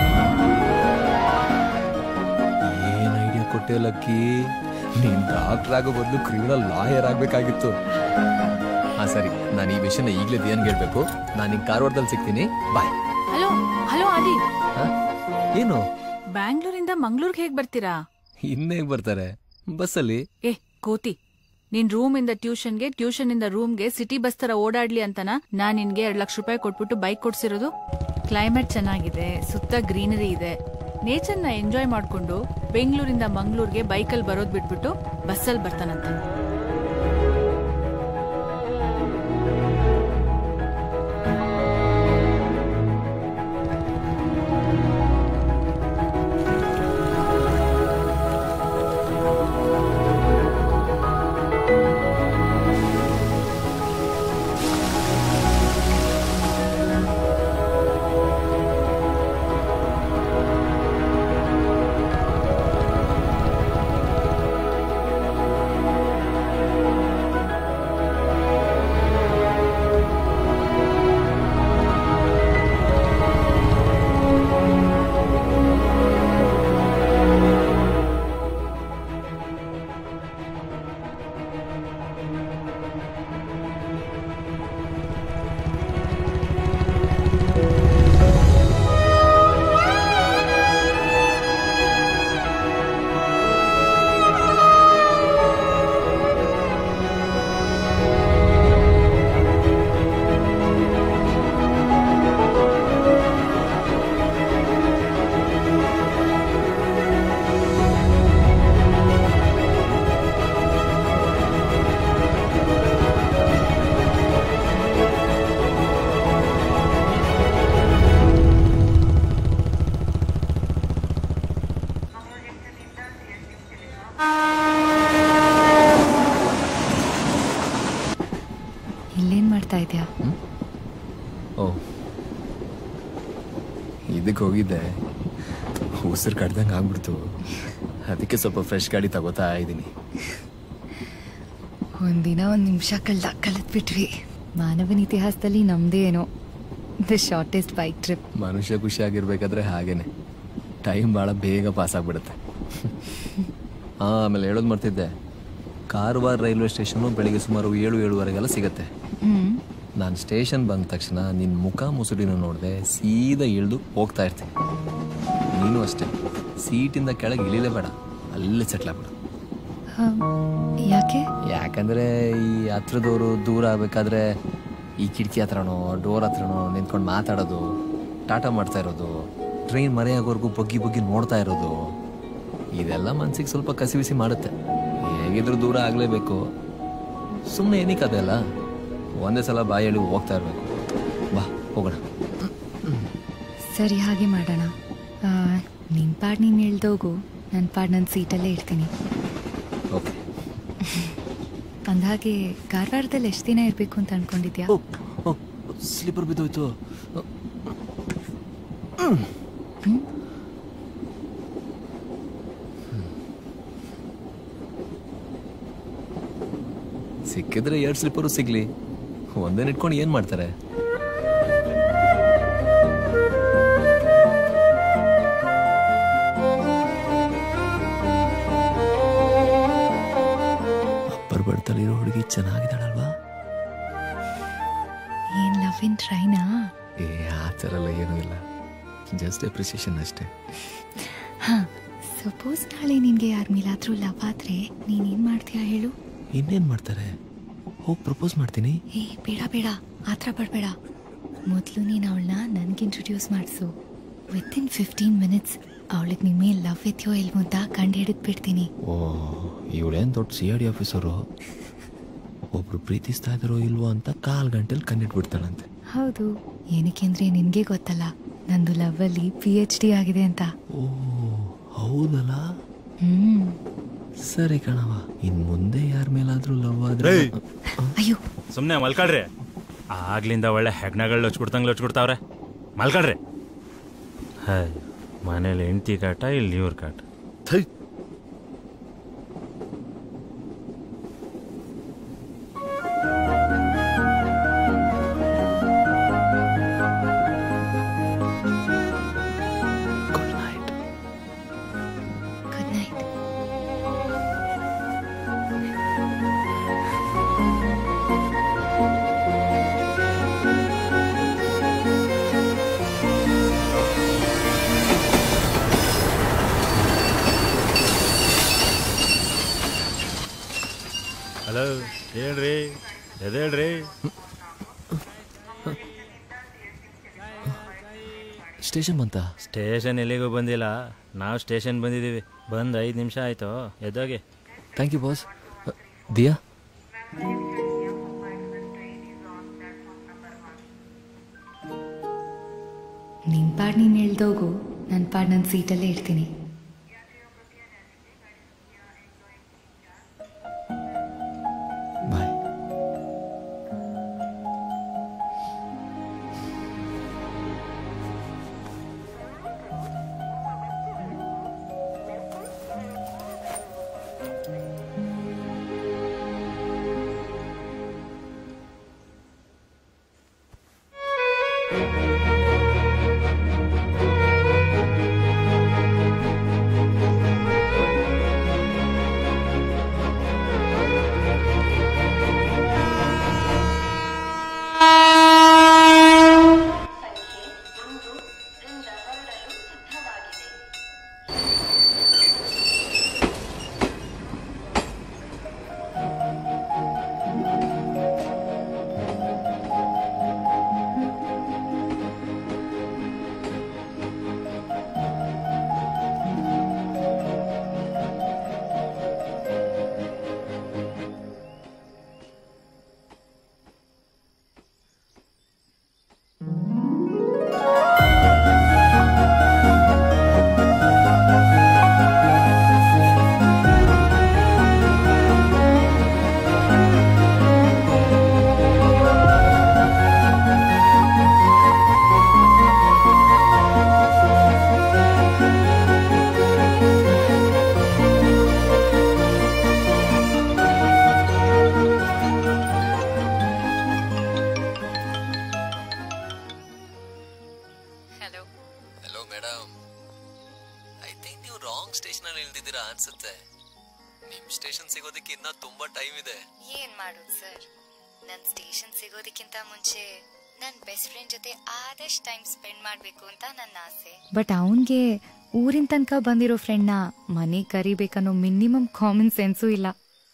ಏನ್ ಐಡಿಯಾ ಕೊಟ್ಟೆ ಲಕ್ಕಿ ನೀನ್ ಡಾಕ್ಟರ್ ಆಗೋ ಬದಲು ಕ್ರಿಮಿನಲ್ ಲಾಯರ್ ಆಗ್ಬೇಕಾಗಿತ್ತು ಹಾ ಸರಿ ನಾನು ಈ ವಿಷಯನ ಈಗಲೇ ದಿಯನ್ ಹೇಳ್ಬೇಕು ನಾನು ನಿಂಗೆ ಕಾರವಾರದಲ್ಲಿ ಸಿಗ್ತೀನಿ ಬಾಯ್ ಹಲೋ ಹಲೋ ಆದಿ ಏನು ಬ್ಯಾಂಗ್ಳೂರಿಂದ ಮಂಗ್ಳೂರ್ಗೆ ಹೇಗ್ ಬರ್ತೀರಾ ಇನ್ನೇಗ್ ಬರ್ತಾರೆ ಬಸ್ಸಲ್ಲಿ ಏ ಕೋತಿ ನಿನ್ ರೂಮ್ ಇಂದ ಟ್ಯೂಷನ್ಗೆ ಟ್ಯೂಷನ್ ಇಂದ ರೂಮ್ಗೆ ಸಿಟಿ ಬಸ್ ತರ ಓಡಾಡ್ಲಿ ಅಂತನ ನಾನ್ ನಿನ್ಗೆ ಎರಡ್ ಲಕ್ಷ ರೂಪಾಯಿ ಕೊಟ್ಬಿಟ್ಟು ಬೈಕ್ ಕೊಡ್ಸಿರೋದು ಕ್ಲೈಮೇಟ್ ಚೆನ್ನಾಗಿದೆ ಸುತ್ತ ಗ್ರೀನರಿ ಇದೆ ನೇಚರ್ನ ಎಂಜಾಯ್ ಮಾಡ್ಕೊಂಡು ಬೆಂಗಳೂರಿಂದ ಮಂಗ್ಳೂರ್ಗೆ ಬೈಕಲ್ಲಿ ಬರೋದ್ ಬಿಟ್ಬಿಟ್ಟು ಬಸ್ಸಲ್ಲಿ ಬರ್ತಾನಂತ ಇಲ್ಲೇನ್ ಮಾಡ್ತಾ ಇದ್ಯಾ ಓ ಇದಕ್ಕೆ ಹೋಗಿದ್ದೆ ಉಸಿರು ಕಡ್ದಂಗೆ ಆಗ್ಬಿಡ್ತು ಅದಕ್ಕೆ ಸ್ವಲ್ಪ ಫ್ರೆಶ್ ಗಾಡಿ ತಗೋತಾ ಇದ್ದೀನಿ ಒಂದಿನ ಒಂದ್ ನಿಮಿಷ ಕಳ್ದ ಕಲಿತ್ಬಿಟ್ವಿ ಮಾನವನ ಇತಿಹಾಸದಲ್ಲಿ ನಮ್ದೇ ಏನೋ ದ ಶಾರ್ಟೆಸ್ಟ್ ಬೈಕ್ ಟ್ರಿಪ್ ಮನುಷ್ಯ ಖುಷಿಯಾಗಿರ್ಬೇಕಾದ್ರೆ ಹಾಗೇನೆ ಟೈಮ್ ಭಾಳ ಬೇಗ ಪಾಸ್ ಆಗ್ಬಿಡುತ್ತೆ ಹಾಂ ಆಮೇಲೆ ಹೇಳೋದು ಮರ್ತಿದ್ದೆ ಕಾರವಾರ ರೈಲ್ವೆ ಸ್ಟೇಷನು ಬೆಳಿಗ್ಗೆ ಸುಮಾರು ಏಳು ಏಳುವರೆಗೆಲ್ಲ ಸಿಗತ್ತೆ ಹ್ಮ್ ನಾನು ಸ್ಟೇಷನ್ ಬಂದ ತಕ್ಷಣ ನಿನ್ನ ಮುಖ ಮುಸುಡಿನ ನೋಡಿದೆ ಸೀದಾ ಇಳಿದು ಹೋಗ್ತಾ ಇರ್ತೀನಿ ನೀನು ಅಷ್ಟೇ ಸೀಟಿಂದ ಕೆಳಗೆ ಇಳಿಲೇಬೇಡ ಅಲ್ಲೇ ಸೆಟ್ಲ್ ಆಗ್ಬಿಡು ಹ, ಯಾಕೆ ಯಾಕಂದ್ರೆ ಈ ಹತ್ರದವರು ದೂರ ಆಗ್ಬೇಕಾದ್ರೆ ಈ ಕಿಟಕಿ ಹತ್ರನೋ ಡೋರ್ ಹತ್ರನೋ ನಿಂತ್ಕೊಂಡು ಮಾತಾಡೋದು ಟಾಟಾ ಮಾಡ್ತಾ ಇರೋದು ಟ್ರೈನ್ ಮರೆಯಾಗೋರ್ಗು ಬಗ್ಗಿ ಬಗ್ಗಿ ನೋಡ್ತಾ ಇರೋದು ಇದೆಲ್ಲ ಮನ್ಸಿಗೆ ಸ್ವಲ್ಪ ಕಸಿವಿಸಿ ಮಾಡುತ್ತೆ ಹೇಗಿದ್ರು ದೂರ ಆಗಲೇಬೇಕು ಸುಮ್ಮನೆ ಏನಕ್ಕೆ ಅದೆಲ್ಲ ಒಂದೇ ಸಲ ಬಾಯಿ ಹೇಳಿ ಹೋಗ್ತಾ ಇರಬೇಕು ಬಾ ಹೋಗೋಣ ಸರಿ ಹಾಗೆ ಮಾಡೋಣ ಆ, ನಿನ್ ಪಾಡ್ ನೀನ್ ಹೇಳ್ದೋಗು ನನ್ನ ಪಾಡ್ ನನ್ನ ಸೀಟಲ್ಲೇ ಇರ್ತೀನಿ ಓಕೆ ಅಂದ್ಹಾಗೆ ಕಾರವಾರದಲ್ಲಿ ಎಷ್ಟು ದಿನ ಇರಬೇಕು ಅಂತ ಅನ್ಕೊಂಡಿದ್ಯಾ ಸ್ಲೀಪರ್ ಬಿದ್ದೋಯ್ತು ಸಿಕ್ಕಿದ್ರೆ ಎರಡು ಸ್ಲಿಪ್ಪರು ಸಿಗ್ಲಿ ಒಂದೇ ಇಟ್ಕೊಂಡು ಏನ್ ಮಾಡ್ತಾರೆ ಅಪ್ಪರ್ ಬಡ್ತಲ್ಲಿರೋ ಹುಡುಗಿ ಚೆನ್ನಾಗಿದ್ದಾಳಲ್ವಾ ಏನ್ ಲವ್ ಇನ್ ಟ್ರೈನಾ ಏ ಆ ಥರ ಎಲ್ಲ ಏನೂ ಇಲ್ಲ ಜಸ್ಟ್ ಅಪ್ರಿಸಿಯೇಷನ್ ಅಷ್ಟೇ ಹಾ ಸಪೋಸ್ ನಾಳೆ ನಿನ್ಗೆ ಯಾರ ಮೇಲಾದ್ರೂ ಲವ್ ಆದ್ರೆ ನೀನೇನ್ ಮಾಡ್ತೀಯಾ ಹೇಳು ಇನ್ನೇನ್ ಮಾಡ್ತಾರೆ ಹೋಗಿ ಪ್ರಪೋಸ್ ಮಾಡ್ತೀನಿ ಏ ಬೇಡ ಬೇಡ ಆತರ ಪಡ್ಬೇಡ ಮೊದಲು ನೀನು ಅವಳನ್ನ ನನ್ಗೆ ಇಂಟ್ರೊಡ್ಯೂಸ್ ಮಾಡಿಸು ವಿತಿನ್ ಫಿಫ್ಟೀನ್ ಮಿನಿಟ್ಸ್ ಅವಳಿಗೆ ನಿಮ್ಮ ಮೇಲೆ ಲವ್ ಇದೆಯೋ ಇಲ್ವೋ ಅಂತ ಕಂಡು ಹಿಡಿದು ಬಿಡ್ತೀನಿ ಓ ಇವಳೇನು ದೊಡ್ಡ ಸಿ ಆರ್ ಡಿ ಆಫೀಸರು ಒಬ್ರು ಪ್ರೀತಿಸ್ತಾ ಇದಾರೋ ಇಲ್ವೋ ಅಂತ ಕಾಲ್ ಗಂಟೆಲಿ ಕಂಡಿಟ್ಬಿಡ್ತಾಳಂತೆ ಹೌದು ಏನಕ್ಕೆ ಅಂದ್ರೆ ನಿನ್ಗೆ ಗೊತ್ತಲ್ಲ ನಂದು ಲವ್ ಅಲ್ಲಿ ಪಿ ಎಚ್ ಡಿ ಆಗಿದೆ ಅಂತ ಓ ಹೌದಲ್ಲ ಹ್ಮ್ ಸರಿ ಕಣವ ಇನ್ ಮುಂದೆ ಯಾರ ಮೇಲಾದ್ರೂ ಲವ್ ಆದ್ರೆ ಅಯ್ಯೋ ಸುಮ್ಮನೆ ಮಲ್ಕೊಳ್ರಿ ಆಗ್ಲಿಂದ ಒಳ್ಳೆ ಹೆಗ್ನಗಳು ಲಚ್ಕೊಡ್ತಂಗೆ ಲಚ್ಕೊಡ್ತಾವ್ರೆ ಮಲ್ಕೊಳ್ರಿ ಹಾಯ್ ಮನೇಲಿ ಹೆಂಡ್ತಿ ಕಾಟ ಇಲ್ಲಿ ಇವ್ರ ಕಾಟ ಗುಡ್ ನೈಟ್ ಹಲೋ ಹೇಳ್ರಿ ಎದೇಳ್ರಿ ಸ್ಟೇಷನ್ ಬಂತ ಸ್ಟೇಷನ್ ಎಲ್ಲಿಗೂ ಬಂದಿಲ್ಲ ನಾವು ಸ್ಟೇಷನ್ ಬಂದಿದ್ದೀವಿ ಬಂದು ಐದು ನಿಮಿಷ ಆಯ್ತು ಎದ್ದೋಗಿ ಥ್ಯಾಂಕ್ ಯು ಬಾಸ್ ದಿಯಾ ನಿನ್ ಪಾಡ್ ನೀನ್ ಎಳ್ದೋಗು ನನ್ನ ಪಾಡ್ ನನ್ನ ಸೀಟಲ್ಲೇ ಇರ್ತೀನಿ ಹಲೋ ಮೇಡಮ್ ಐ ಥಿಂಕ್ ನೀವು ರಾಂಗ್ ಸ್ಟೇಷನ್ ಅಲ್ಲಿ ಇಳ್ದಿದ್ದೀರಾ ಅನ್ಸುತ್ತೆ ನಿಮ್ ಸ್ಟೇಷನ್ ಸಿಗೋದಕ್ಕೆ ಇನ್ನ ತುಂಬಾ ಟೈಮ್ ಇದೆ ಏನ್ ಮಾಡೋದು ಸರ್ ನನ್ ಸ್ಟೇಷನ್ ಸಿಗೋದಕ್ಕಿಂತ ಮುಂಚೆ ನನ್ ಬೆಸ್ಟ್ ಫ್ರೆಂಡ್ ಜೊತೆ ಆದಷ್ಟು ಟೈಮ್ ಸ್ಪೆಂಡ್ ಮಾಡ್ಬೇಕು ಅಂತ ನನ್ನ ಆಸೆ ಬಟ್ ಅವನ್ಗೆ ಊರಿನ ತನಕ ಬಂದಿರೋ ಫ್ರೆಂಡ್ನ ಮನೆ ಕರಿಬೇಕನ್ನೋ ಮಿನಿಮಮ್ ಕಾಮನ್ ಸೆನ್ಸು ಇಲ್ಲ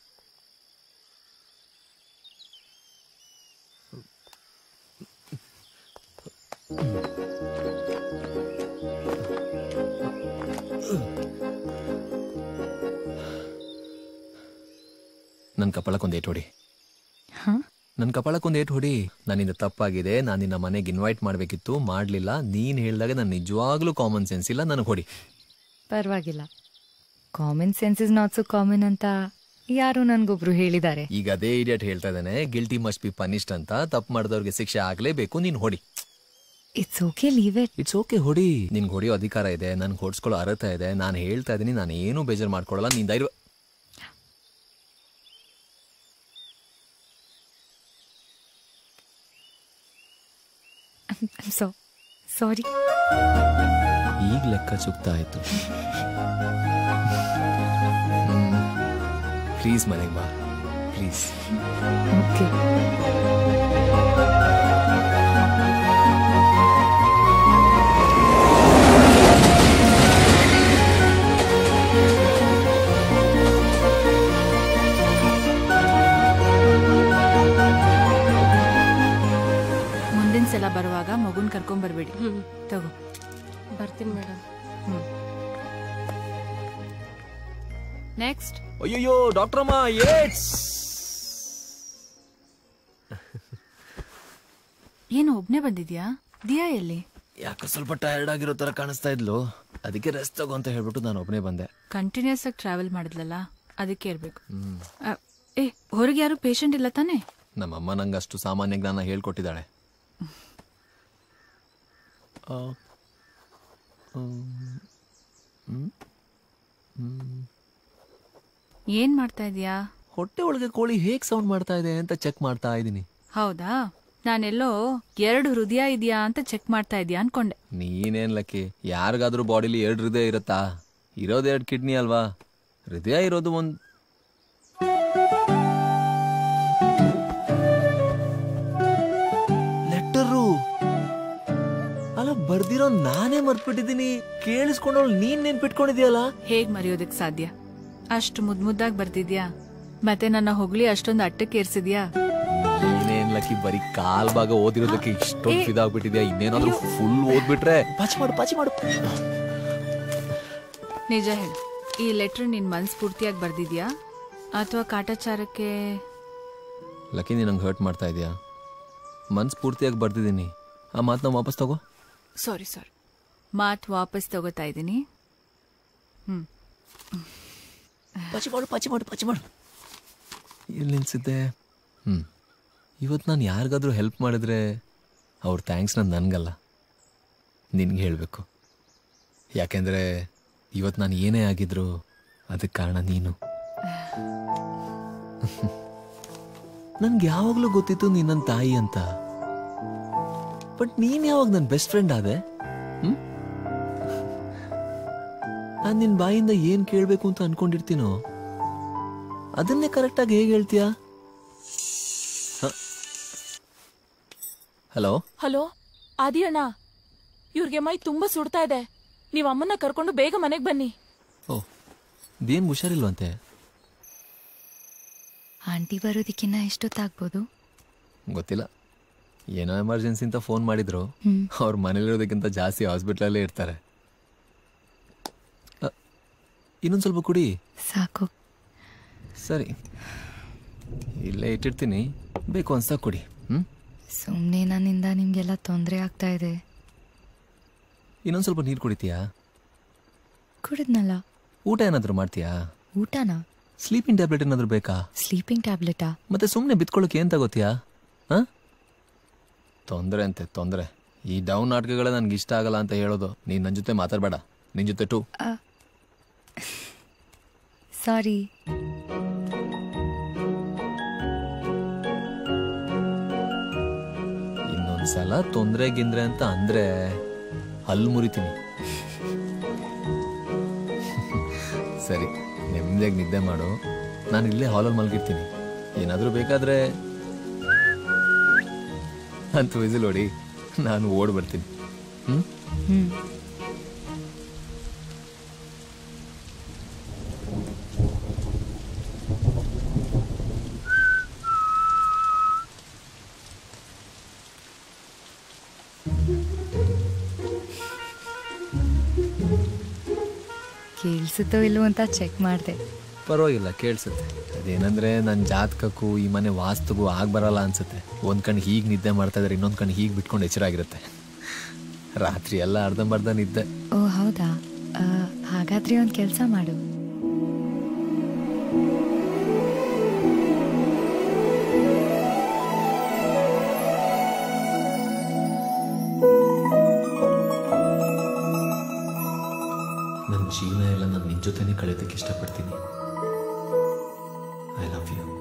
ನನ್ನ ಕಪಾಳಕ್ಕೊಂದು ಏಟ್ ಹೊಡಿ ಹಾ ನನ್ನ ಕಪಾಳಕ್ಕೊಂದು ಏಟ್ ಹೊಡಿ ನನ್ನಿಂದ ತಪ್ಪಾಗಿದೆ ನಾನು ನಿನ್ನ ಮನೆಗೆ ಇನ್ವೈಟ್ ಮಾಡಬೇಕಿತ್ತು ಮಾಡಲಿಲ್ಲ ನೀನು ಹೇಳಿದಾಗ ನಾನು ನಿಜವಾಗ್ಲೂ ಕಾಮನ್ ಸೆನ್ಸ್ ಇಲ್ಲ ನನಗೆ ಹೊಡಿ ಪರವಾಗಿಲ್ಲ common sense is not so common ಅಂತ ಯಾರು ನನ್ಗೊಬ್ರು ಹೇಳಿದ್ದಾರೆ ಈಗ ಅದೇ ಇಡಿಯಟ್ ಹೇಳ್ತಾ ಇದ್ದಾನೆ ಗಿಲ್ಟಿ ಮಸ್ಟ್ ಬಿ ಪನಿಷ್ಡ್ ಅಂತ ತಪ್ಪು ಮಾಡಿದವ್ರಿಗೆ ಶಿಕ್ಷೆ ಆಗಲೇಬೇಕು ನೀನು ಹೊಡಿ it's okay leave it it's okay ಹೊಡಿ ನಿನ್ಗೆ ಹೊಡಿಯೋ ಅಧಿಕಾರ ಇದೆ ನನ್ಗೆ ಹೊಡ್ಸ್ಕೊಳ್ಳೋ ಅರ್ಹತೆ ಇದೆ ನಾನು ಹೇಳ್ತಾ ಇದ್ದೀನಿ ನಾನು ಏನೂ ಬೇಜಾರು ಮಾಡ್ಕೊಳ್ಳಲ್ಲ ನೀನ್ ಧೈರ್ಯ ಸೊ ಸಾರಿ ಈಗ ಲೆಕ್ಕ ಚುಕ್ತಾ ಆಯ್ತು ಪ್ಲೀಸ್ ಮನೆಗೆ ಬಾ ಪ್ಲೀಸ್ ಓಕೆ ಮುಂದಿನ ಸಲ ಬರುವಾಗ ಮಗುನ್ ಕರ್ಕೊಂಡ್ ಬರ್ಬೇಡಿ ತಗೋ ಬರ್ತೀನಿ ಮೇಡಮ್ ನೆಕ್ಸ್ಟ್ ಅಯ್ಯಯ್ಯೋ ಡಾಕ್ಟರ್ ಅಮ್ಮ ಏಟ್ಸ್ ಏನು ಒಬ್ನೇ ಬಂದಿದ್ಯಾ ದಿಯಾ ಎಲ್ಲಿ ಯಾಕೆ ಸ್ವಲ್ಪ ಟಯರ್ಡ್ ಆಗಿರೋ ತರ ಕಾಣಿಸ್ತಾ ಇದ್ಲು ಅದಕ್ಕೆ ರೆಸ್ಟ್ ತಗೋ ಅಂತ ಹೇಳ್ಬಿಟ್ಟು ನಾನು ಒಬ್ಬನೇ ಬಂದೆ ಕಂಟಿನ್ಯೂಸ್ ಆಗಿ ಟ್ರಾವೆಲ್ ಮಾಡಿದ್ಲಲ್ಲ ಅದಕ್ಕೆ ಇರ್ಬೇಕು ಅ, ಏ ಹೊರಗೆ ಯಾರು ಪೇಷಂಟ್ ಇಲ್ಲ ತಾನೇ ನಮ್ಮಮ್ಮ ನಂಗೆ ಅಷ್ಟು ಸಾಮಾನ್ಯ ಜ್ಞಾನ ಹೇಳ್ಕೊಟ್ಟಿದ್ದಾಳೆ ಆ, ಹ್ಮ್, ಹ್ಮ್, ಹ್ಮ್. ಏನ್ ಮಾಡ್ತಾ ಇದೀಯಾ ಹೊಟ್ಟೆ ಒಳಗೆ ಕೋಳಿ ಹೇಗ್ ಸೌಂಡ್ ಮಾಡ್ತಾ ಇದೆ ಅಂತ ಚೆಕ್ ಮಾಡ್ತಾ ಇದ್ದೀನಿ ಹೌದಾ ನಾನೆಲ್ಲೋ ಎರಡು ಹೃದಯ ಇದೆಯಾ ಅಂತ ಚೆಕ್ ಮಾಡ್ತಾ ಇದೀಯಾ ಅನ್ಕೊಂಡೆ ನೀನೇನ್ ಲಕ್ಕಿ ಯಾರಿಗಾದ್ರೂ ಬಾಡಿಲಿ ಎರಡು ಹೃದಯ ಇರುತ್ತಾ ಇರೋದು ಎರಡು ಕಿಡ್ನಿ ಅಲ್ವಾ ಹೃದಯ ಇರೋದು ಒಂದ್ ಲೆಟರು ಅಲ್ಲ ಬರ್ದಿರೋ ನಾನೇ ಮರ್ತ್ಬಿಟ್ಟಿದ್ದೀನಿ ಕೇಳಿಸ್ಕೊಂಡವಳು ನೀನ್ ನೆನ್ಪಿಟ್ಕೊಂಡಿದ್ಯಲ್ಲ ಹೇಗ್ ಮರೆಯೋದಕ್ ಸಾಧ್ಯ ಅಷ್ಟು ಮುದ್ ಮುದ್ದಾಗ್ ಬರ್ದಿದ್ಯಾ ಮತ್ತೆ ನನ್ನ ಹೊಗಳಿ ಅಷ್ಟೊಂದು ಅಟ್ಟಕ್ಕೆ ಏರ್ಸಿದ್ಯಾ ನೀನೇನ್ ಲಕ್ಕಿ ಬರೀ ಕಾಲ್ ಭಾಗ ಓದಿರೋದಕ್ಕೆ ಇಷ್ಟೊಂದು ಏ, ಫಿದಾಗ್ಬಿಟ್ಟಿದ್ಯಾ ಇನ್ನೇನಾದ್ರೂ ಫುಲ್ ಓದ್ಬಿಟ್ರೆ ಪಾಚಿ ಮಾಡು ಪಾಚಿ ಮಾಡು ನಿಜ ಹೇಳು ಈ ಲೆಟರ್ ನಿನ್ ಮನ್ಸ್ಫೂರ್ತಿಯಾಗಿ ಬರ್ದಿದ್ಯಾ ಅಥವಾ ಕಾಟಾಚಾರಕ್ಕೆ ಲಕ್ಕಿ ನೀ ನಂಗೆ ಹರ್ಟ್ ಮಾಡ್ತಾ ಇದೀಯಾ ಮನ್ಸ್ ಪೂರ್ತಿಯಾಗಿ ಬರ್ದಿದ್ದೀನಿ ಆ ಮಾತನ್ನ ವಾಪಸ್ ತಗೋ ಸಾರಿ ಸಾರಿ ಮಾತ್ ವಾಪಸ್ ತಗೋತಾ ಇದ್ದೀನಿ ಹ್ಮ್ ಪಚಿ ಮಾಡು ಪಚಿ ಮಾಡು ಪಚಿ ಮಾಡು ಎಲ್ಲಿ ನಿಲ್ಸಿದ್ದೆ ಹ್ಞೂ ಇವತ್ತು ನಾನು ಯಾರಿಗಾದ್ರೂ ಹೆಲ್ಪ್ ಮಾಡಿದ್ರೆ ಅವ್ರ ಥ್ಯಾಂಕ್ಸ್ನ ನನಗಲ್ಲ ನಿನ್ಗೆ ಹೇಳಬೇಕು ಯಾಕೆಂದರೆ ಇವತ್ತು ನಾನು ಏನೇ ಆಗಿದ್ರು ಅದಕ್ಕೆ ಕಾರಣ ನೀನು ನನ್ಗೆ ಯಾವಾಗಲೂ ಗೊತ್ತಿತ್ತು ನೀನ್ ನನ್ನ ತಾಯಿ ಅಂತ ಬಟ್ ನೀನ್ ಯಾವಾಗ ನನ್ನ ಬೆಸ್ಟ್ ಫ್ರೆಂಡ್ ಆದೆ ಹ್ಮ್ ನಾನು ನಿನ್ ಬಾಯಿಂದ ಏನ್ ಕೇಳ್ಬೇಕು ಅಂತ ಅನ್ಕೊಂಡಿರ್ತೀನೋ ಅದನ್ನೇ ಕರೆಕ್ಟಾಗಿ ಹೇಗೆ ಹೇಳ್ತೀಯಾ ಹಲೋ ಹಲೋ ಆದಿ ಅಣ್ಣ ಇವ್ರಿಗೆ ಮೈ ತುಂಬಾ ಸುಡ್ತಾ ಇದೆ ನೀವ್ ಅಮ್ಮನ್ನ ಕರ್ಕೊಂಡು ಬೇಗ ಮನೆಗ್ ಬನ್ನಿ ಓ ದೇನ್ ಹುಷಾರಿಲ್ವಂತೆ ಆಂಟಿ ಬರೋದಕ್ಕಿನ್ನ ಎಷ್ಟೊತ್ತಾಗ್ಬೋದು ಗೊತ್ತಿಲ್ಲ ಏನೋ ಎಮರ್ಜೆನ್ಸಿ ಅಂತ ಫೋನ್ ಮಾಡಿದ್ರು ಹ್ಮ್. ಅವ್ರ ಮನೇಲಿರೋದಕ್ಕಿಂತ ಜಾಸ್ತಿ ಹಾಸ್ಪಿಟ್ಲಲ್ಲೇ ಇರ್ತಾರೆ ಅ, ಇನ್ನೊಂದ್ ಸ್ವಲ್ಪ ಕುಡಿ ಸಾಕು ಸರಿ ಇಲ್ಲೇ ಇಟ್ಟಿರ್ತೀನಿ ಬೇಕು ಅನ್ಸ್ತಾ ಕುಡಿ ಹ್ಮ್ ಸುಮ್ಮನೆ ನನ್ನಿಂದ ನಿಮ್ಗೆಲ್ಲ ತೊಂದರೆ ಆಗ್ತಾ ಇದೆ ಇನ್ನೊಂದ್ ಸ್ವಲ್ಪ ನೀರು ಕುಡಿತೀಯಾ ಕುಡಿದ್ನಲ್ಲ ಊಟ ಏನಾದ್ರು ಮಾಡ್ತೀಯಾ ಊಟನಾ ಸ್ಲೀಪಿಂಗ್ ಟ್ಯಾಬ್ಲೆಟ್ ಏನಾದ್ರು ಬೇಕಾ ಸ್ಲೀಪಿಂಗ್ ಟ್ಯಾಬ್ಲೆಟಾ ಮತ್ತೆ ಸುಮ್ಮನೆ ಬಿತ್ಕೊಳ್ಳೋಕೆ ಏನ್ ತಗೋತೀಯಾ ಹಾ ತೊಂದರೆ ಅಂತೆ ತೊಂದರೆ ಈ ಡೌನ್ ನಾಟಕಗಳೇ ನನ್ಗೆ ಇಷ್ಟ ಆಗಲ್ಲ ಅಂತ ಹೇಳೋದು ನೀನ್ ನನ್ನ ಜೊತೆ ಮಾತಾಡಬೇಡ ನಿನ್ ಜೊತೆ ಟು ಸಾರಿ ಇನ್ನೊಂದ್ಸಲ ತೊಂದ್ರೆ ಗಿಂದ್ರೆ ಅಂತ ಅಂದ್ರೆ ಹಲ್ಲು ಮುರಿತೀನಿ ಸರಿ ನೆಮ್ಮದಿಯಾಗಿ ನಿದ್ದೆ ಮಾಡು ನಾನು ಇಲ್ಲೇ ಹಾಲಲ್ಲಿ ಮಲಗಿರ್ತೀನಿ ಏನಾದರೂ ಬೇಕಾದ್ರೆ ಅಂತ ವಿಸಿಲ್ ಹೊಡಿ ನಾನು ಓಡ್ ಬರ್ತೀನಿ ಹ್ಮ್ ಹ್ಮ್ ಕೇಳಿಸುತ್ತೋ ಇಲ್ವೋ ಅಂತ ಚೆಕ್ ಮಾಡಿದೆ ಪರವಾಗಿಲ್ಲ ಕೇಳಿಸುತ್ತೆ ಅದೇನಂದ್ರೆ ನನ್ನ ಜಾತಕಕ್ಕೂ ಈ ಮನೆ ವಾಸ್ತುಗೂ ಆಗ ಬರಲ್ಲ ಅನ್ಸುತ್ತೆ ಒಂದ್ ಕಣ್ ಹೀಗೆ ನಿದ್ದೆ ಮಾಡ್ತಾ ಇದ್ರೆ ಇನ್ನೊಂದ್ ಕಣ್ ಹೀಗೆ ಬಿಟ್ಕೊಂಡು ಎಚ್ಚರಾಗಿರುತ್ತೆ ರಾತ್ರಿ ಎಲ್ಲ ಅರ್ಧಂಬರ್ಧ ನಿದ್ದೆ ಓ ಹೌದಾ ಆ, ಹಾಗಾದ್ರೆ ಒಂದು ಕೆಲಸ ಮಾಡು ಜೀವನ ಎಲ್ಲ ನಾನು ನಿನ್ನ ಜೊತೆನೇ ಕಳೆಯೋದಕ್ಕೆ ಇಷ್ಟಪಡ್ತೀನಿ ಐ ಲವ್ ಯು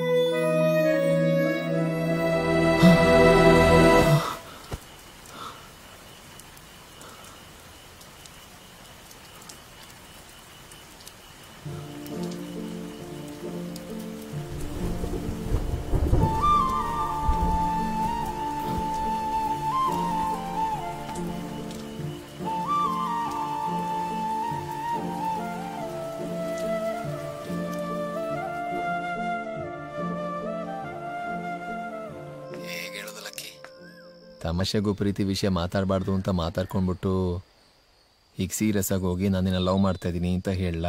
ತಮಾಷೆಗೂ ಪ್ರೀತಿ ವಿಷಯ ಮಾತಾಡಬಾರ್ದು ಅಂತ ಮಾತಾಡ್ಕೊಂಡ್ಬಿಟ್ಟು ಈಗ ಸೀರಿಯಸ್ ಆಗಿ ಹೋಗಿ ನಾನು ನಿನ್ನ ಲವ್ ಮಾಡ್ತಾ ಇದ್ದೀನಿ ಅಂತ ಹೇಳಲ್ಲ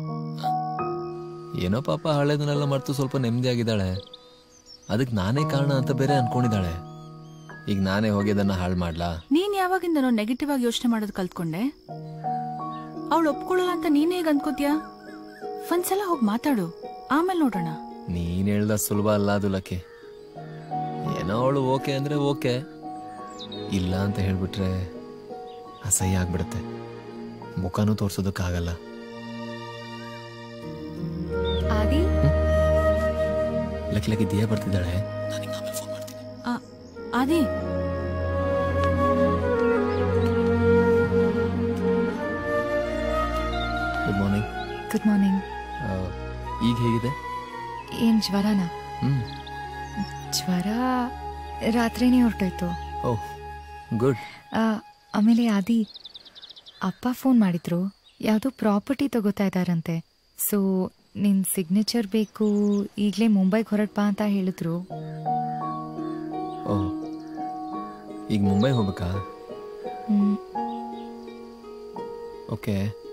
ಏನೋ ಪಾಪ ಹಳೇದನ್ನೆಲ್ಲ ಮರ್ತು ಸ್ವಲ್ಪ ನೆಮ್ಮದಿಯಾಗಿದ್ದಾಳೆ ಅದಕ್ಕೆ ನಾನೇ ಕಾರಣ ಅಂತ ಬೇರೆ ಅನ್ಕೊಂಡಿದ್ದಾಳೆ ಈಗ ನಾನೇ ಹೋಗಿ ಅದನ್ನ ಹಾಳು ಮಾಡ್ಲಾ ನೀನ್ ಯಾವಾಗಿಂದನೋ ನೆಗೆಟಿವ್ ಆಗಿ ಯೋಚನೆ ಮಾಡೋದು ಕಲ್ತ್ಕೊಂಡೆ ಅವಳು ಒಪ್ಕೊಳ್ಳಲ್ಲ ಅಂತ ನೀನ್ ಹೇಗ್ ಅನ್ಕೋತ್ಯಾ ಒಂದ್ಸಲ ಹೋಗಿ ಮಾತಾಡು ಆಮೇಲೆ ನೋಡೋಣ ನೀನ್ ಹೇಳ್ದ ಸುಲಭ ಅಲ್ಲ ಅದು ಲಕ್ಕಿ ಏನೋ ಅವಳು ಓಕೆ ಅಂದ್ರೆ ಓಕೆ ಇಲ್ಲ ಅಂತ ಹೇಳ್ಬಿಟ್ರೆ ಅಸಹ್ಯ ಆಗ್ಬಿಡುತ್ತೆ ಮುಖನೂ ತೋರ್ಸೋದಕ್ಕಾಗಲ್ಲ ಆದಿ ಲಕ್ಕಿ ಲಕ್ಕಿ ದಿಯಾ ಬರ್ತಿದ್ದಾಳೆ ಆ, ಆದಿ ಗುಡ್ ಮಾರ್ನಿಂಗ್ ಗುಡ್ ಮಾರ್ನಿಂಗ್ ಈಗ ಹೇಗಿದೆ ಏನ್ ಜ್ವರನಾ ಹ್ಮ್ ಜ್ವರ ರಾತ್ರಿನೇ ಹೊರಟೋಯ್ತು ಓ ಗುಡ್ ಆ, ಆಮೇಲೆ ಆದಿ ಅಪ್ಪ ಫೋನ್ ಮಾಡಿದ್ರು ಯಾವುದೋ ಪ್ರಾಪರ್ಟಿ ತಗೋತಾ ಇದ್ದಾರಂತೆ ಸೊ ನಿನ್ ಸಿಗ್ನೇಚರ್ ಬೇಕು ಈಗಲೇ ಮುಂಬೈಗೆ ಹೊರಡ್ಬಾ ಅಂತ ಹೇಳಿದ್ರು ಓ ಈಗ ಮುಂಬೈ ಹೋಗ್ಬೇಕಾ ಹ್ಮ್, ಓಕೆ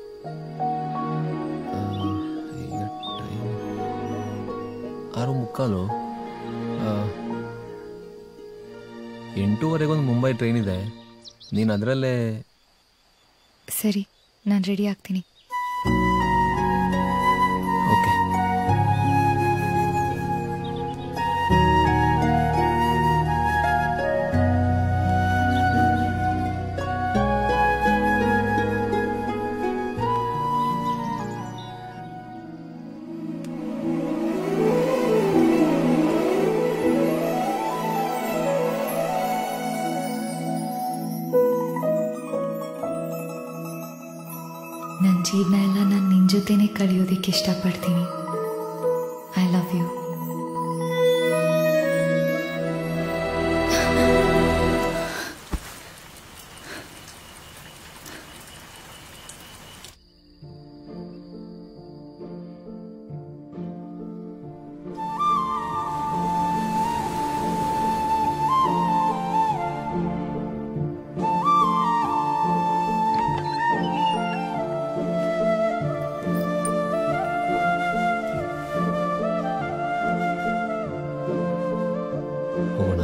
ಆ, ಈಗ ಟೈಮ್ ಆರು ಮುಕ್ಕಾಲು ಆ, ಎಂಟೂವರೆಗೊಂದು ಮುಂಬೈ ಟ್ರೈನ್ ಇದೆ ನೀನು ಅದರಲ್ಲೇ ಸರಿ ನಾನು ರೆಡಿ ಆಗ್ತೀನಿ ಓಕೆ ನನ್ನ ಜೀವನ ಎಲ್ಲ ನಾನು ನಿನ್ನ ಜೊತೆನೇ ಕಳೆಯೋದಕ್ಕೆ ಇಷ್ಟಪಡ್ತೀನಿ ಐ ಲವ್ ಯು ಹೋಗೋಣ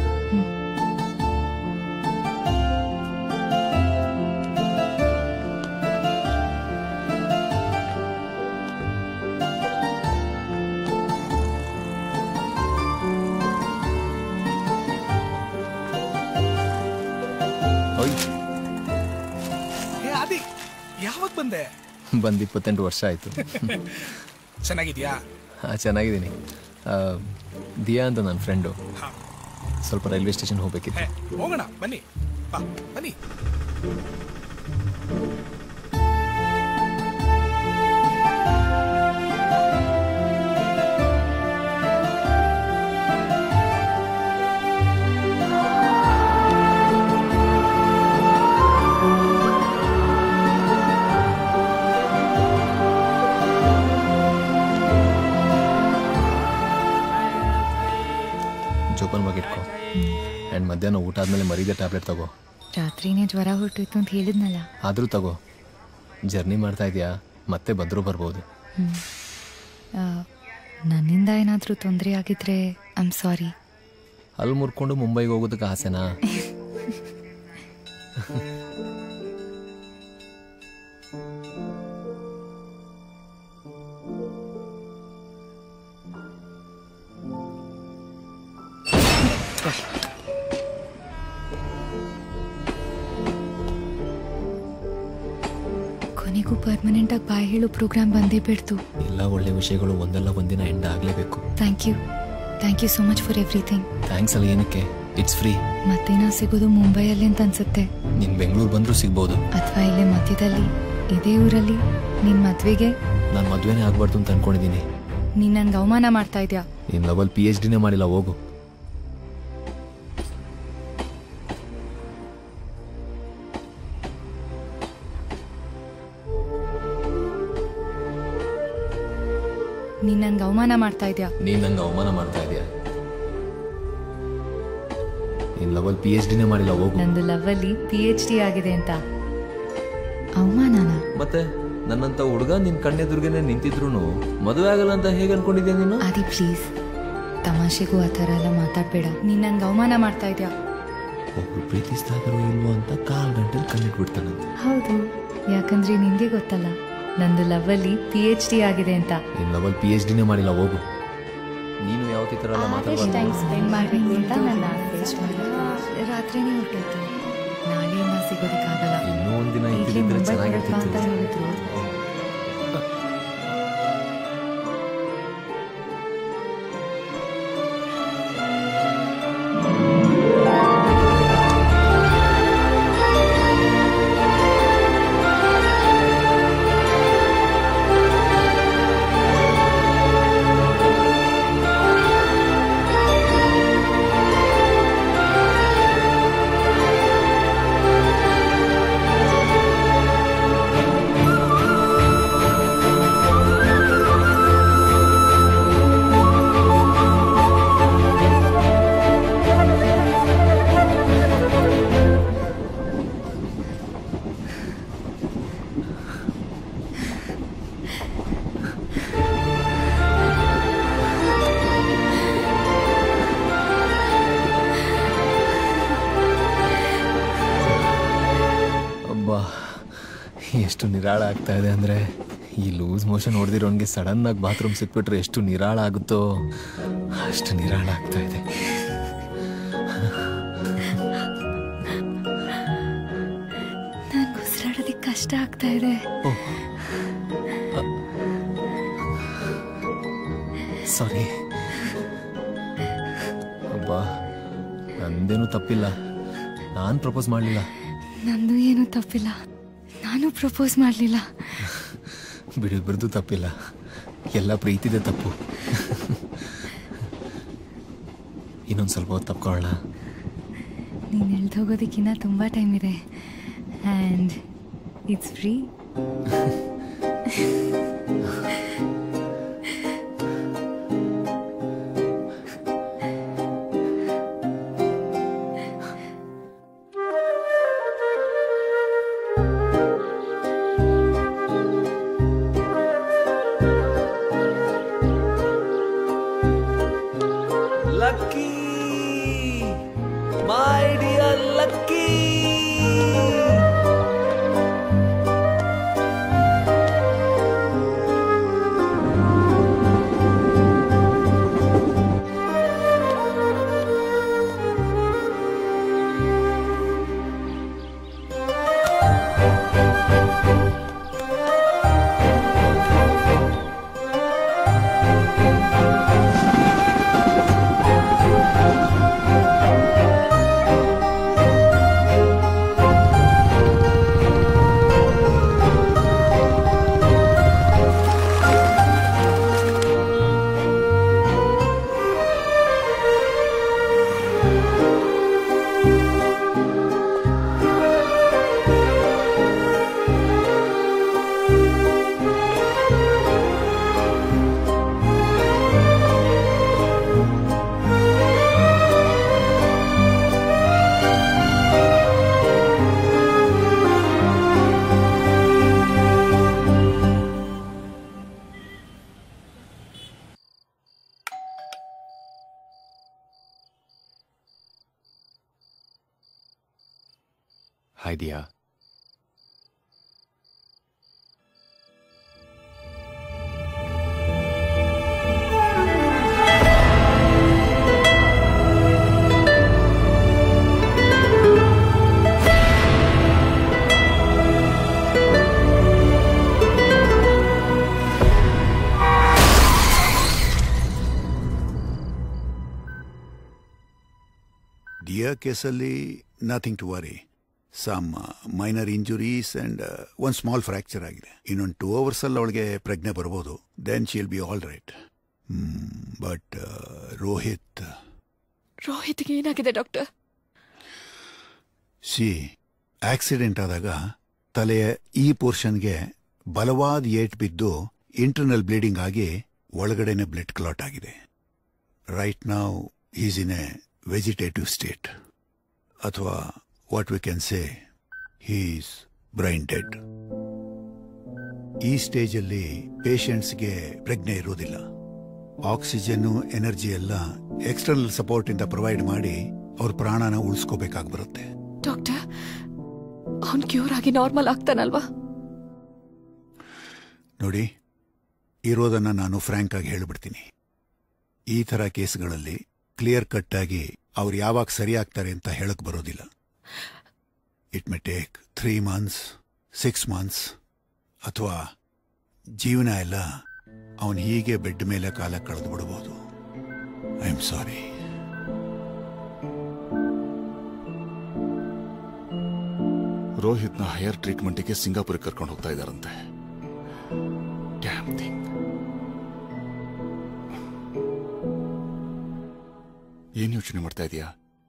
ಓಯ್ ಏ ಆದಿ ಯಾವಾಗ ಬಂದೆ ಬಂದು ಇಪ್ಪತ್ತೆಂಟು ವರ್ಷ ಆಯಿತು ಚೆನ್ನಾಗಿದ್ಯಾ ಹಾಂ ಚೆನ್ನಾಗಿದ್ದೀನಿ ಆ, ದಿಯಾ ಅಂತ ನನ್ನ ಫ್ರೆಂಡು ಸ್ವಲ್ಪ ರೈಲ್ವೆ ಸ್ಟೇಷನ್ ಹೋಗ್ಬೇಕಿತ್ತು ಏ, ಹೋಗೋಣ ಬನ್ನಿ ಬಾ ಬನ್ನಿ ಜೋಪಾನವಾಗಿ ಇಟ್ಕೊ ಆ್ಯಂಡ್ ಮಧ್ಯಾಹ್ನ ಊಟ ಆದಮೇಲೆ ಮರೀದೆ ಟ್ಯಾಬ್ಲೆಟ್ ತಗೋ ರಾತ್ರಿನೇ ಜ್ವರ ಹೊರಟೋಯ್ತು ಅಂತ ಹೇಳಿದ್ನಲ್ಲ ಆದರೂ ತಗೋ ಜರ್ನಿ ಮಾಡ್ತಾ ಇದೆಯಾ ಮತ್ತೆ ಬಂದರೂ ಬರ್ಬೋದು ಹ್ಮ್. ಆ, ನನ್ನಿಂದ ಏನಾದರೂ ತೊಂದರೆ ಆಗಿದ್ರೆ ಐ ಆಮ್ ಸಾರಿ ಅಲ್ಲಿ ಮುರ್ಕೊಂಡು ಮುಂಬೈಗೆ ಹೋಗೋದಕ್ಕೆ ಆಸೆನಾ ಕೊನೆಗೂ ಪರ್ಮನೆಂಟ್ ಆಗಿ ಬಾಯಿ ಹೇಳೋ ಪ್ರೋಗ್ರಾಮ್ ಬಂದೇ ಬಿಡ್ತು ಎಲ್ಲ ಒಳ್ಳೆ ವಿಷಯಗಳು ಒಂದಲ್ಲ ಒಂದಿನ ಎಂಡ್ ಆಗಲೇಬೇಕು thank you thank you so much for everything thanks ಅಲ್ಲ ಏನಕ್ಕೆ ಇಟ್ಸ್ ಫ್ರೀ ಮತ್ತೆ ನಾ ಸಿಗೋದು ಮುಂಬೈಯಲ್ಲಿ ಅಂತ ಅನ್ಸುತ್ತೆ ನೀನ್ ಬೆಂಗಳೂರು ಬಂದರೂ ಸಿಗ್ಬೋದು ಅಥವಾ ಇಲ್ಲೇ ಮಧ್ಯದಲ್ಲಿ ಇದೇ ಊರಲ್ಲಿ ನಿನ್ ಮದ್ವೆಗೆ ನಾನು ಮದುವೆನೇ ಆಗ್ಬಾರ್ದು ಅಂತ ಅನ್ಕೊಂಡಿದ್ದೀನಿ ನೀನ್ ನನ್ಗೆ ಅವಮಾನ ಮಾಡ್ತಾ ಇದ್ಯಾ ನೀನ್ ಲವಲ್ ಪಿ ಎಚ್ ಡಿನೇ ಮಾಡಿಲ್ಲ ಹೋಗು ನೀನ್ ನನ್ಗೆ ಅವಮಾನ ಮಾಡ್ತಾ ಇದ್ಯಾ ನೀನ್ ನಂಗೆ ಅವಮಾನ ಮಾಡ್ತಾ ಇದೀಯ ನೀನ್ ಲವಲ್ ಪಿ ಎಚ್ ಡಿನೇ ಮಾಡಿಲ್ಲ ಹೋಗು ನಂದು ಲವ್ವಲ್ಲಿ ಪಿ ಎಚ್ ಡಿ ಆಗಿದೆ ಅಂತ ಅವಮಾನನ ಮತ್ತೆ ನನ್ನಂತ ಹುಡುಗ ನಿನ್ ಕಣ್ಣೆದುರ್ಗೆನೆ ನಿಂತಿದ್ರು ಮದುವೆ ಆಗಲ್ಲ ಅಂತ ಹೇಗೆ ಅನ್ಕೊಂಡಿದ್ಯಾ ನೀನು ಆದಿ ಪ್ಲೀಸ್ ತಮಾಷೆಗೂ ಆ ಥರ ಎಲ್ಲ ಮಾತಾಡ್ಬೇಡ ನೀನ್ ನನ್ಗೆ ಅವಮಾನ ಮಾಡ್ತಾ ಇದ್ಯಾ ಒಬ್ರು ಪ್ರೀತಿಸ್ತಾ ಇದಾರೋ ಇಲ್ವೋ ಅಂತ ಕಾಲ್ ಗಂಟೆಲಿ ಕಣ್ಣಿಟ್ಬಿಡ್ತಾನಂತೆ ಹೌದು ಯಾಕಂದ್ರೆ ನಿನ್ಗೆ ಗೊತ್ತಲ್ಲ ನಂದು ಲವ್ವಲ್ಲಿ ಪಿ ಎಚ್ ಡಿ ಆಗಿದೆ ಅಂತ ನೀನ್ ಲವಲ್ ಪಿ ಎಚ್ ಡಿನೇ ಮಾಡಿಲ್ಲ ಹೋಗು ನೀನು ಯಾವ ಥರ ಎಲ್ಲ ಆದಷ್ಟು ಟೈಮ್ ಮಾತಾಡ್ಬಾರ್ದು ಸ್ಪೆಂಡ್ ಮಾಡಬೇಕು ಅಂತ ನನ್ನ ಆಸೆ. ರಾತ್ರಿನೇ ಹೊರಟೋಯ್ತು ನಾಳೆಯಿಂದ ಸಿಗೋದಕ್ಕಾಗಲ್ಲ ಇನ್ನೂ ಒಂದಿನ ಈಗ್ಲೇ ಇದ್ದಿದ್ರೆ ಮುಂಬೈ ಹೊರಡ್ಬಾ ಚೆನ್ನಾಗಿರ್ತಿತ್ತು ಅಂತ ಹೇಳಿದ್ರು ಅಬ್ಬಾ ಎಷ್ಟು ನಿರಾಳ ಆಗ್ತಾ ಇದೆ ಅಂದ್ರೆ ಈ ಲೂಸ್ ಮೋಷನ್ ಹೊಡೆದಿರೋನ್ಗೆ ಸಡನ್ ಆಗಿ ಬಾತ್ರೂಮ್ ಸಿಕ್ಬಿಟ್ರೆ ಎಷ್ಟು ನಿರಾಳ ಆಗುತ್ತೋ ಅಷ್ಟು ನಿರಾಳ ಆಗ್ತಾ ಇದೆ ನನ್ಗೆ ಉಸಿರಾಡೋದಕ್ಕೆ ಕಷ್ಟ ಆಗ್ತಾ ಇದೆ ಸಾರಿ ಅಬ್ಬಾ ನಂದೇನು ತಪ್ಪಿಲ್ಲ ನಾನು ಪ್ರಪೋಸ್ ಮಾಡಲಿಲ್ಲ ನಂದು ಏನೂ ತಪ್ಪಿಲ್ಲ ನಾನು ಪ್ರಪೋಸ್ ಮಾಡಲಿಲ್ಲ ಬಿಡಿಬ್ರದ್ದು ತಪ್ಪಿಲ್ಲ ಎಲ್ಲ ಪ್ರೀತಿದೆ ತಪ್ಪು ಇನ್ನೊಂದು ಸ್ವಲ್ಪ ಹೊತ್ತು ತಪ್ಕೊಳ್ಳೋಣ ನೀನು ಎಳ್ದೋಗೋದಕ್ಕಿನ್ನ ತುಂಬ ಟೈಮ್ ಇದೆ and it's free Lucky my dear Lucky hi Diya Diya ಕೇಸಲ್ಲಿ nothing to worry some minor injuries and ಒಂದು ಸ್ಮಾಲ್ ಫ್ರ್ಯಾಕ್ಚರ್ ಆಗಿದೆ ಇನ್ನೊಂದು ಟೂ ಅವರ್ಸಲ್ಲಿ ಅವಳಿಗೆ ಪ್ರಜ್ಞೆ ಬರ್ಬೋದು then she'll be all right but Rohit ರೋಹಿತ್ಗೆ ಏನಾಗಿದೆ ಡಾಕ್ಟರ್ ಸಿ ಆಕ್ಸಿಡೆಂಟ್ ಆದಾಗ ತಲೆಯ ಈ ಪೋರ್ಷನ್ಗೆ ಬಲವಾದ ಏಟ್ ಬಿದ್ದು ಇಂಟರ್ನಲ್ ಬ್ಲೀಡಿಂಗ್ ಆಗಿ ಒಳಗಡೆನೆ ಬ್ಲಡ್ ಕ್ಲಾಟ್ ಆಗಿದೆ ರೈಟ್ ನಾವು is in a vegetative state ಅಥವಾ what we can say he's brain dead ಈ ಸ್ಟೇಜಲ್ಲಿ ಪೇಷಂಟ್ಸ್ಗೆ ಪ್ರಜ್ಞೆ ಇರೋದಿಲ್ಲ ಆಕ್ಸಿಜನ್ ಎನರ್ಜಿ ಎಲ್ಲ ಎಕ್ಸ್ಟರ್ನಲ್ ಸಪೋರ್ಟ್ ಇಂದ ಪ್ರೊವೈಡ್ ಮಾಡಿ ಅವ್ರ ಪ್ರಾಣನ ಉಳಿಸ್ಕೋಬೇಕಾಗಿ ಬರುತ್ತೆ ಡಾಕ್ಟರ್ ಅವ್ನ್ ಕ್ಯೂರ್ ಆಗಿ ನಾರ್ಮಲ್ ಆಗ್ತಾನಲ್ವಾ ನೋಡಿ ಇರೋದನ್ನ ನಾನು ಫ್ರ್ಯಾಂಕ್ ಆಗಿ ಹೇಳಿಬಿಡ್ತೀನಿ ಈ ಥರ ಕೇಸ್ಗಳಲ್ಲಿ ಕ್ಲಿಯರ್ ಕಟ್ ಆಗಿ ಅವ್ರು ಯಾವಾಗ ಸರಿ ಆಗ್ತಾರೆ ಅಂತ ಹೇಳಕ್ ಬರೋದಿಲ್ಲ it may take three months six months ಅಥವಾ ಜೀವನ ಎಲ್ಲ ಅವನು ಹೀಗೆ ಬೆಡ್ ಮೇಲೆ ಕಾಲ ಕಳೆದು ಬಿಡಬಹುದು ಐ ಆಮ್ ಸಾರಿ ರೋಹಿತ್ನ ಹೈಯರ್ ಟ್ರೀಟ್ಮೆಂಟ್ಗೆ ಸಿಂಗಾಪುರಿಗೆ ಕರ್ಕೊಂಡು ಹೋಗ್ತಾ ಇದ್ದಾರಂತೆ Damn thing. ಏನ್ ಯೋಚನೆ ಮಾಡ್ತಾ ಇದೀಯಾ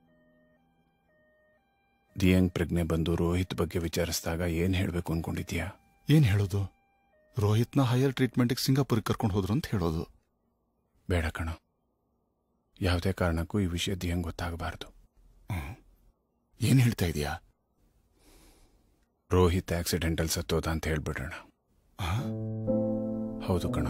ದಿಯಂಗ್ ಪ್ರಜ್ಞೆ ಬಂದು ರೋಹಿತ್ ಬಗ್ಗೆ ವಿಚಾರಿಸಿದಾಗ ಏನ್ ಹೇಳ್ಬೇಕು ಅನ್ಕೊಂಡಿದ್ಯಾ ಏನ್ ಹೇಳೋದು ರೋಹಿತ್ನ ಹೈಯರ್ ಟ್ರೀಟ್ಮೆಂಟ್ಗೆ ಸಿಂಗಾಪುರಿಗೆ ಕರ್ಕೊಂಡು ಹೋದ್ರು ಅಂತ ಹೇಳೋದು ಬೇಡ ಕಣ ಯಾವುದೇ ಕಾರಣಕ್ಕೂ ಈ ವಿಷಯ ದಿಯಂಗ್ ಗೊತ್ತಾಗಬಾರ್ದು ಏನ್ ಹೇಳ್ತಾ ಇದೀಯಾ ರೋಹಿತ್ ಆಕ್ಸಿಡೆಂಟಲ್ ಸತ್ತೋದ ಅಂತ ಹೇಳ್ಬಿಡೋಣ ಹೌದು ಕಣ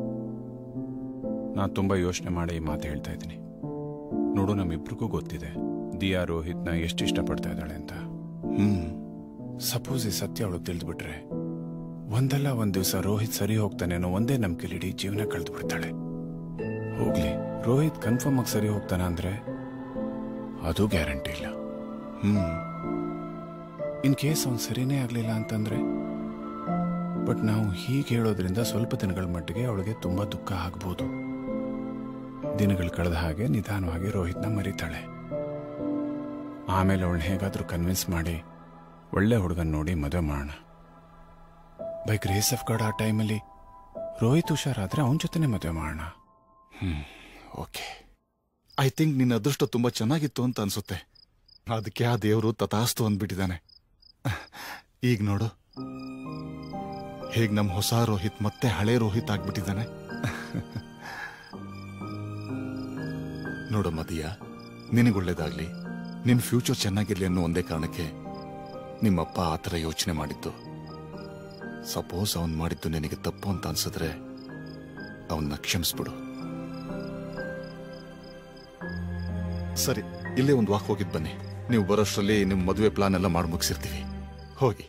ನಾನು ತುಂಬಾ ಯೋಚನೆ ಮಾಡಿ ಈ ಮಾತು ಹೇಳ್ತಾ ಇದ್ದೀನಿ ನೋಡು ನಮ್ಮಿಬ್ರಿಗೂ ಗೊತ್ತಿದೆ ದಿಯಾ ರೋಹಿತ್ನ ಎಷ್ಟು ಇಷ್ಟಪಡ್ತಾ ಇದ್ದಾಳೆ ಅಂತ ಹ್ಮ್ ಸಪೋಸ್ ಈ ಸತ್ಯ ಅವಳು ತಿಳಿದ್ಬಿಟ್ರೆ ಒಂದಲ್ಲ ಒಂದ್ ದಿವಸ ರೋಹಿತ್ ಸರಿ ಹೋಗ್ತಾನೆ ಅನ್ನೋ ಒಂದೇ ನಂಬಿಕೆಲಿ ಇಡೀ ಜೀವನ ಕಳೆದು ಬಿಡ್ತಾಳೆ ಹೋಗ್ಲಿ ರೋಹಿತ್ ಕನ್ಫರ್ಮ್ ಆಗಿ ಸರಿ ಹೋಗ್ತಾನ ಅಂದ್ರೆ ಅದು ಗ್ಯಾರಂಟಿ ಇಲ್ಲ ಹ್ಮ್ ಇನ್ ಕೇಸ್ ಅವ್ನು ಸರಿನೇ ಆಗ್ಲಿಲ್ಲ ಅಂತಂದ್ರೆ ಬಟ್ ನಾವು ಹೀಗೆ ಹೇಳೋದ್ರಿಂದ ಸ್ವಲ್ಪ ದಿನಗಳ ಮಟ್ಟಿಗೆ ಅವಳಿಗೆ ತುಂಬಾ ದುಃಖ ಆಗ್ಬೋದು ದಿನಗಳು ಕಳೆದ ಹಾಗೆ ನಿಧಾನವಾಗಿ ರೋಹಿತ್ನ ಮರಿತಾಳೆ ಆಮೇಲೆ ಅವಳನ್ನ ಹೇಗಾದ್ರೂ ಕನ್ವಿನ್ಸ್ ಮಾಡಿ ಒಳ್ಳೆ ಹುಡುಗನ್ ನೋಡಿ ಮದುವೆ ಮಾಡೋಣ ಬೈ ಗ್ರೇಸ್ ಆಫ್ ಗಾಡ್ ಆ ಟೈಮಲ್ಲಿ ರೋಹಿತ್ ಹುಷಾರಾದ್ರೆ ಅವನ ಜೊತೆನೆ ಮದುವೆ ಮಾಡೋಣ ಹ್ಮ್ ಓಕೆ ಐ ಥಿಂಕ್ ನಿನ್ನ ಅದೃಷ್ಟ ತುಂಬಾ ಚೆನ್ನಾಗಿತ್ತು ಅಂತ ಅನ್ಸುತ್ತೆ ಅದಕ್ಕೆ ಆ ದೇವರು ತಥಾಸ್ತು ಅಂದ್ಬಿಟ್ಟಿದ್ದಾನೆ ಈಗ ನೋಡು ಹೇಗ್ ನಮ್ ಹೊಸ ರೋಹಿತ್ ಮತ್ತೆ ಹಳೆ ರೋಹಿತ್ ಆಗ್ಬಿಟ್ಟಿದ್ದಾನೆ ನೋಡು ಮದಿಯ ನಿನಗೊಳ್ಳೇದಾಗ್ಲಿ ನಿನ್ ಫ್ಯೂಚರ್ ಚೆನ್ನಾಗಿರ್ಲಿ ಅನ್ನೋ ಒಂದೇ ಕಾರಣಕ್ಕೆ ನಿಮ್ಮಪ್ಪ ಆ ಥರ ಯೋಚನೆ ಮಾಡಿದ್ದು ಸಪೋಸ್ ಅವನ್ ಮಾಡಿದ್ದು ನಿನಗೆ ತಪ್ಪು ಅಂತ ಅನ್ಸಿದ್ರೆ ಅವನ್ನ ಕ್ಷಮಿಸ್ಬಿಡು ಸರಿ ಇಲ್ಲೇ ಒಂದು ವಾಕ್ ಹೋಗಿದ್ ಬನ್ನಿ ನೀವು ಬರೋಷ್ಟರಲ್ಲಿ ನಿಮ್ಮ ಮದುವೆ ಪ್ಲಾನ್ ಎಲ್ಲ ಮಾಡಿ ಮುಗಿಸಿರ್ತೀವಿ ಹೋಗಿ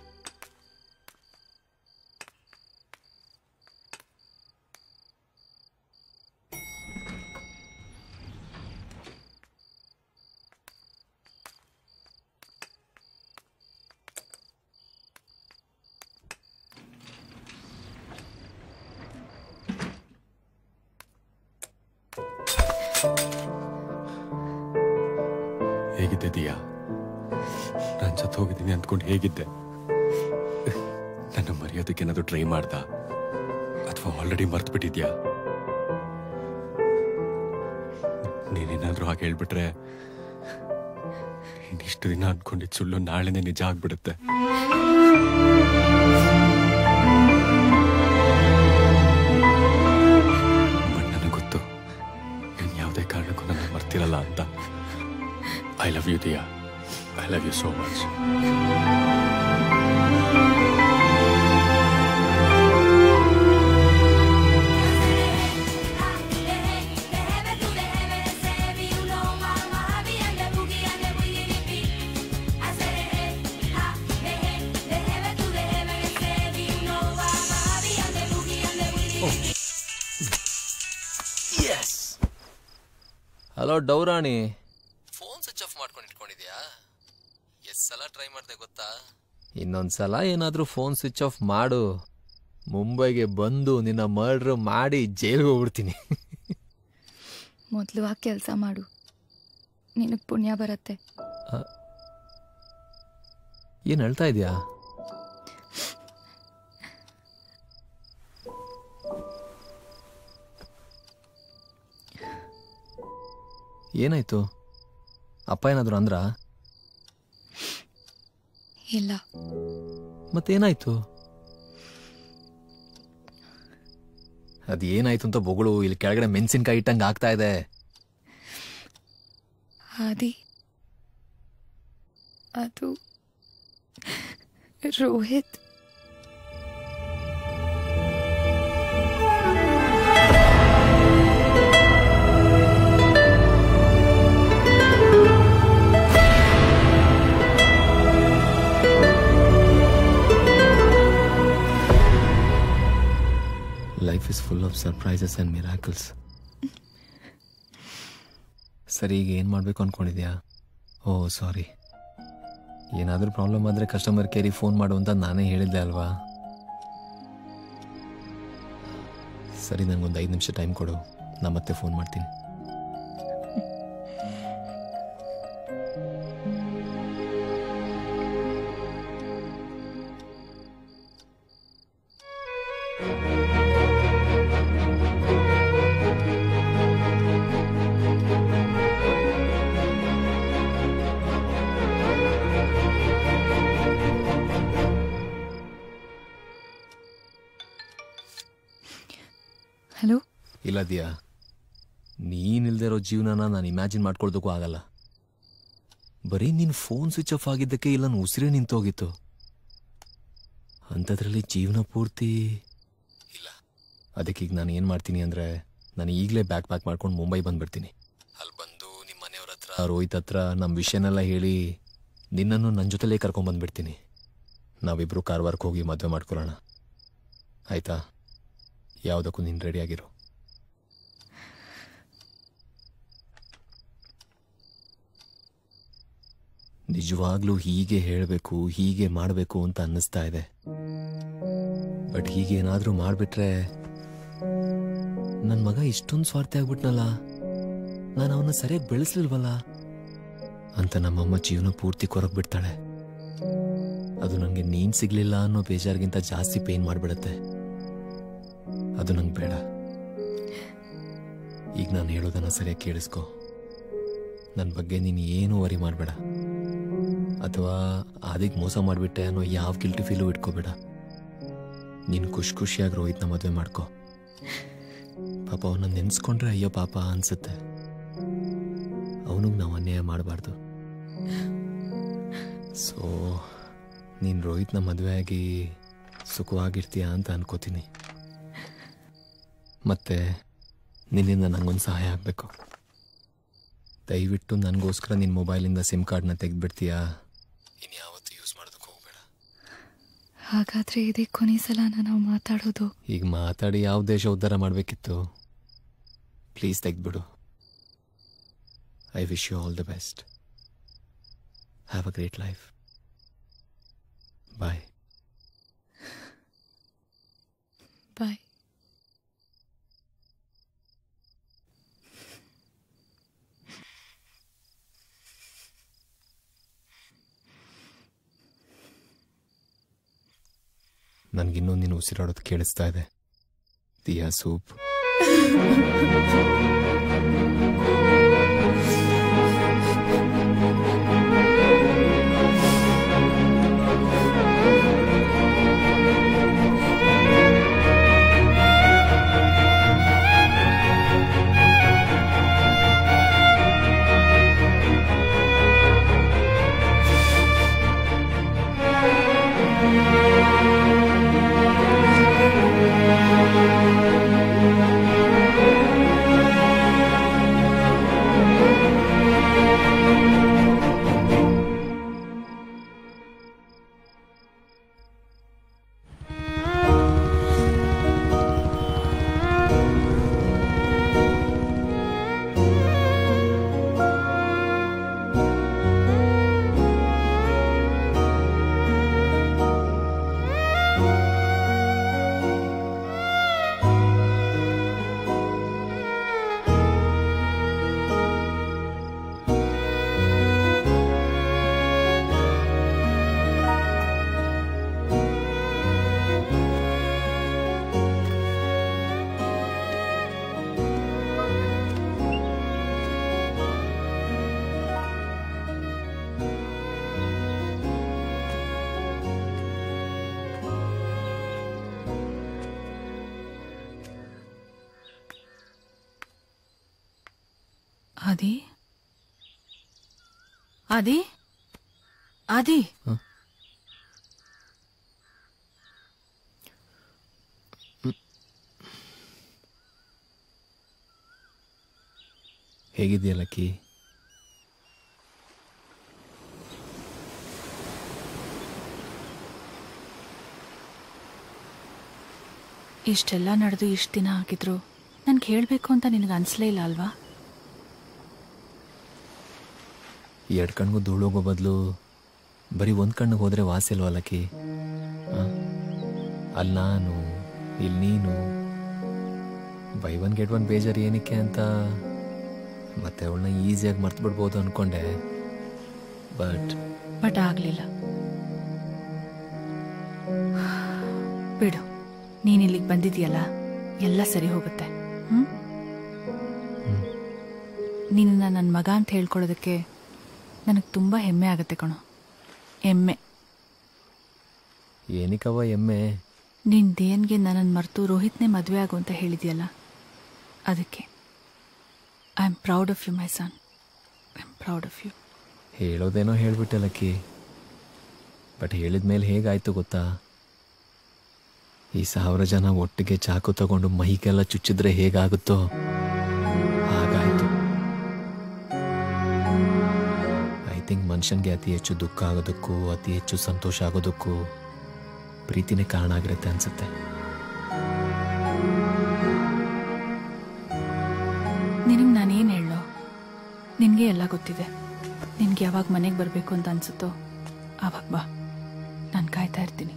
ಹೇಗಿದ್ದೆ ದಿಯಾ ನಾನು ಸತ್ತು ಹೋಗಿದ್ದೀನಿ ಅಂದ್ಕೊಂಡು ಹೇಗಿದ್ದೆ ನನ್ನ ಮರೆಯೋದಕ್ಕೆ ಏನಾದ್ರು ಟ್ರೈ ಮಾಡ್ದ ಅಥವಾ ಆಲ್ರೆಡಿ ಮರ್ತು ಬಿಟ್ಟಿದ್ಯಾ ನೀನೇನಾದ್ರೂ ಹಾಗೆ ಹೇಳ್ಬಿಟ್ರೆ ಇಷ್ಟು ದಿನ ಅನ್ಕೊಂಡಿದ್ ಸುಳ್ಳು ನಾಳೆನೆ ನಿಜ ಆಗ್ಬಿಡುತ್ತೆ ಬಟ್ ನನಗೆ ಗೊತ್ತು ನೀನು ಯಾವುದೇ ಕಾರಣಕ್ಕೂ ನನ್ನ ಮರ್ತಿರಲ್ಲ ಅಂತ I love you Diya I love you so much hello ಡೌರಾಣಿ ಫೋನ್ ಸ್ವಿಚ್ ಆಫ್ ಮಾಡ್ಕೊಂಡು ಇಟ್ಕೊಂಡಿದ್ಯಾ ಎಷ್ಟ್ ಸಲ ಟ್ರೈ ಮಾಡಿದೆ ಗೊತ್ತಾ ಇನ್ನೊಂದ್ಸಲ ಏನಾದ್ರೂ ಫೋನ್ ಸ್ವಿಚ್ ಆಫ್ ಮಾಡು ಮುಂಬೈಗೆ ಬಂದು ನಿನ್ನ ಮರ್ಡ್ರ್ ಮಾಡಿ ಜೈಲ್ಗೆ ಹೋಗ್ಬಿಡ್ತೀನಿ ಮೊದಲು ಆ ಕೆಲಸ ಮಾಡು ನಿನಗೆ ಪುಣ್ಯ ಬರುತ್ತೆ ಏನು ಹೇಳ್ತಾ ಇದೆಯಾ ಏನಾಯ್ತು ಅಪ್ಪ ಏನಾದ್ರು ಅಂದ್ರ ಇಲ್ಲ ಮತ್ತೇನಾಯ್ತು ಅದೇನಾಯ್ತು ಅಂತ ಬೊಗಳು ಇಲ್ಲಿ ಕೆಳಗಡೆ ಮೆಣಸಿನ್ಕಾಯಿ ಇಟ್ಟಂಗೆ ಆಗ್ತಾ ಇದೆ ಆದಿ ಅದು Rohit life is full of surprises and miracles ಸರಿ ಈಗ ಏನು ಮಾಡಬೇಕು ಅಂದ್ಕೊಂಡಿದ್ಯಾ ಓ ಸಾರಿ ಏನಾದರೂ ಪ್ರಾಬ್ಲಮ್ ಆದರೆ ಕಸ್ಟಮರ್ ಕೇರಿಗೆ ಫೋನ್ ಮಾಡು ಅಂತ ನಾನೇ ಹೇಳಿದ್ದೆ ಅಲ್ವಾ ಸರಿ ನನಗೊಂದು ಐದು ನಿಮಿಷ ಟೈಮ್ ಕೊಡು ನಾನು ಮತ್ತೆ ಫೋನ್ ಮಾಡ್ತೀನಿ ಹಲೋ ಇಲ್ಲ ದಿಯಾ ನೀನಿಲ್ದೇ ಇರೋ ಜೀವನನ ನಾನು ಇಮ್ಯಾಜಿನ್ ಮಾಡ್ಕೊಳ್ದಕ್ಕೂ ಆಗಲ್ಲ ಬರೀ ನಿನ್ನ ಫೋನ್ ಸ್ವಿಚ್ ಆಫ್ ಆಗಿದ್ದಕ್ಕೆ ಇಲ್ಲ ನನ್ನ ಉಸಿರೇ ನಿಂತೋಗಿತ್ತು ಅಂಥದ್ರಲ್ಲಿ ಜೀವನ ಪೂರ್ತಿ ಇಲ್ಲ ಅದಕ್ಕೆ ಈಗ ನಾನು ಏನು ಮಾಡ್ತೀನಿ ಅಂದರೆ ನಾನು ಈಗಲೇ ಬ್ಯಾಕ್ ಪ್ಯಾಕ್ ಮಾಡ್ಕೊಂಡು ಮುಂಬೈ ಬಂದ್ಬಿಡ್ತೀನಿ ಅಲ್ಲಿ ಬಂದು ನಿಮ್ಮ ಮನೆಯವ್ರ ಹತ್ರ ರೋಹಿತ್ ಹತ್ರ ನಮ್ಮ ವಿಷಯನೆಲ್ಲ ಹೇಳಿ ನಿನ್ನನ್ನು ನನ್ನ ಜೊತೆಲೇ ಕರ್ಕೊಂಬಂದ್ಬಿಡ್ತೀನಿ ನಾವಿಬ್ಬರು ಕಾರವಾರಕ್ಕೆ ಹೋಗಿ ಮದುವೆ ಮಾಡ್ಕೊಳ್ಳೋಣ ಆಯಿತಾ ಯಾವುದಕ್ಕೂ ನೀನು ರೆಡಿಯಾಗಿರು ನಿಜವಾಗ್ಲೂ ಹೀಗೆ ಹೇಳಬೇಕು ಹೀಗೆ ಮಾಡಬೇಕು ಅಂತ ಅನ್ನಿಸ್ತಾ ಇದೆ ಬಟ್ ಹೀಗೆ ಏನಾದರೂ ಮಾಡಿಬಿಟ್ರೆ ನನ್ನ ಮಗ ಇಷ್ಟೊಂದು ಸ್ವಾರ್ಥಿ ಆಗ್ಬಿಟ್ನಲ್ಲ ನಾನು ಅವನ್ನ ಸರಿಯಾಗಿ ಬೆಳೆಸ್ಲಿಲ್ವಲ್ಲ ಅಂತ ನಮ್ಮಮ್ಮ ಜೀವನ ಪೂರ್ತಿ ಕೊರಗ್ ಬಿಡ್ತಾಳೆ ಅದು ನನಗೆ ನೀನ್ ಸಿಗ್ಲಿಲ್ಲ ಅನ್ನೋ ಬೇಜಾರಿಗಿಂತ ಜಾಸ್ತಿ ಪೇನ್ ಮಾಡಿಬಿಡತ್ತೆ ಅದು ನಂಗೆ ಬೇಡ ಈಗ ನಾನು ಹೇಳೋದನ್ನ ಸರಿಯಾಗಿ ಕೇಳಿಸ್ಕೊ ನನ್ನ ಬಗ್ಗೆ ನೀನು ಏನೂ ವರಿ ಮಾಡಬೇಡ ಅಥವಾ ಆದಿಗೆ ಮೋಸ ಮಾಡಿಬಿಟ್ಟೆ ಅನ್ನೋ ಯಾವ ಗಿಲ್ಟಿ ಫೀಲು ಇಟ್ಕೋಬೇಡ ನೀನು ಖುಷಿ ಖುಷಿಯಾಗಿ ರೋಹಿತ್ನ ಮದುವೆ ಮಾಡ್ಕೊ ಪಾಪ ಅವನ್ನ ನೆನೆಸ್ಕೊಂಡ್ರೆ ಅಯ್ಯೋ ಪಾಪ ಅನ್ಸುತ್ತೆ ಅವನಿಗೆ ನಾವು ಅನ್ಯಾಯ ಮಾಡಬಾರ್ದು ಸೊ ನೀನು ರೋಹಿತ್ನ ಮದುವೆ ಆಗಿ ಸುಖವಾಗಿರ್ತೀಯ ಅಂತ ಅನ್ಕೋತೀನಿ ಮತ್ತೆ ನಿನ್ನಿಂದ ನನಗೊಂದು ಸಹಾಯ ಆಗಬೇಕು ದಯವಿಟ್ಟು ನನಗೋಸ್ಕರ ನಿನ್ನ ಮೊಬೈಲಿಂದ ಸಿಮ್ ಕಾರ್ಡ್ನ ತೆಗೆದ್ಬಿಡ್ತೀಯಾ ಇನ್ಯಾವತ್ತೂ ಯೂಸ್ ಮಾಡೋದಕ್ಕೆ ಹೋಗ್ಬೇಡ ಹಾಗಾದ್ರೆ ಇದೇ ಕೊನೆ ಸಲನ ನಾವು ಮಾತಾಡೋದು ಈಗ ಮಾತಾಡಿ ಯಾವ ದೇಶ ಉದ್ಧಾರ ಮಾಡಬೇಕಿತ್ತು ಪ್ಲೀಸ್ ತೆಗೆದ್ಬಿಡು I wish you all the best have a great life bye bye ನನಗಿನ್ನೂ ನೀನು ಉಸಿರಾಡೋದು ಕೇಳಿಸ್ತಾ ಇದೆ ದಿಯಾ ಸೂಪ್ Thank you. ಆದಿ ಆದಿ ಆದಿ ಹೇಗಿದೆಯಾ ಲಕ್ಕಿ ಇಷ್ಟೆಲ್ಲ ನಡೆದು ಇಷ್ಟು ದಿನ ಆಗಿದ್ರು ನನ್ಗೆ ಹೇಳಬೇಕು ಅಂತ ನಿನಗೆ ಅನ್ಸ್ಲೇ ಇಲ್ಲ ಅಲ್ವಾ ಎರಡು ಕಣ್ಗೂ ಧೂಳೋಗೋ ಬದಲು ಬರೀ ಒಂದು ಕಣ್ಣಿಗೆ ಹೋದರೆ ವಾಸಿ ಅಲ್ವಾ ಲಕ್ಕಿ ಆ? ಅಲ್ಲಿ ನಾನು ಇಲ್ಲಿ ನೀನು ಬೈ ಒನ್ ಗೆಟ್ ಒನ್ ಬೇಜಾರು ಏನಕ್ಕೆ ಅಂತ ಮತ್ತೆ ಅವಳನ್ನ ಈಸಿಯಾಗಿ ಮರ್ತು ಬಿಡ್ಬೋದು ಅಂದ್ಕೊಂಡೆ ಬಟ್ ಬಟ್ ಆಗಲಿಲ್ಲ ಬಿಡು ನೀನ್ ಇಲ್ಲಿಗೆ ಬಂದಿದೀಯಲ್ಲ ಎಲ್ಲ ಸರಿ ಹೋಗುತ್ತೆ ಹ್ಮ್ ನಿನ್ನ ನನ್ನ ಮಗ ಅಂತ ಹೇಳ್ಕೊಳ್ಳೋದಕ್ಕೆ ನನಗೆ ತುಂಬ ಹೆಮ್ಮೆ ಆಗುತ್ತೆ ಕಣೋ ಹೆಮ್ಮೆ ಏನಕ್ಕವ ಎಮ್ಮೆ ನಿನ್ ದೇನ್ಗೆ ನನ್ನನ್ನು ಮರೆತು ರೋಹಿತ್ನೇ ಮದುವೆ ಆಗು ಅಂತ ಹೇಳಿದ್ಯಲ್ಲ ಅದಕ್ಕೆ I am proud of you my son I am proud of you ಹೇಳೋದೇನೋ ಹೇಳ್ಬಿಟ್ಟೆ ಲಕ್ಕಿ ಬಟ್ ಹೇಳಿದ ಮೇಲೆ ಹೇಗಾಯ್ತು ಗೊತ್ತಾ ಈ ಸಾವಿರ ಜನ ಒಟ್ಟಿಗೆ ಚಾಕು ತಗೊಂಡು ಮೈಗೆಲ್ಲ ಚುಚ್ಚಿದ್ರೆ ಹೇಗಾಗುತ್ತೋ ಹಾಗಾಯ್ತು ಐ ಥಿಂಕ್ ಮನುಷ್ಯನ್ಗೆ ಅತಿ ಹೆಚ್ಚು ದುಃಖ ಆಗೋದಕ್ಕೂ ಅತಿ ಹೆಚ್ಚು ಸಂತೋಷ ಆಗೋದಕ್ಕೂ ಪ್ರೀತಿನೇ ಕಾರಣ ಆಗಿರುತ್ತೆ ಅನ್ಸುತ್ತೆ ನಿನಗೆ ನಾನೇನು ಹೇಳೋ ನಿನಗೆ ಎಲ್ಲ ಗೊತ್ತಿದೆ ನಿನಗೆ ಯಾವಾಗ ಮನೆಗೆ ಬರಬೇಕು ಅಂತ ಅನ್ಸುತ್ತೋ ಆವಾಗ ಬಾ ನಾನು ಕಾಯ್ತಾ ಇರ್ತೀನಿ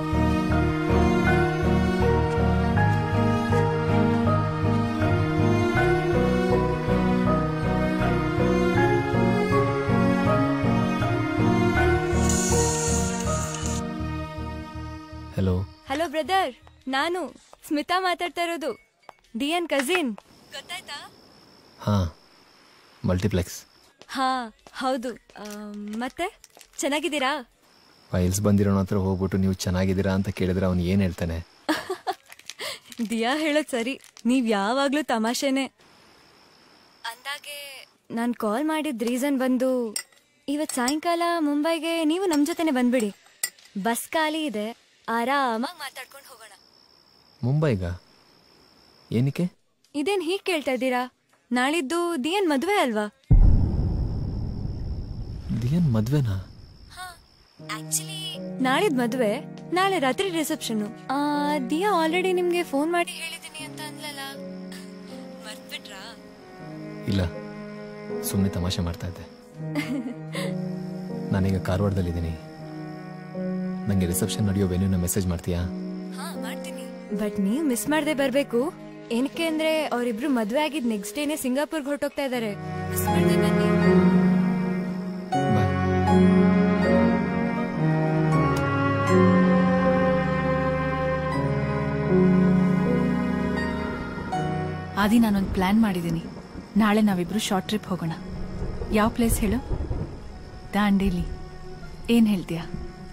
ಹಲೋ ಹಲೋ ಬ್ರದರ್ ನಾನು ಸ್ಮಿತಾ ಮಾತಾಡ್ತಾ ಇರೋದು ಡಿ ಎನ್ ಕಸಿನ್ ಗೊತ್ತಾಯ್ತಾ ಹಾಂ ಮಲ್ಟಿಪ್ಲೆಕ್ಸ್ ಹಾ ಹೌದು ಆ, ಮತ್ತೆ ಚೆನ್ನಾಗಿದ್ದೀರಾ ಫೈಲ್ಸ್ ಬಂದಿರೋನ ಹತ್ರ ಹೋಗ್ಬಿಟ್ಟು ನೀವು ಚೆನ್ನಾಗಿದ್ದೀರಾ ಅಂತ ಕೇಳಿದ್ರೆ ಅವ್ನು ಏನು ಹೇಳ್ತಾನೆ ದಿಯಾ ಹೇಳೋದ್ ಸರಿ ನೀವ್ ಯಾವಾಗ್ಲೂ ತಮಾಷೆನೆ ಅಂದಾಗೆ ನಾನು ಕಾಲ್ ಮಾಡಿದ ರೀಸನ್ ಬಂದು ಇವತ್ ಸಾಯಂಕಾಲ ಮುಂಬೈಗೆ ನೀವು ನಮ್ ಜೊತೆನೆ ಬಂದ್ಬಿಡಿ ಬಸ್ ಖಾಲಿ ಇದೆ ಆರಾಮಾಗಿ ಮಾತಾಡ್ಕೊಂಡು ಹೋಗೋಣ ಮುಂಬೈಗ ಏನಕ್ಕೆ ಇದೇನ್ ಹೀಗ್ ಕೇಳ್ತಾ ಇದ್ದೀರಾ ನಾಳಿದ್ದು ದಿಯನ್ ಮದ್ವೆ ಅಲ್ವಾ ದಿಯನ್ ಮದ್ವೆನಾ ಆಕ್ಚುಲಿ ನಾಳಿದ್ ಮದ್ವೆ ನಾಳೆ ರಾತ್ರಿ ರಿಸೆಪ್ಷನ್ ದಿಯಾ ಆಲ್ರೆಡಿ ನಿಮ್ಗೆ ಫೋನ್ ಮಾಡಿ ಹೇಳಿದೀನಿ ಅಂತ ಅನ್ಲಲ್ಲ ಮರ್ತ್ಬಿಟ್ರಾ ಇಲ್ಲ ಸುಮ್ಮನೆ ತಮಾಷೆ ಮಾಡ್ತಾ ಇದ್ದೆ ನಾನೀಗ ಕಾರವಾರದಲ್ಲಿದ್ದೀನಿ ನನಗೆ ರಿಸೆಪ್ಷನ್ ನಡೆಯೋ ವೆನ್ಯೂನ ಮೆಸೇಜ್ ಮಾಡ್ತೀಯಾ ಹಾ ಮಾಡ್ತೀನಿ ಬಟ್ ನೀವ್ ಮಿಸ್ ಮಾಡದೆ ಬರ್ಬೇಕು ಏನಕ್ಕೆ ಅಂದ್ರೆ ಅವರಿಬ್ರು ಮದ್ವೆ ಆಗಿದ್ ನೆಕ್ಸ್ಟ್ ಡೇನೆ ಸಿಂಗಾಪುರ್ಗೆ ಹೊರಟೋಗ್ತಾ ಇದಾರೆ ಮಿಸ್ ಮಾಡದೆ ಬನ್ನಿ ಆದಿ ನಾನೊಂದು ಪ್ಲಾನ್ ಮಾಡಿದ್ದೀನಿ ನಾಳೆ ನಾವಿಬ್ರು ಶಾರ್ಟ್ ಟ್ರಿಪ್ ಹೋಗೋಣ ಯಾವ ಪ್ಲೇಸ್ ಹೇಳು ದಾಂಡೇಲಿ ಏನು ಹೇಳ್ತೀಯಾ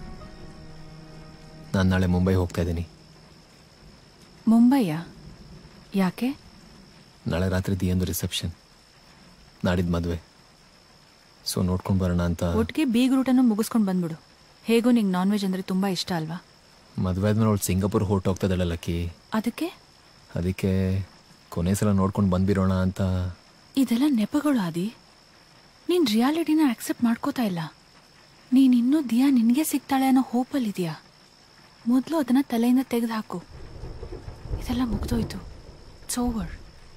ನಾನು ನಾಳೆ ಮುಂಬೈ ಹೋಗ್ತಾ ಇದ್ದೀನಿ ಮುಂಬೈಯಾ ಯಾಕೆ ನಾಳೆ ರಾತ್ರಿ ದಿಯಂದು ರಿಸೆಪ್ಷನ್ ನಾಡಿದ್ದು ಮದುವೆ ಸೊ ನೋಡ್ಕೊಂಡು ಬರೋಣ ಅಂತ ಒಟ್ಟಿಗೆ ಬೀಗ್ ರೂಟನ್ನು ಮುಗಿಸ್ಕೊಂಡು ಬಂದ್ಬಿಡು ಹೇಗೂ ನಿಂಗೆ ನಾನ್ ವೆಜ್ ಅಂದರೆ ತುಂಬ ಇಷ್ಟ ಅಲ್ವಾ ಮದುವೆ ಆದ್ಮೇಲೆ ಅವಳು ಸಿಂಗಾಪುರ್ ಹೊರಟೋಗ್ತದಲ್ಲ ಲಕ್ಕಿ ಅದಕ್ಕೆ ಅದಕ್ಕೆ ಕೊನೆ ಸಲ ನೋಡ್ಕೊಂಡು ಬಂದ್ಬಿರೋಣ ಅಂತ ಇದೆಲ್ಲ ನೆಪಗಳು ಆದಿ ನೀನ್ ರಿಯಾಲಿಟಿನ ಆಕ್ಸೆಪ್ಟ್ ಮಾಡ್ಕೋತಾ ಇಲ್ಲ ನೀನ್ ಇನ್ನೂ ದಿಯಾ ನಿನ್ಗೆ ಸಿಗ್ತಾಳೆ ಅನ್ನೋ ಹೋಪಲ್ಲಿದ್ಯಾ ಮೊದಲು ಅದನ್ನ ತಲೆಯಿಂದ ತೆಗೆದು ಹಾಕು ಇದೆಲ್ಲ ಮುಗ್ದೋಯ್ತು ಇಟ್ಸ್ ಓವರ್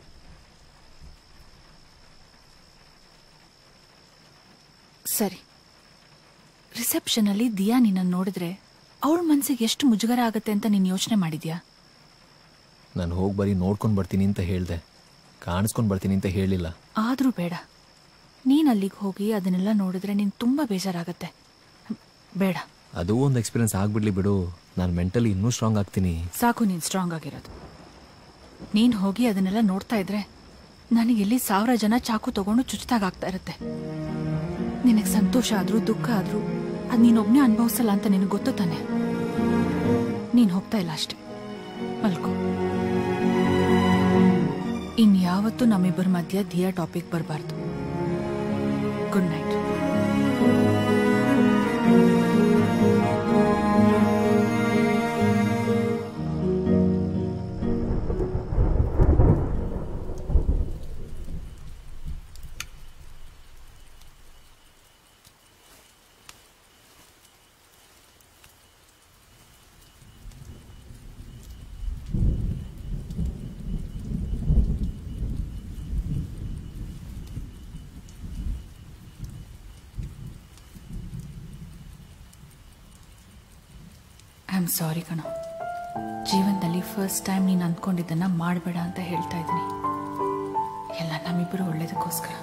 ಸರಿ ರಿಸೆಪ್ಷನಲ್ಲಿ ದಿಯಾ ನಿನ್ನ ನೋಡಿದ್ರೆ ಅವಳ ಮನ್ಸಿಗೆ ಎಷ್ಟು ಮುಜುಗರ ಆಗುತ್ತೆ ಅಂತ ನೀನು ಯೋಚನೆ ಮಾಡಿದ್ಯಾ ನಾನು ಹೋಗಿ ಬರೀ ನೋಡ್ಕೊಂಡು ಬರ್ತೀನಿ ಅಂತ ಹೇಳಿದೆ ಕಾಣಿಸ್ಕೊಂಡು ಬರ್ತೀನಿ ಅಂತ ಹೇಳಿಲ್ಲ ಆದರೂ ಬೇಡ ನೀನು ಅಲ್ಲಿಗೆ ಹೋಗಿ ಅದನ್ನೆಲ್ಲ ನೋಡಿದ್ರೆ ನೀನು ತುಂಬ ಬೇಜಾರಾಗತ್ತೆ ಬೇಡ ಅದು ಒಂದು ಎಕ್ಸ್ಪೀರಿಯನ್ಸ್ ಆಗ್ಬಿಡ್ಲಿ ಬಿಡು ನಾನು ಮೆಂಟಲಿ ಇನ್ನೂ ಸ್ಟ್ರಾಂಗ್ ಆಗ್ತೀನಿ ಸಾಕು ನೀನು ಸ್ಟ್ರಾಂಗ್ ಆಗಿರೋದು ನೀನು ಹೋಗಿ ಅದನ್ನೆಲ್ಲ ನೋಡ್ತಾ ಇದ್ರೆ ನನಗೆ ಎಲ್ಲಿ ಸಾವಿರ ಜನ ಚಾಕು ತಗೊಂಡು ಚುಚ್ಚಿದಾಗ ಆಗ್ತಾ ಇರುತ್ತೆ ನಿನಗೆ ಸಂತೋಷ ಆದ್ರೂ ದುಃಖ ಆದ್ರೂ ಅದು ನೀನೊಬ್ನೇ ಅನುಭವಿಸಲ್ಲ ಅಂತ ನಿನಗೆ ಗೊತ್ತು ತಾನೆ ನೀನು ಹೋಗ್ತಾ ಇಲ್ಲ ಅಷ್ಟೇ ಮಲ್ಕೋ ಇನ್ಯಾವತ್ತೂ ನಮ್ಮಿಬ್ಬರ ಮಧ್ಯ ದಿಯಾ ಟಾಪಿಕ್ ಬರಬಾರ್ದು good night I am sorry ಕಣೋ ಜೀವನದಲ್ಲಿ ಫಸ್ಟ್ ಟೈಮ್ ನೀನು ಅಂದ್ಕೊಂಡಿದ್ದನ್ನ ಮಾಡಬೇಡ ಅಂತ ಹೇಳ್ತಾ ಇದ್ದೀನಿ ಎಲ್ಲ ನಮ್ಮಿಬ್ಬರು ಒಳ್ಳೇದಕ್ಕೋಸ್ಕರ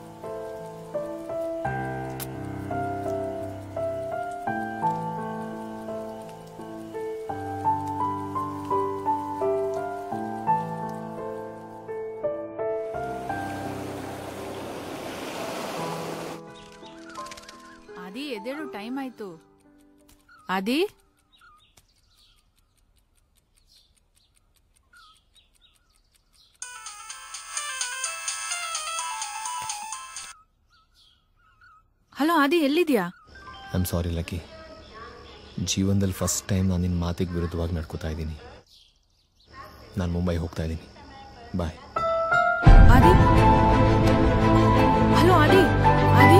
ಆದಿ ಎದ್ದೇಳು ಟೈಮ್ ಆಯ್ತು ಆದಿ ಹಲೋ ಆದಿ ಎಲ್ಲಿದ್ಯಾ ಐ ಆಮ್ ಸಾರಿ ಲಕ್ಕಿ ಜೀವನದಲ್ಲಿ ಫಸ್ಟ್ ಟೈಮ್ ನಾನು ನಿನ್ನ ಮಾತಿಗೆ ವಿರುದ್ಧವಾಗಿ ನಡ್ಕೋತಾ ಇದ್ದೀನಿ ನಾನು ಮುಂಬೈ ಹೋಗ್ತಾ ಇದ್ದೀನಿ ಬಾಯ್ ಆದಿ ಹಲೋ ಆದಿ ಆದಿ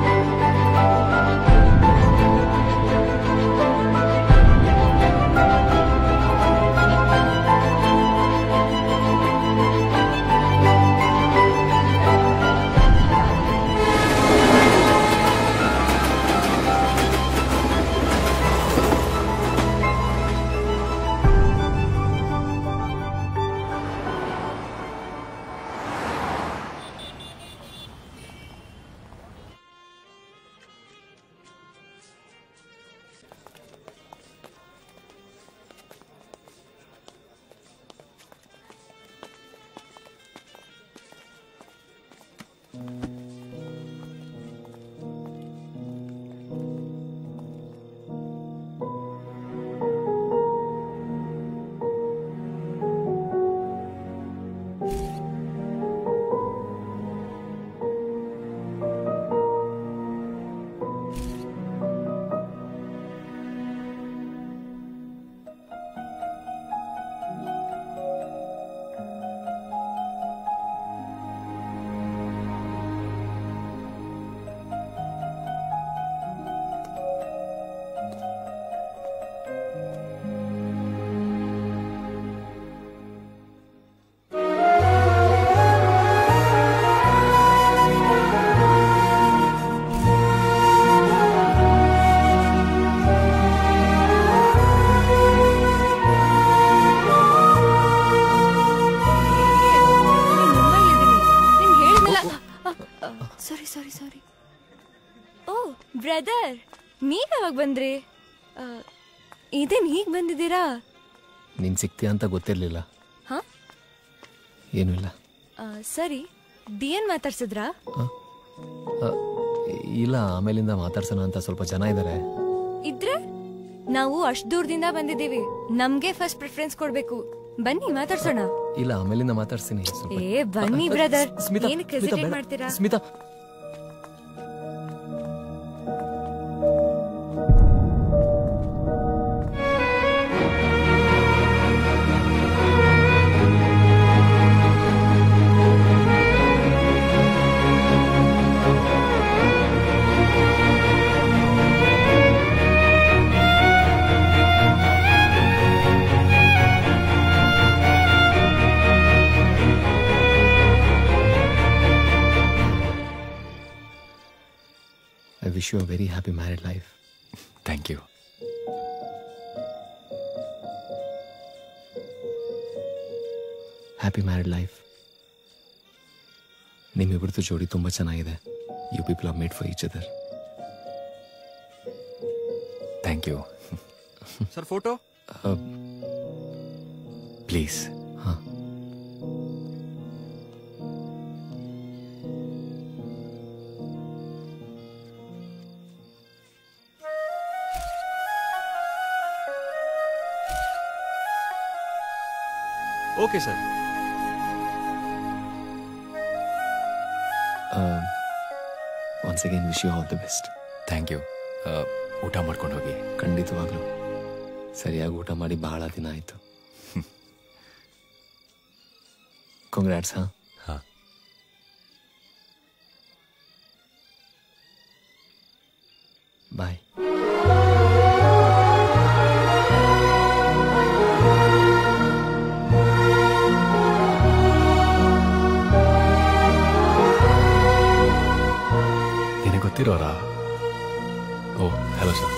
ಸಾರಿ ಸಾರಿ ಸಾರಿ ಓ ಬ್ರದರ್ ನೀವ್ ಯಾವಾಗ ಬಂದ್ರಿ ಆ, ಇದೇನ್ ಹೀಗ್ ಬಂದಿದ್ದೀರಾ ನೀನು ಸಿಗ್ತೀಯ ಅಂತ ಗೊತ್ತಿರಲಿಲ್ಲ ಹಾ ಏನೂ ಇಲ್ಲ ಆ, ಸರಿ ಡಿ ಎನ್ ಮಾತಾಡ್ಸಿದ್ರಾ ಆ, ಇಲ್ಲ ಆಮೇಲಿಂದ ಮಾತಾಡ್ಸೋಣ ಅಂತ ಸ್ವಲ್ಪ ಜನ ಇದ್ದಾರೆ ಇದ್ರೆ ನಾವು ಅಷ್ಟ್ ದೂರದಿಂದ ಬಂದಿದ್ದೀವಿ ನಮ್ಗೆ ಫಸ್ಟ್ ಪ್ರಿಫರೆನ್ಸ್ ಕೊಡ್ಬೇಕು ಬನ್ನಿ ಮಾತಾಡ್ಸೋಣ ಇಲ್ಲ ಆಮೇಲಿಂದ ಮಾತಾಡ್ಸ್ತೀನಿ ಸ್ವಲ್ಪ ಏ ಬನ್ನಿ ಬ್ರದರ್ ಸ್ಮಿತಾ, ಏನಕ್ಕೆ ಸ್ಮಿತಾ, hesitate ಬೇಡ. ಮಾಡ್ತೀರಾ Smita I wish you a very happy married life. Thank you. Happy married life ನಿಮ್ಮಿಬ್ಬರದ್ದು ಜೋಡಿ ತುಂಬ ಚೆನ್ನಾಗಿದೆ you people are made for each other thank you sir photo please ಹಾಂ ಓಕೆ ಸರ್ ಒಂದು once again wish you all the best thank you ಊಟ ಮಾಡ್ಕೊಂಡು ಹೋಗಿ ಖಂಡಿತವಾಗ್ಲು ಸರಿಯಾಗಿ ಊಟ ಮಾಡಿ ಬಹಳ ದಿನ ಆಯ್ತು ಕಾಂಗ್ರಾಟ್ಸ್ ಹಾ ಹಾ ಬಾಯ್ ನಿನಗೆ ಗೊತ್ತಿರೋರಾ ಓ ಹಲೋ ಸರ್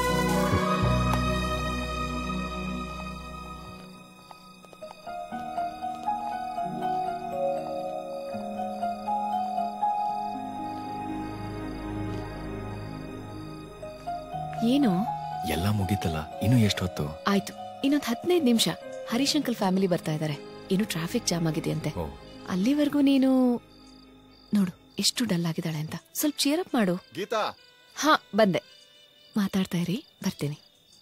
ಏನು ಎಲ್ಲ ಮುಗೀತಲ್ಲ ಇನ್ನೂ ಎಷ್ಟೊತ್ತು ಆಯ್ತು ಇನ್ನೊಂದ್ ಹದಿನೈದು ನಿಮಿಷ ಹರೀಶ್ ಅಂಕಲ್ ಫ್ಯಾಮಿಲಿ ಬರ್ತಾ ಇದ್ದಾರೆ ಇನ್ನು ಟ್ರಾಫಿಕ್ ಜಾಮ್ ಆಗಿದೆಯಂತೆ ಅಲ್ಲಿವರೆಗೂ ನೀನು ನೋಡು ಎಷ್ಟು ಡಲ್ ಆಗಿದ್ದಾಳೆ ಅಂತ ಸ್ವಲ್ಪ ಚೇರ್ ಅಪ್ ಮಾಡು ಗೀತಾ ಹಾ ಬಂದೆ ಮಾತಾಡ್ತಾ ಇರಿ ಬರ್ತೀನಿ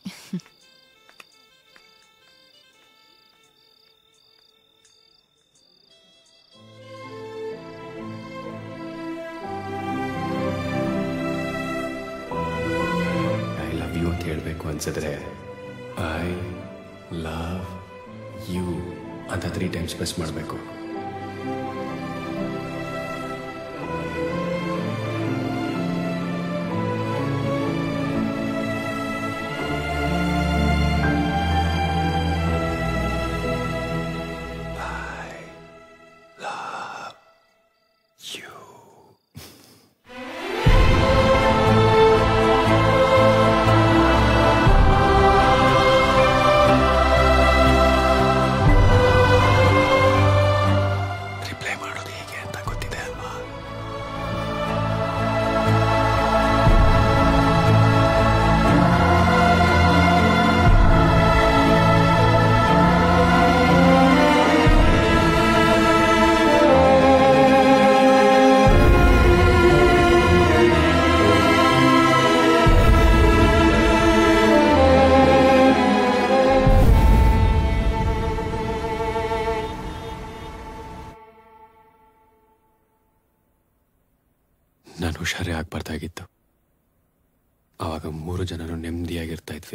ಐ ಲವ್ ಯು ಅಂತ ಹೇಳಬೇಕು ಅನ್ಸಿದ್ರೆ ಐ ಲವ್ ಯು ಅಂತ ತ್ರೀ ಟೈಮ್ಸ್ ಪ್ರೆಸ್ ಮಾಡಬೇಕು ರಿಪ್ಲೈ ಮಾಡೋದು ಹೇಗೆ ಅಂತ ಗೊತ್ತಿದೆ ಅಲ್ವಾ ನಾನು ಹುಷಾರೇ ಆಗ್ಬಾರ್ದಾಗಿತ್ತು ಆವಾಗ ಮೂರು ಜನರು ನೆಮ್ಮದಿಯಾಗಿರ್ತಾ ಇದ್ವಿ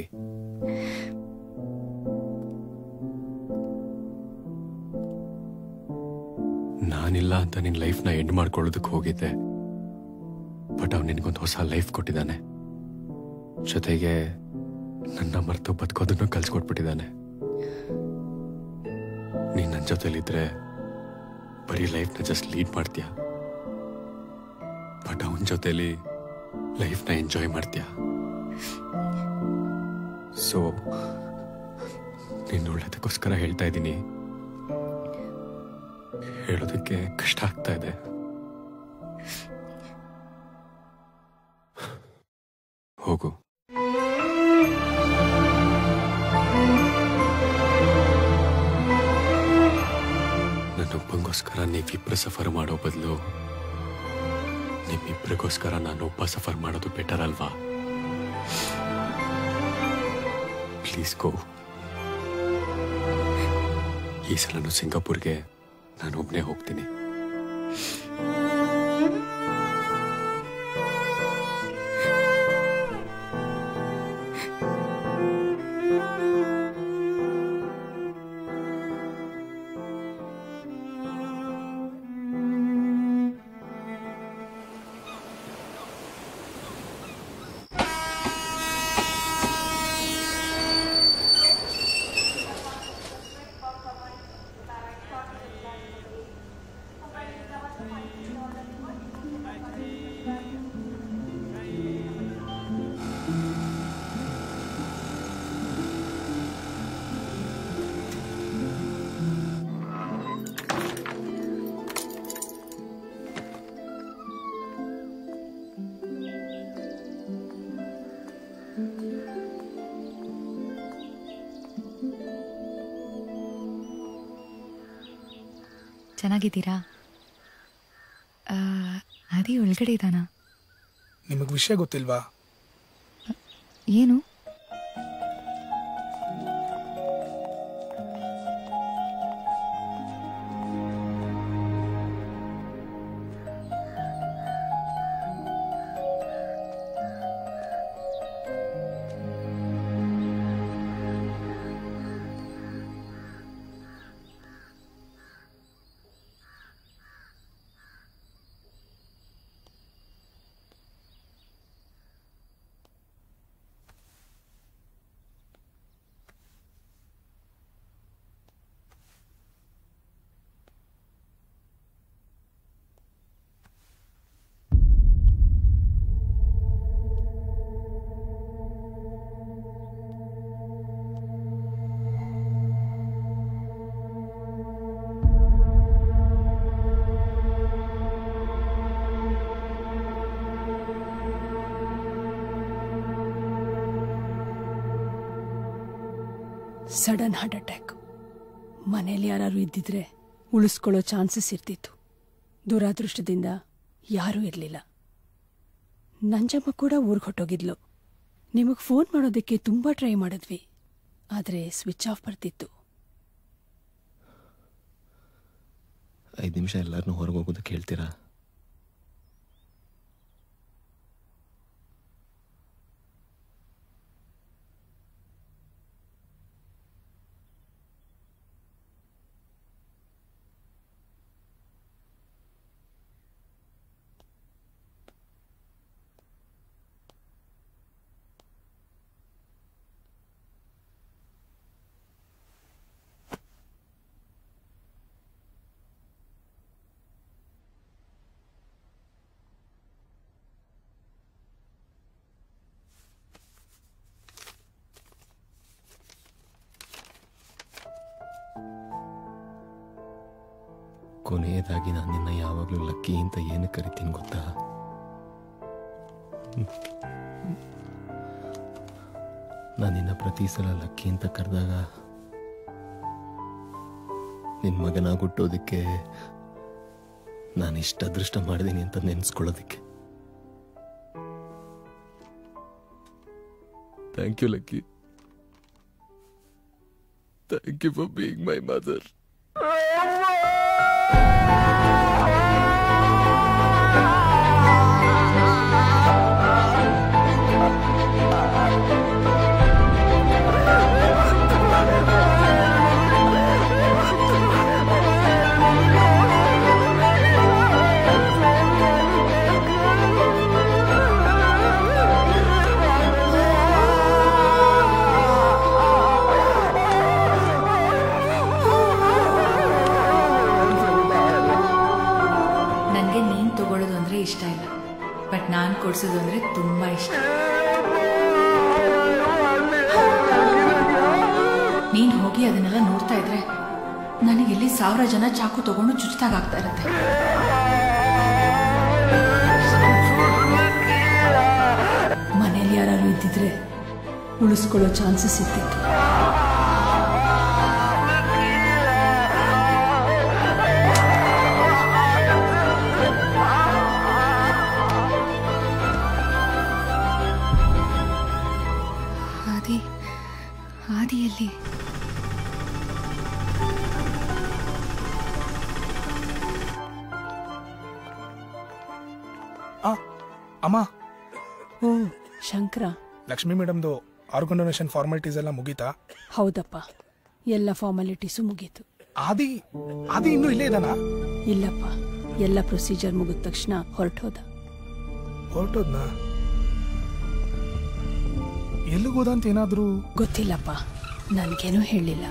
ನಾನಿಲ್ಲ ಅಂತ ನಿನ್ನ ಲೈಫ್ನ ಎಂಡ್ ಮಾಡ್ಕೊಳ್ಳೋದಕ್ಕೆ ಹೋಗಿದ್ದೆ ಬಟ್ ಅವ್ನು ನಿನಗೊಂದು ಹೊಸ ಲೈಫ್ ಕೊಟ್ಟಿದ್ದಾನೆ ಜೊತೆಗೆ ನನ್ನ ಮರೆತು ಬದುಕೋದನ್ನು ಕಲ್ಸ್ಕೊಟ್ಬಿಟ್ಟಿದ್ದಾನೆ ನೀನ್ ನನ್ನ ಜೊತೆಲಿದ್ರೆ ಬರೀ ಲೈಫ್ನ ಜಸ್ಟ್ ಲೀಡ್ ಮಾಡ್ತೀಯ ಬಟ್ ಅವನ ಜೊತೆಲಿ ಲೈಫ್ನ ಎಂಜಾಯ್ ಮಾಡ್ತೀಯ ಸೊ ನಿನ್ನ ಒಳ್ಳೇದಕ್ಕೋಸ್ಕರ ಹೇಳ್ತಾ ಇದ್ದೀನಿ ಹೇಳೋದಕ್ಕೆ ಕಷ್ಟ ಆಗ್ತಾ ಇದೆ ಹೋಗು ನನ್ನೊಬ್ಬಂಗೋಸ್ಕರ ನೀವಿಬ್ರು ಸಫರ್ ಮಾಡೋ ಬದಲು ನಿಮ್ಮಿಬ್ರಿಗೋಸ್ಕರ ನಾನೊಬ್ಬ ಸಫರ್ ಮಾಡೋದು ಬೆಟರ್ ಅಲ್ವಾ ಪ್ಲೀಸ್ ಗೋ ಈ ಸಲನು ಸಿಂಗಾಪುರ್ಗೆ ನಾನು ಒಬ್ಬನೇ ಹೋಗ್ತೀನಿ ಚೆನ್ನಾಗಿದ್ದೀರಾ ಆ, ಆದಿ ಒಳಗಡೆ ಇದ್ದಾನಾ ನಿಮಗೆ ವಿಷಯ ಗೊತ್ತಿಲ್ವಾ ಏನು ಸಡನ್ ಹಾರ್ಟ್ ಅಟ್ಯಾಕ್ ಮನೇಲಿ ಯಾರು ಇದ್ದಿದ್ರೆ ಉಳಿಸ್ಕೊಳ್ಳೋ ಚಾನ್ಸಸ್ ಇರ್ತಿತ್ತು ದುರಾದೃಷ್ಟದಿಂದ ಯಾರೂ ಇರಲಿಲ್ಲ ನಂಜಮ್ಮ ಕೂಡ ಊರಿಗೆ ಹೊಟ್ಟೋಗಿದ್ಲು ನಿಮಗೆ ಫೋನ್ ಮಾಡೋದಕ್ಕೆ ತುಂಬ ಟ್ರೈ ಮಾಡಿದ್ವಿ ಆದರೆ ಸ್ವಿಚ್ ಆಫ್ ಬರ್ತಿತ್ತು ಐದು ನಿಮಿಷ ಎಲ್ಲರನ್ನೂ ಹೊರಗೆ ಹೋಗೋದಕ್ಕೆ ಹೇಳ್ತೀರಾ ಕೊನೆಯದಾಗಿ ನಾನು ನಿನ್ನ ಯಾವಾಗಲೂ ಲಕ್ಕಿ ಅಂತ ಏನು ಕರಿತೀನಿ ಗೊತ್ತಾ ನಾನು ನಿನ್ನ ಪ್ರತಿ ಸಲ ಲಕ್ಕಿ ಅಂತ ಕರೆದಾಗ ನಿನ್ನ ಮಗನಾಗಿ ಹುಟ್ಟೋದಕ್ಕೆ ನಾನು ಇಷ್ಟ ಅದೃಷ್ಟ ಮಾಡಿದ್ದೀನಿ ಅಂತ ನೆನೆಸ್ಕೊಳ್ಳೋದಕ್ಕೆ thank you Lucky thank you for being my mother ನನಗೆ ನೀನು ತಗೊಳ್ಳೋದು ಅಂದರೆ ಇಷ್ಟ ಇಲ್ಲ ಬಟ್ ನಾನು ಕೊಡ್ಸೋದು ಅಂದರೆ ತುಂಬ ಇಷ್ಟ ನೀನು ಹೋಗಿ ಅದನ್ನೆಲ್ಲ ನೋಡ್ತಾ ಇದ್ರೆ ನನಗೆ ಎಲ್ಲಿ ಸಾವಿರ ಜನ ಚಾಕು ತಗೊಂಡು ಚುಚ್ಚಿದಾಗ್ತಾ ಇರುತ್ತೆ ಮನೇಲಿ ಯಾರು ಇದ್ದಿದ್ರೆ ಉಳಿಸ್ಕೊಳ್ಳೋ ಚಾನ್ಸಸ್ ಇರ್ತಿತ್ತು ಆದಿ ಆದಿಯಲ್ಲಿ ಆ ಅಮ್ಮ ಓ ಶಂಕರ ಲಕ್ಷ್ಮಿ ಮೇಡಮ್ದು ಆರ್ಗನ್ ಡೊನೇಷನ್ ಫಾರ್ಮಾಲಿಟೀಸ್ ಎಲ್ಲ ಮುಗೀತಾ ಹೌದಪ್ಪ ಎಲ್ಲ ಫಾರ್ಮಾಲಿಟೀಸು ಮುಗೀತು ಆದಿ ಆದಿ ಇನ್ನೂ ಇಲ್ಲೇ ಇದಾನಾ ಇಲ್ಲಪ್ಪ ಎಲ್ಲ ಪ್ರೊಸೀಜರ್ ಮುಗಿದ ತಕ್ಷಣ ಹೊರಟೋದ ಹೊರಟೋದ್ನಾ ಎಲ್ಲಿಗೋದ ಅಂತ ಏನಾದ್ರೂ ಗೊತ್ತಿಲ್ಲಪ್ಪ ನನಗೇನೂ ಹೇಳಿಲ್ಲ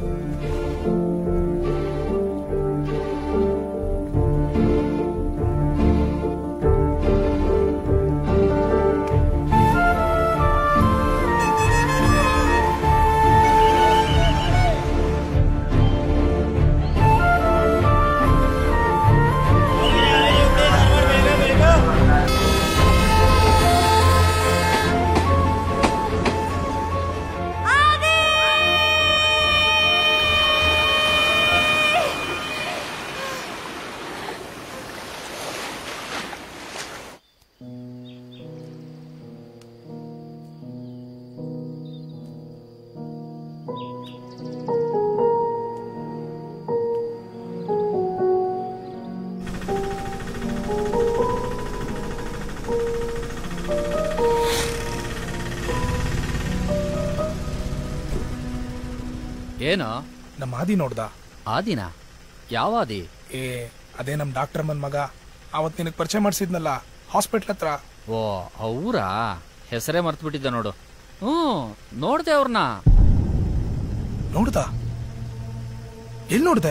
ಏನು ನಮ್ಮ ಆದಿ ನೋಡ್ದ ಆದಿನ ಯಾವ ಆದಿ ಏ ಅದೇ ನಮ್ ಡಾಕ್ಟರ್ ಮನ್ ಮಗ ಅವತ್ ನಿನಗ್ ಪರಿಚಯ ಮಾಡಿಸಿದ್ನಲ್ಲ ಹಾಸ್ಪಿಟ್ಲ್ ಹತ್ರ ಓ ಅವರಾ ಹೆಸರೇ ಮರ್ತ್ಬಿಟ್ಟಿದ್ದೆ ನೋಡು ಹ್ಞೂ ನೋಡ್ದೆ ಅವ್ರನ್ನ ನೋಡ್ದ ಎಲ್ಲಿ ನೋಡ್ದೆ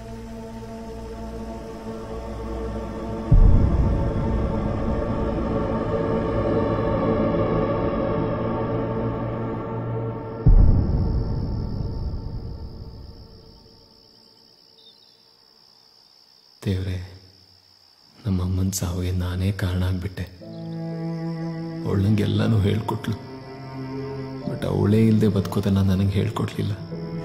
ದೇವ್ರೆ ನಮ್ಮಮ್ಮನ ಸಾವಿಗೆ ನಾನೇ ಕಾರಣ ಆಗ್ಬಿಟ್ಟೆ ಅವಳಂಗೆಲ್ಲನೂ ಹೇಳ್ಕೊಟ್ಲು ಬಟ್ ಅವಳೇ ಇಲ್ಲದೆ ಬದುಕೋದನ್ನ ನನಗೆ ಹೇಳ್ಕೊಡ್ಲಿಲ್ಲ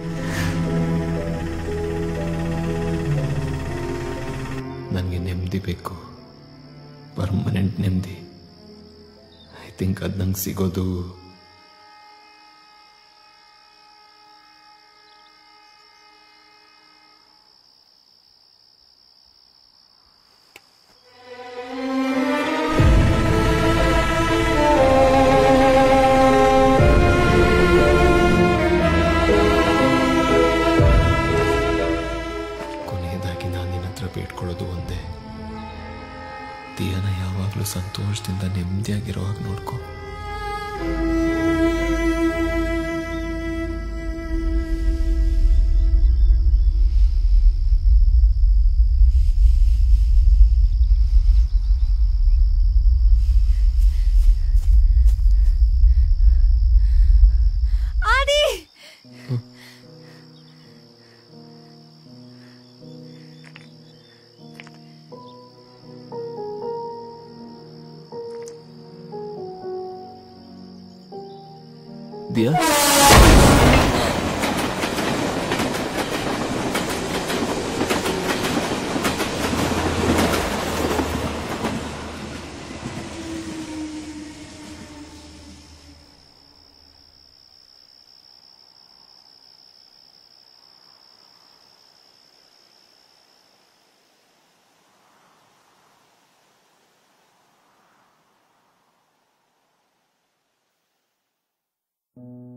ನನಗೆ ನೆಮ್ಮದಿ ಬೇಕು ಪರ್ಮನೆಂಟ್ ನೆಮ್ಮದಿ ಐ ಥಿಂಕ್ ಅದು ನಂಗೆ ಸಿಗೋದು ಕೊನೆಯದಾಗಿ ನಾನು ನಿನ್ನ ಹತ್ರ ಬೇಡ್ಕೊಳ್ಳೋದು ಒಂದೇ ದಿಯಾನ ಯಾವಾಗಲೂ ಸಂತೋಷದಿಂದ ನೆಮ್ಮದಿಯಾಗಿರೋ ಹಾಗೆ ನೋಡ್ಕೊ ಆದಿ ದಿಯಾ thank you